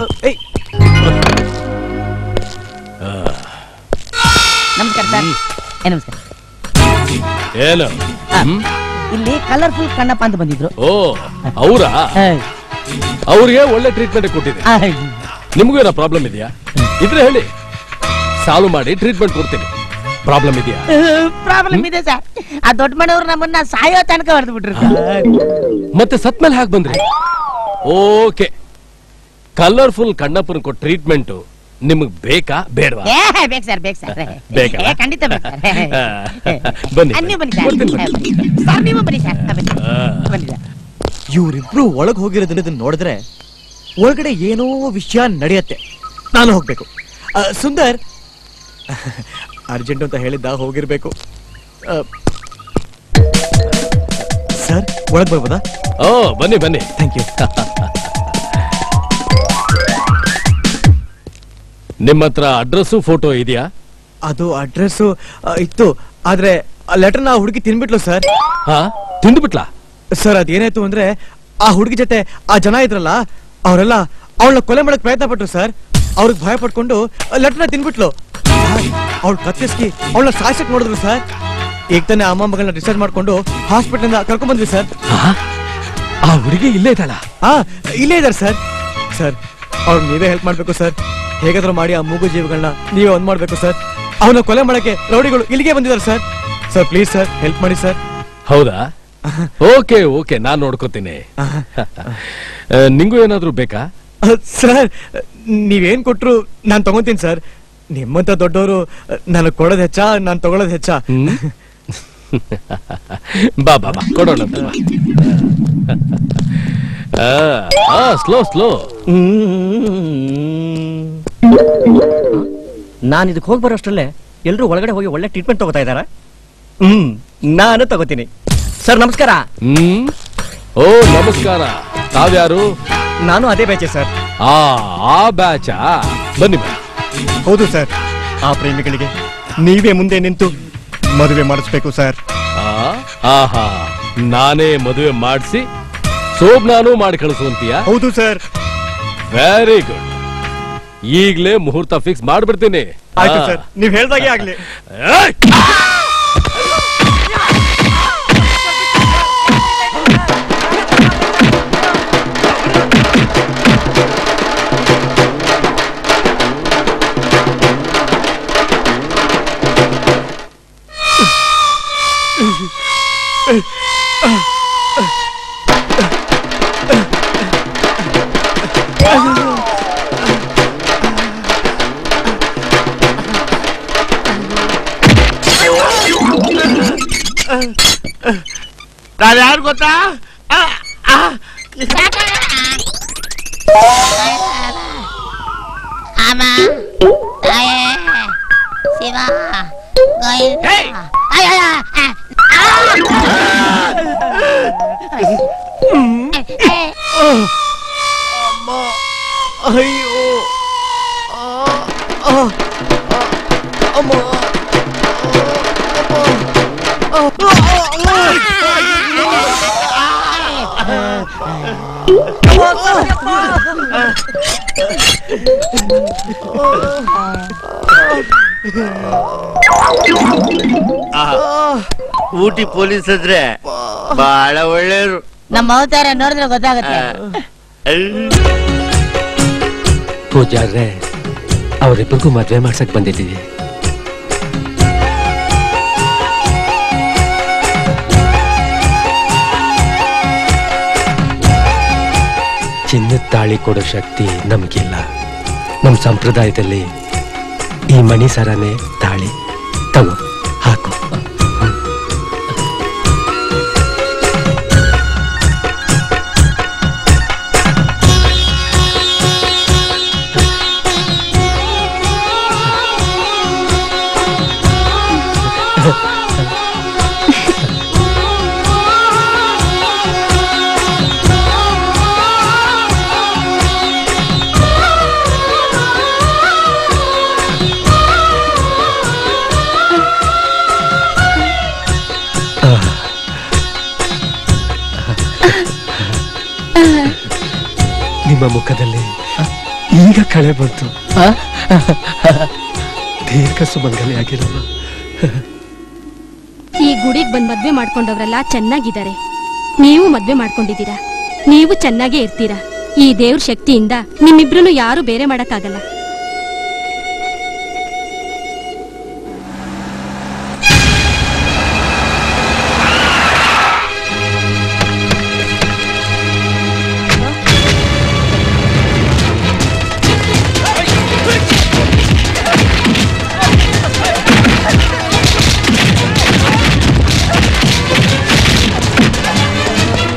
ನಮಸ್ಕಾರ ಸರ್ ಏ, ನಮಸ್ಕಾರ ಏನು ಹ್ಮ್? ಇಲ್ಲಿ ಕಲರ್ಫುಲ್ ಕಣ್ಣಪ್ಪ ಅಂತ ಬಂದಿದ್ರು ಓ ಅವರಾ ಅವ್ರಿಗೆ ಒಳ್ಳೆ ಟ್ರೀಟ್ಮೆಂಟ್ ಕೊಟ್ಟಿದೆ ನಿಮಗೂ ಏನೋ ಪ್ರಾಬ್ಲಮ್ ಇದೆಯಾ ಇದ್ರೆ ಹೇಳಿ ಸಾಲ್ವ್ ಮಾಡಿ ಟ್ರೀಟ್ಮೆಂಟ್ ಕೊಡ್ತೀನಿ ಪ್ರಾಬ್ಲಮ್ ಇದೆಯಾ ಪ್ರಾಬ್ಲಮ್ ಇದೆ ಸರ್ ಆ ದೊಡ್ಡ ಮನೆಯವ್ರು ನಮ್ಮನ್ನ ಸಾಯೋ ತನಕ ಹೊಡೆದು ಬಿಟ್ರು ಮತ್ತೆ ಸತ್ಮೇಲೆ ಹಾಕ್ ಬಂದ್ರಿ ಓಕೆ ಕಲರ್ಫುಲ್ ಕಣ್ಣಪ್ಪನ ಕೊಟ್ಟ ಟ್ರೀಟ್ಮೆಂಟ್ ನಿಮಗ್ ಬೇಕಾ ಬೇಡವಾ ಏ ಬೇಕು ಸರ್ ಬೇಕು ಸರ್ ಬೇಕಾ? ಏ, ಖಂಡಿತ ಬೇಕು ಸರ್ ಬನ್ನಿ ಆ, ನೀವು ಬನ್ನಿ ಸರ್ ಕೊಡ್ತೀನಿ, ಬನ್ನಿ. ಸರ್ ನೀವು ಬನ್ನಿ ಸರ್ ಆ, ಬನ್ನಿ. ಬನ್ನಿ ಸರ್ ಇವ್ರಿಬ್ರು ಒಳಗ್ ಹೋಗಿರೋದನ್ನ ಇದನ್ನ ನೋಡಿದ್ರೆ ಒಳಗಡೆ ಏನೋ ವಿಷಯ ನಡೆಯತ್ತೆ ನಾನು ಹೋಗ್ಬೇಕು ಆ, ಸುಂದರ್ ಅರ್ಜೆಂಟ್ ಅಂತ ಹೇಳಿದ್ದ ಹೋಗಿರ್ಬೇಕು ಆ, ಸರ್ ಒಳಗ್ ಬರ್ಬೋದಾ ಓ ಬನ್ನಿ ಬನ್ನಿ ಥ್ಯಾಂಕ್ ಯು ನಿಮ್ಮ ಹತ್ರ ಅಡ್ರೆಸ್ಸು ಫೋಟೋ ಇದೆಯಾ ಅದು ಅಡ್ರೆಸ್ ಇತ್ತು ಆದ್ರೆ ಆ ಲೆಟರ್ ನಾ ಹುಡುಗಿ ತಿನ್ಬಿಟ್ಲು ಸರ್ ಹಾ ತಿಂದ್ಬಿಟ್ಲಾ ಸರ್ ಅದೇನಾಯ್ತು ಅಂದ್ರೆ ಆ ಹುಡುಗಿ ಜೊತೆ ಆ ಜನ ಇದ್ರಲ್ಲ ಅವರೆಲ್ಲ ಅವಳನ್ನ ಕೊಲೆ ಮಾಡಕ್ ಪ್ರಯತ್ನ ಪಟ್ರು ಸರ್ ಅವ್ರಿಗೆ ಭಯ ಪಟ್ಕೊಂಡು ಲೆಟರ್ನ ತಿನ್ಬಿಟ್ಲು ಅವಳು ಕತ್ತಿಸ್ಕಿ ಅವಳನ್ನ ಸಾಯ್ಸಕ್ ನೋಡಿದ್ರು ಸರ್ ಈಗ ತಾನೇ ಅಮ್ಮ ಮಗಳನ್ನ ಡಿಸ್ಚಾರ್ಜ್ ಮಾಡ್ಕೊಂಡು ಹಾಸ್ಪಿಟಲ್ ಇಂದ ಕರ್ಕೊಂಡ್ ಬಂದ್ವಿ ಸರ್ ಆ ಹುಡುಗಿ ಇಲ್ಲೇ ಇದ್ದಾಳ ಹಾ ಇಲ್ಲೇ ಇದಾರೆ ಸರ್ ಸರ್ ಅವ್ರು ನೀವೇ ಹೆಲ್ಪ್ ಮಾಡ್ಬೇಕು ಸರ್ ಹೇಗಾದ್ರೂ ಮಾಡಿ ಆ ಮೂಗು ಜೀವಿಗಳನ್ನ ನೀವೇ ಒಂದ್ ಮಾಡ್ಬೇಕು ಸರ್ ಅವನ ಕೊಲೆ ಮಾಡಕ್ಕೆ ರೌಡಿಗಳು ಇಲ್ಲಿಗೆ ಬಂದಿದ್ದಾರೆ sir sir please sir help ಮಾಡಿ ಸರ್ ಹೌದಾ ಓಕೆ ಓಕೆ ನಾನ್ ನೋಡ್ಕೋತೀನಿ ಆ, ನಿಂಗೂ ಏನಾದ್ರೂ ಬೇಕಾ ಸರ್ ನೀವೇನ್ ಕೊಟ್ರು ನಾನ್ ತಗೊಂತೀನಿ ಸರ್ ನಿಮ್ಮಂತ ದೊಡ್ಡವರು ನನಗ್ ಕೊಡೋದ್ ಹೆಚ್ಚಾ ನಾನ್ ತಗೊಳೋದ್ ಹೆಚ್ಚಾ ಬಾ ಬಾ ಬಾ ಕೊಡೋಣ ಸ್ಲೋ ಸ್ಲೋ ನಾನು ಇದಕ್ಕೆ ಹೋಗಿ ಬರೋಷ್ಟರಲ್ಲೇ ಎಲ್ಲರೂ ಒಳಗಡೆ ಹೋಗಿ ಒಳ್ಳೆ ಟ್ರೀಟ್ಮೆಂಟ್ ತಗೋತಾ ಇದಾರ ಹ್ಮ್ ನಾನು ತಗೋತೀನಿ ಸರ್ ನಮಸ್ಕಾರ ಹ್ಮ್ ಓ ನಮಸ್ಕಾರ ತಾವ್ಯಾರು ನಾನು ಅದೇ ಬ್ಯಾಚೆ ಸರ್ ಆ ಆ ಬ್ಯಾಚಾ ಬನ್ನಿ ಬನ್ನಿ ಹೌದು ಸರ್ ಆ ಪ್ರೇಮಿಗಳಿಗೆ ನೀವೇ ಮುಂದೆ ನಿಂತು ಮದುವೆ ಮಾಡಿಸ್ಬೇಕು ಸರ್ ಆ, ಆಹಾ ನಾನೇ ಮದುವೆ ಮಾಡಿಸಿ ಸೋಬ್ನಾನು ಮಾಡಿ ಕಳಿಸುವಂತೀಯ ಹೌದು ಸರ್ ವೆರಿ ಗುಡ್ ಈಗ್ಲೇ ಮುಹೂರ್ತ ಫಿಕ್ಸ್ ಮಾಡ್ಬಿಡ್ತೀನಿ ಆಯ್ತು ಆ. ಸರ್ ನೀವ್ ಹೇಳ್ದಾಗೆ ಆಗ್ಲಿ ಏಯ್! ನಾವ್ ಯಾರು ಗೊತ್ತಾ ಆ, ಆ, ಅಮ್ಮ ತಾಯೇ ಶಿವ ಗೋವಿಂದ ಅಯ್ಯಯ್ಯ, ಆ, ಅಯ್ಯೋ ಅಮ್ಮ ಊಟಿ ಪೊಲೀಸ್ ಅಂದ್ರೆ ಬಹಳ ಒಳ್ಳೆಯವರು ನಮ್ಮ ಅವತಾರ ನೋಡಿದ್ರೆ ಗೊತ್ತಾಗುತ್ತೆ ಪೂಜಾರ್ರೆ ಅವರಿಬ್ಬರಿಗೂ ಮದ್ವೆ ಮಾಡ್ಸಕ್ ಬಂದಿದ್ದೀವಿ ಚಿನ್ನದ ತಾಳಿ ಕೊಡೋ ಶಕ್ತಿ ನಮಗಿಲ್ಲ ನಮ್ಮ ಸಂಪ್ರದಾಯದಲ್ಲಿ ಈ ಮಣಿ ಸರನೇ ತಾಳಿ ತಗೋ ಹಾಕು ನಿಮ್ಮ ಮುಖದಲ್ಲಿ ಈಗ ಕಳೆ ಬಂತು ದೀರ್ಘ ಸುಮಂಗಲಿ ಆಗಿರಲ್ಲ ಈ ಗುಡಿಗೆ ಬಂದ್ ಮದ್ವೆ ಮಾಡ್ಕೊಂಡವ್ರೆಲ್ಲ ಚೆನ್ನಾಗಿದ್ದಾರೆ ನೀವು ಮದ್ವೆ ಮಾಡ್ಕೊಂಡಿದ್ದೀರಾ ನೀವು ಚೆನ್ನಾಗೇ ಇರ್ತೀರಾ ಈ ದೇವ್ರ ಶಕ್ತಿಯಿಂದ ನಿಮ್ಮಿಬ್ರು ಯಾರು ಬೇರೆ ಮಾಡಕ್ಕಾಗಲ್ಲ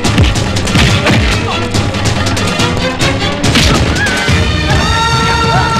ಆ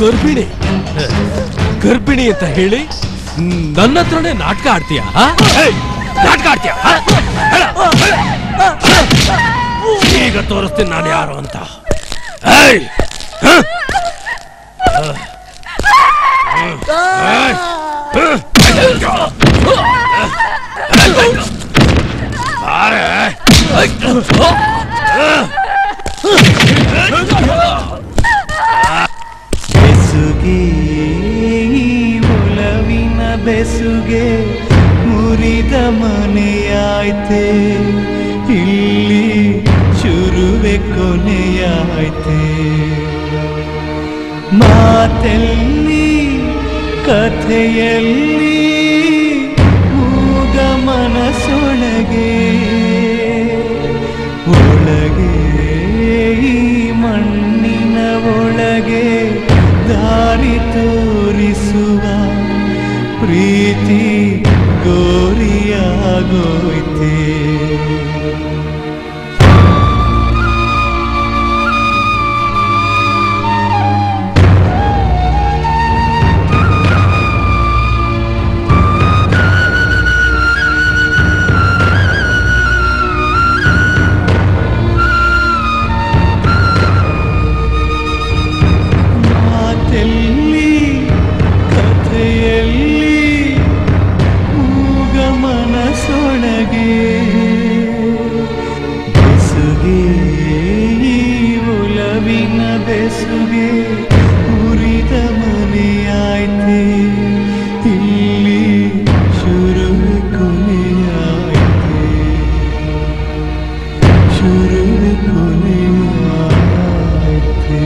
ಗರ್ಭಿಣಿ ಗರ್ಭಿಣಿ ಅಂತ ಹೇಳಿ ನನ್ನ ಹತ್ರನೇ ನಾಟಕ ಆಡ್ತೀಯ ನಾಟಕ ಆಡ್ತೀಯ ಆ? ಹೇಳ, ಹೇಳ. ಈಗ ತೋರಿಸ್ತೀನಿ ನಾನು ಯಾರು ಅಂತ ಏಯ್! ಹ? ಏಯ್! ಬಾರೆ. ಬೆಸುಗೆ ಈ ಒಲವಿನ ಬೆಸುಗೆ ಮುರಿದ ಮನೆಯಾಯ್ತೆ ಇಲ್ಲಿ ಶುರುವೆ ಕೊನೆಯಾಯ್ತೆ ಮಾತೆಲ್ಲಿ ಕಥೆಯಲ್ಲಿ ಮೂಗ ಮನಸೊಳಗೆ ಒಳಗೆ ಈ ಮಣ್ಣಿನ ಒಳಗೆ ದಾರಿ ತೋರಿಸುವ ಪ್ರೀತಿ ಗೋರಿಯಾಗೋಯ್ತೆ ಮಾತೆಲ್ಲಿ ಕಥೆಯಲ್ಲಿ ಮೂಗ ಮನಸೊಳಗೆ ಬೆಸುಗೆ ಈ ಒಲವಿನ ಬೆಸುಗೆ ಉರಿದ ಮನೆಯಾಯ್ತೆ ಇಲ್ಲಿ ಶುರು ಕೊನೆಯಾಯ್ತೆ ಶುರು ಕೊನೆಯಾಯ್ತೆ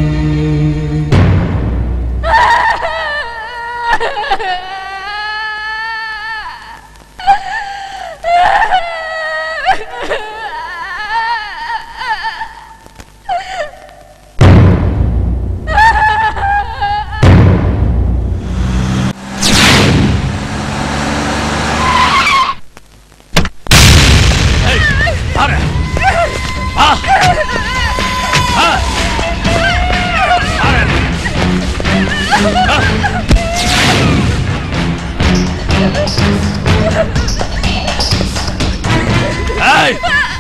ಬಾರೆ. ಬಾ. ಬಾ. ಬಾರೆ. ಬಾ. ಏಯ್!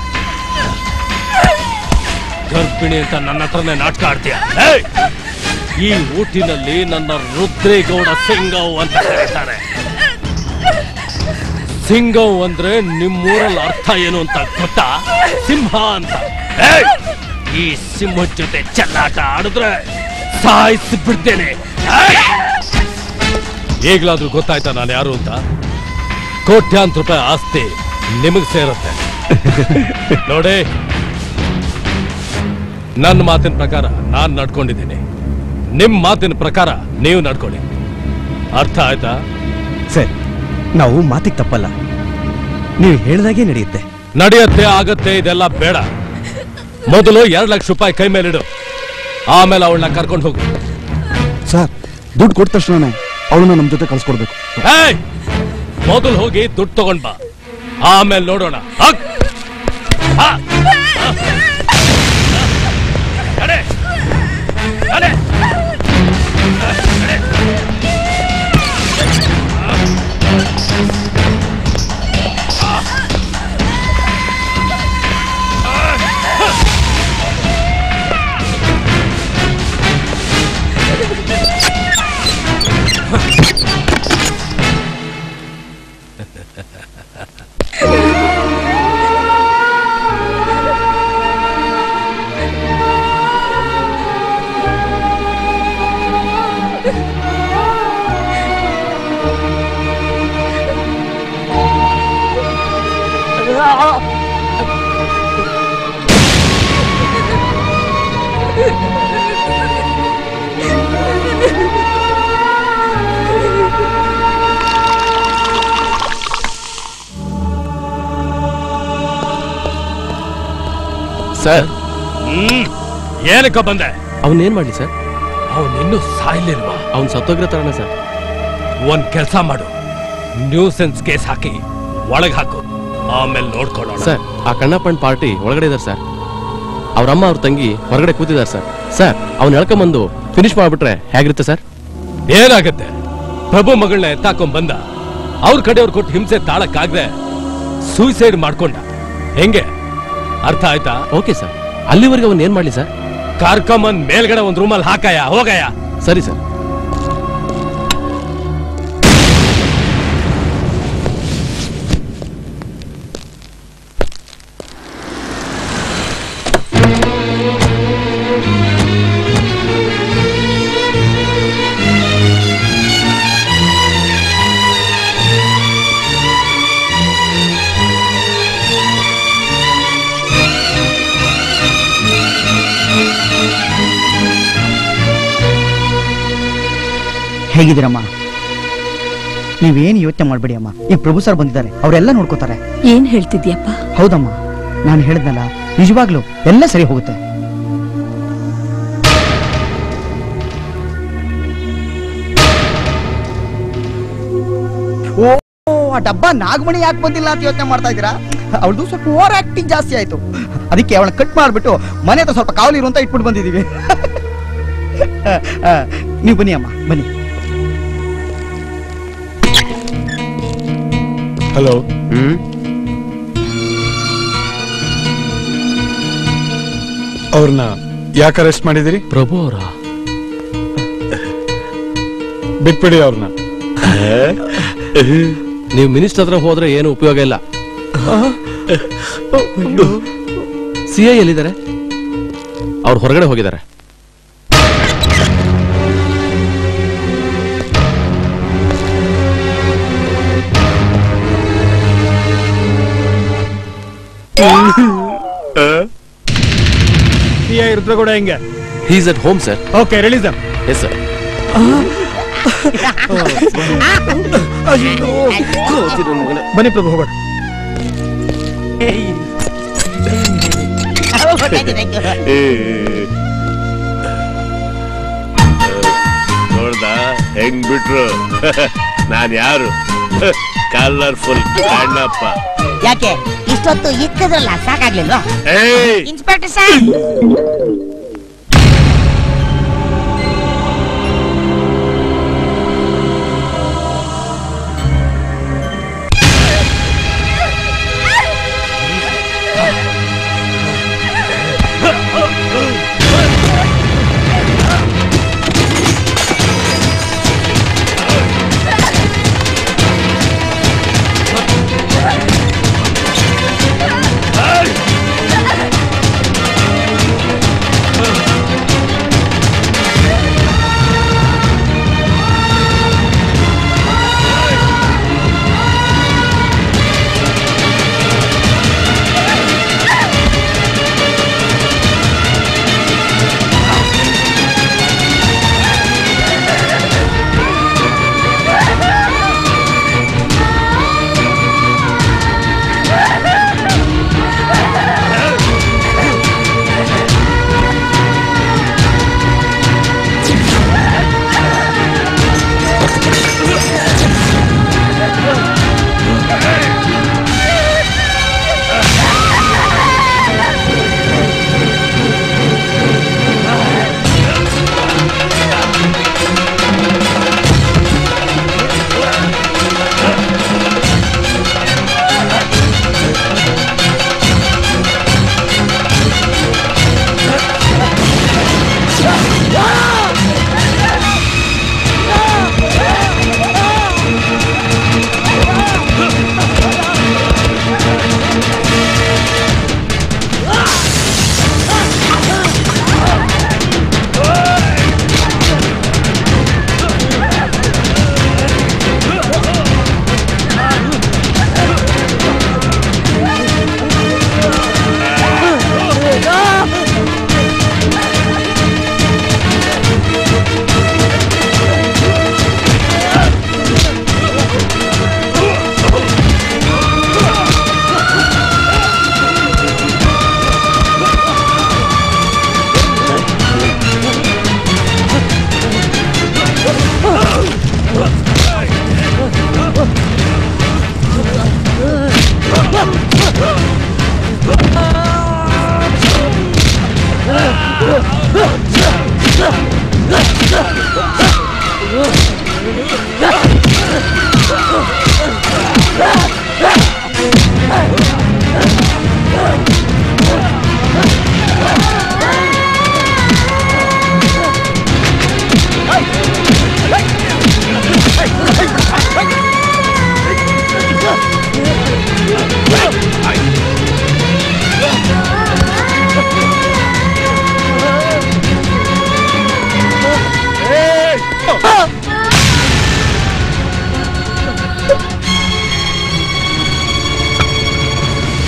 ಗರ್ಭಿಣಿ ಅಂತ ನನ್ನ ಹತ್ರನೇ ನಾಟಕ ಆಡ್ತೀಯ ಏಯ್! ಈ ಊಟಿನಲ್ಲಿ ನನ್ನ ರುದ್ರೇಗೌಡ ಸಿಂಗವ್ ಅಂತ ಕರೀತಾರೆ ಸಿಂಗವ್ ಅಂದ್ರೆ ನಿಮ್ಮೂರಲ್ಲಿ ಅರ್ಥ ಏನು ಅಂತ ಗೊತ್ತಾ ಸಿಂಹ ಅಂತ ಏಯ್! ಈ ಸಿಂಹದ ಜೊತೆ ಚೆಲ್ಲಾಟ ಆಡಿದ್ರೆ ಸಾಯಿಸಿ ಬಿಡ್ತೇನೆ ಏಯ್! ಈಗ್ಲಾದ್ರೂ ಗೊತ್ತಾಯ್ತಾ ನಾನು ಯಾರು ಅಂತ ಕೋಟ್ಯಾಂತರ ರೂಪಾಯಿ ಆಸ್ತಿ ನಿಮಗ್ ಸೇರುತ್ತೆ ನೋಡಿ ನನ್ನ ಮಾತಿನ ಪ್ರಕಾರ ನಾನ್ ನಡ್ಕೊಂಡಿದ್ದೀನಿ ನಿಮ್ ಮಾತಿನ ಪ್ರಕಾರ ನೀವು ನಡ್ಕೊಳ್ಳಿ ಅರ್ಥ ಆಯ್ತಾ ಸರ್ ನಾವು ಮಾತಿಗೆ ತಪ್ಪಲ್ಲ ನೀವು ಹೇಳ್ದಾಗೆ ನಡೆಯುತ್ತೆ ನಡೆಯತ್ತೆ ಆಗತ್ತೆ ಇದೆಲ್ಲ ಬೇಡ ಮೊದಲು ಎರಡು ಲಕ್ಷ ರೂಪಾಯಿ ಕೈ ಮೇಲಿಡು ಆಮೇಲೆ ಅವಳನ್ನ ಕರ್ಕೊಂಡು ಹೋಗು ಸರ್ ದುಡ್ಡು ಕೊಟ್ಟ ತಕ್ಷಣ ಅವಳನ್ನ ನಮ್ಮ ಜೊತೆ ಕಳ್ಸ್ಕೊಡ್ಬೇಕು ಏಯ್! ಮೊದಲು ಹೋಗಿ ದುಡ್ಡು ತಗೊಂಡ್ ಬಾ ಆಮೇಲೆ ನೋಡೋಣ ಹಾಕ್. ಹಾ. ಹಾ. ನಡೆ. ನಡೆ. ನಡೆ. ಸರ್ ಹ್ಮ್ ಏನಕ್ಕ ಬಂದೆ ಅವನೇನ್ ಮಾಡ್ಲಿ ಸರ್ ಅವನಿನ್ನೂ ಸಾಯ್ಲಿಲ್ವಾ ಅವ್ನ್ ಸತ್ತೋಗ್ರ ತರಣ ಸರ್ ಒಂದ್ ಕೆಲ್ಸ ಮಾಡು ನ್ಯೂಸೆನ್ಸ್ ಕೇಸ್ ಹಾಕಿ ಒಳಗ್ ಹಾಕು ಆಮೇಲೆ ನೋಡ್ಕೊಳ್ಳೋಣ ಸರ್ ಆ ಕಣ್ಣಪ್ಪನ್ ಪಾರ್ಟಿ ಒಳಗಡೆ ಇದಾರೆ ಸರ್ ಅವ್ರ ಅಮ್ಮ ಅವ್ರ ತಂಗಿ ಹೊರಗಡೆ ಕೂತಿದ್ದಾರೆ ಸರ್ ಸರ್ ಅವ್ನ ಎಳ್ಕೊಂಬಂದು ಫಿನಿಶ್ ಮಾಡ್ಬಿಟ್ರೆ ಹೇಗಿರುತ್ತೆ ಸರ್ ಏನಾಗತ್ತೆ ಪ್ರಭು ಮಗಳನ್ನ ಎತ್ತಾಕೊಂಡ್ ಬಂದ ಅವ್ರ ಕಡೆಯವ್ರು ಕೊಟ್ಟು ಹಿಂಸೆ ತಾಳಕ್ಕಾಗ್ದೆ ಸೂಸೈಡ್ ಮಾಡ್ಕೊಂಡ ಹೆಂಗೆ ಅರ್ಥ ಆಯ್ತಾ ಓಕೆ ಸರ್ ಅಲ್ಲಿವರೆಗೆ ಅವನ್ ಏನ್ ಮಾಡ್ಲಿ ಸರ್ ಕಾರ್ಕಮ್ಮನ್ ಮೇಲ್ಗಡೆ ಒಂದ್ ರೂಮಲ್ಲಿ ಹಾಕಯ್ಯ ಹೋಗಯ್ಯ ಸರಿ ಸರ್ ಹೇಗಿದ್ದೀರಮ್ಮ ನೀವೇನು ಯೋಚನೆ ಮಾಡಬೇಡಿ ಅಮ್ಮ ಈ ಪ್ರಭು ಸರ್ ಬಂದಿದ್ದಾರೆ ಅವರೆಲ್ಲ ನೋಡ್ಕೋತಾರೆ ಏನ್ ಹೇಳ್ತಿದ್ಯಪ್ಪ ಹೌದಮ್ಮ ನಾನು ಹೇಳಿದ್ನಲ್ಲ ನಿಜವಾಗ್ಲೂ ಎಲ್ಲ ಸರಿ ಹೋಗುತ್ತೆ ಓ ಆ ಡಬ್ಬ ನಾಗಮಣಿ ಯಾಕೆ ಬಂದಿಲ್ಲ ಅಂತ ಯೋಚನೆ ಮಾಡ್ತಾ ಇದ್ದೀರಾ ಅವಳದು ಸ್ವಲ್ಪ ಓವರ್ ಆಕ್ಟಿಂಗ್ ಜಾಸ್ತಿ ಆಯ್ತು ಅದಕ್ಕೆ ಅವಳ ಕಟ್ ಮಾಡ್ಬಿಟ್ಟು ಮನೆ ಹತ್ರ ಸ್ವಲ್ಪ ಕಾವಲಿರು ಅಂತ ಇಟ್ಬಿಟ್ಟು ಬಂದಿದ್ದೀವಿ ಆ, ಆ, ನೀವು ಬನ್ನಿ ಅಮ್ಮ ಬನ್ನಿ ಹಲೋ ಅವ್ರನ್ನ ಯಾಕೆ ಅರೆಸ್ಟ್ ಮಾಡಿದಿರಿ ಪ್ರಭು ಅವರ ಬಿಟ್ಬಿಡಿ ಅವ್ರನ್ನ ನೀವು ಮಿನಿಸ್ಟರ್ ಹತ್ರ ಹೋದ್ರೆ ಏನು ಉಪಯೋಗ ಇಲ್ಲ ಸಿ ಐ ಎಲ್ಲಿದ್ದಾರೆ ಅವ್ರು ಹೊರಗಡೆ ಹೋಗಿದ್ದಾರೆ ಸಿಐ ರುದ್ರಗೌಡ ಹೆಂಗೆ he's at home sir okay release yes sir ಬನ್ನಿ ಪ್ರಭು ಹೋಗೋಣ ನೋಡ್ದ ಹೆಂಗ್ ಬಿಟ್ರು ನಾನ್ ಯಾರು ಕಲರ್ಫುಲ್ ಕಣ್ಣಪ್ಪ ಯಾಕೆ ಇಷ್ಟೊತ್ತು ಇಕ್ಕದ್ರಲ್ಲ ಸಾಕಾಗ್ಲಿಲ್ವಾ ಏಯ್ ಇನ್ಸ್ಪೆಕ್ಟರ್ ಸರ್ ಏಯ್!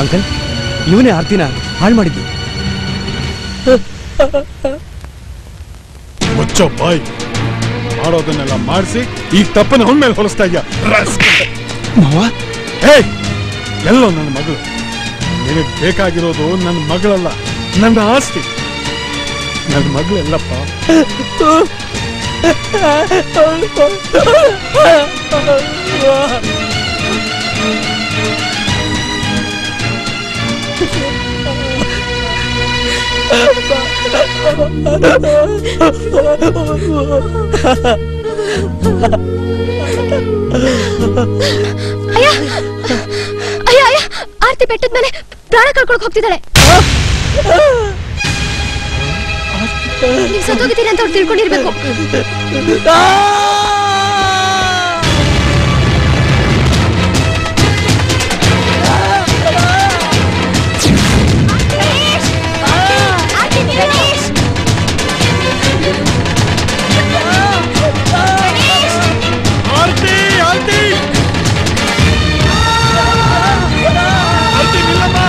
ಅಂಕಲ್ ಇವನೇ ಆರ್ತಿನ ಹಾಳು ಮಾಡಿದ್ದು ಮುಚ್ಚೋ ಬಾಯ್ ಮಾಡೋದನ್ನೆಲ್ಲ ಮಾಡಿಸಿ ಈಗ ತಪ್ಪನ ಅವನ ಮೇಲೆ ಹೊಲಿಸ್ತಾ ಇದೆಯಾ ಮಾವ ಏಯ್ ಎಲ್ಲೋ ನನ್ನ ಮಗಳು ನಿನಗೆ ಬೇಕಾಗಿರೋದು ನನ್ನ ಮಗಳಲ್ಲ ನನ್ನ ಆಸ್ತಿ ನನ್ನ ಮಗಳೆಲ್ಲಪ್ಪ ಅಯ್ಯ ಅಯ್ಯ ಅಯ್ಯ ಆರ್ತಿ ಬೆಟ್ಟದ ಮೇಲೆ ಪ್ರಾಣ ಕಳ್ಕೊಳಕ್ ಹೋಗ್ತಿದ್ದಾಳೆ ನೀವ್ ಸತ್ತೋಗಿದ್ದೀರಿ ಅಂತ ಅವ್ರು ತಿಳ್ಕೊಂಡಿರ್ಬೇಕು ಆರ್ತಿ ಆರ್ತಿ ಆರ್ತಿ ನಿಲ್ಲಮ್ಮ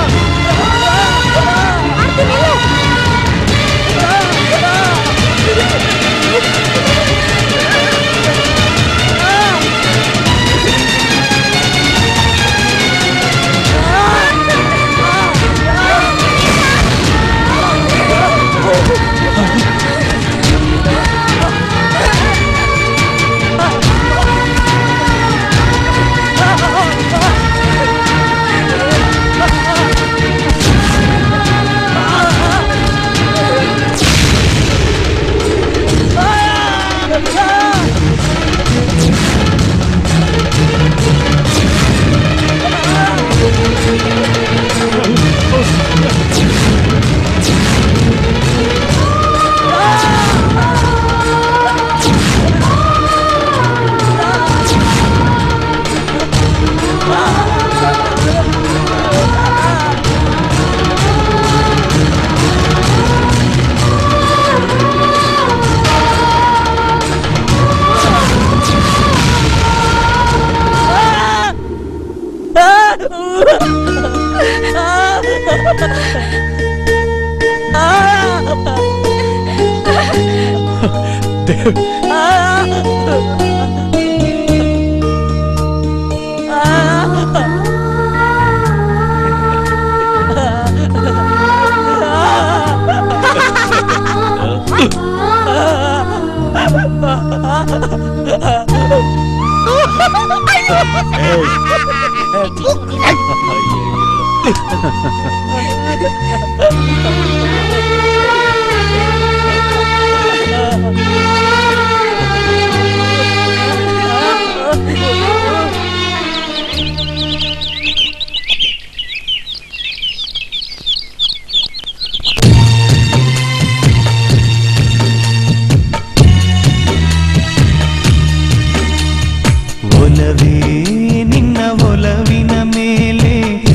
ಒಲವೇ ನಿನ್ನ ಒಲವಿನ ಮೇಲೆ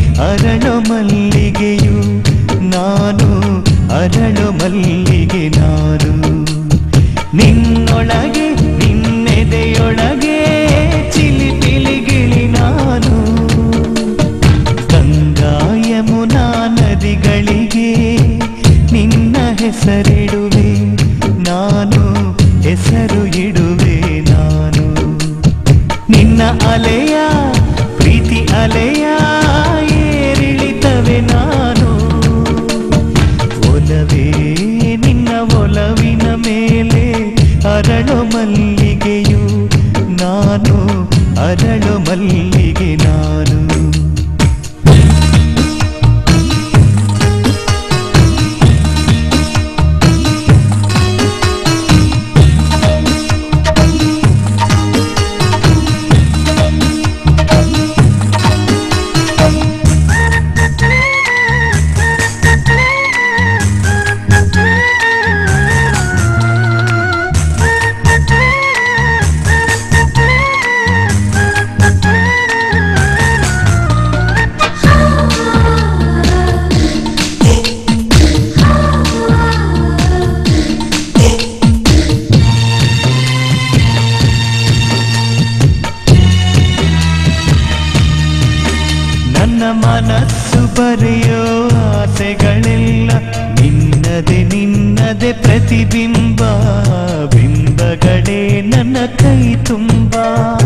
ಅರಳು ಮಲ್ಲಿಗೆಯು ನಾನು ಅರಳು ಮಲ್ಲಿಗೆ ನಾನು ನಿನ್ನೊಳಗೆ ನಿನ್ನೆದೆಯೊಳಗೆ ಚಿಲಿ ಪಿಲಿಗಿಳಿ ನಾನು ಗಂಗಾ ಯಮುನಾ ನದಿಗಳಿಗೆ ನಿನ್ನ ಹೆಸರಿಡುವೆ ನಾನು ಹೆಸರು ಇಡುವೆ ನಾನು ನಿನ್ನ ಅಲೆಯ ಪ್ರೀತಿ ಅಲೆಯ ಏರಿಳಿತವೆ ನಾನು ಒಲವೇ ನಿನ್ನ ಒಲವಿನ ಮೇಲೆ ಅರಳು ಮಲ್ಲಿಗೆಯು ನಾನು ಅರಳು ಮಲ್ಲಿಗೆ ನಾನು ಅಲೆಯೋ ಆಸೆಗಳೆಲ್ಲ ನಿನ್ನದೆ ನಿನ್ನದೆ ಪ್ರತಿಬಿಂಬ ಬಿಂಬಗಳೇ ನನ್ನ ಕೈ ತುಂಬ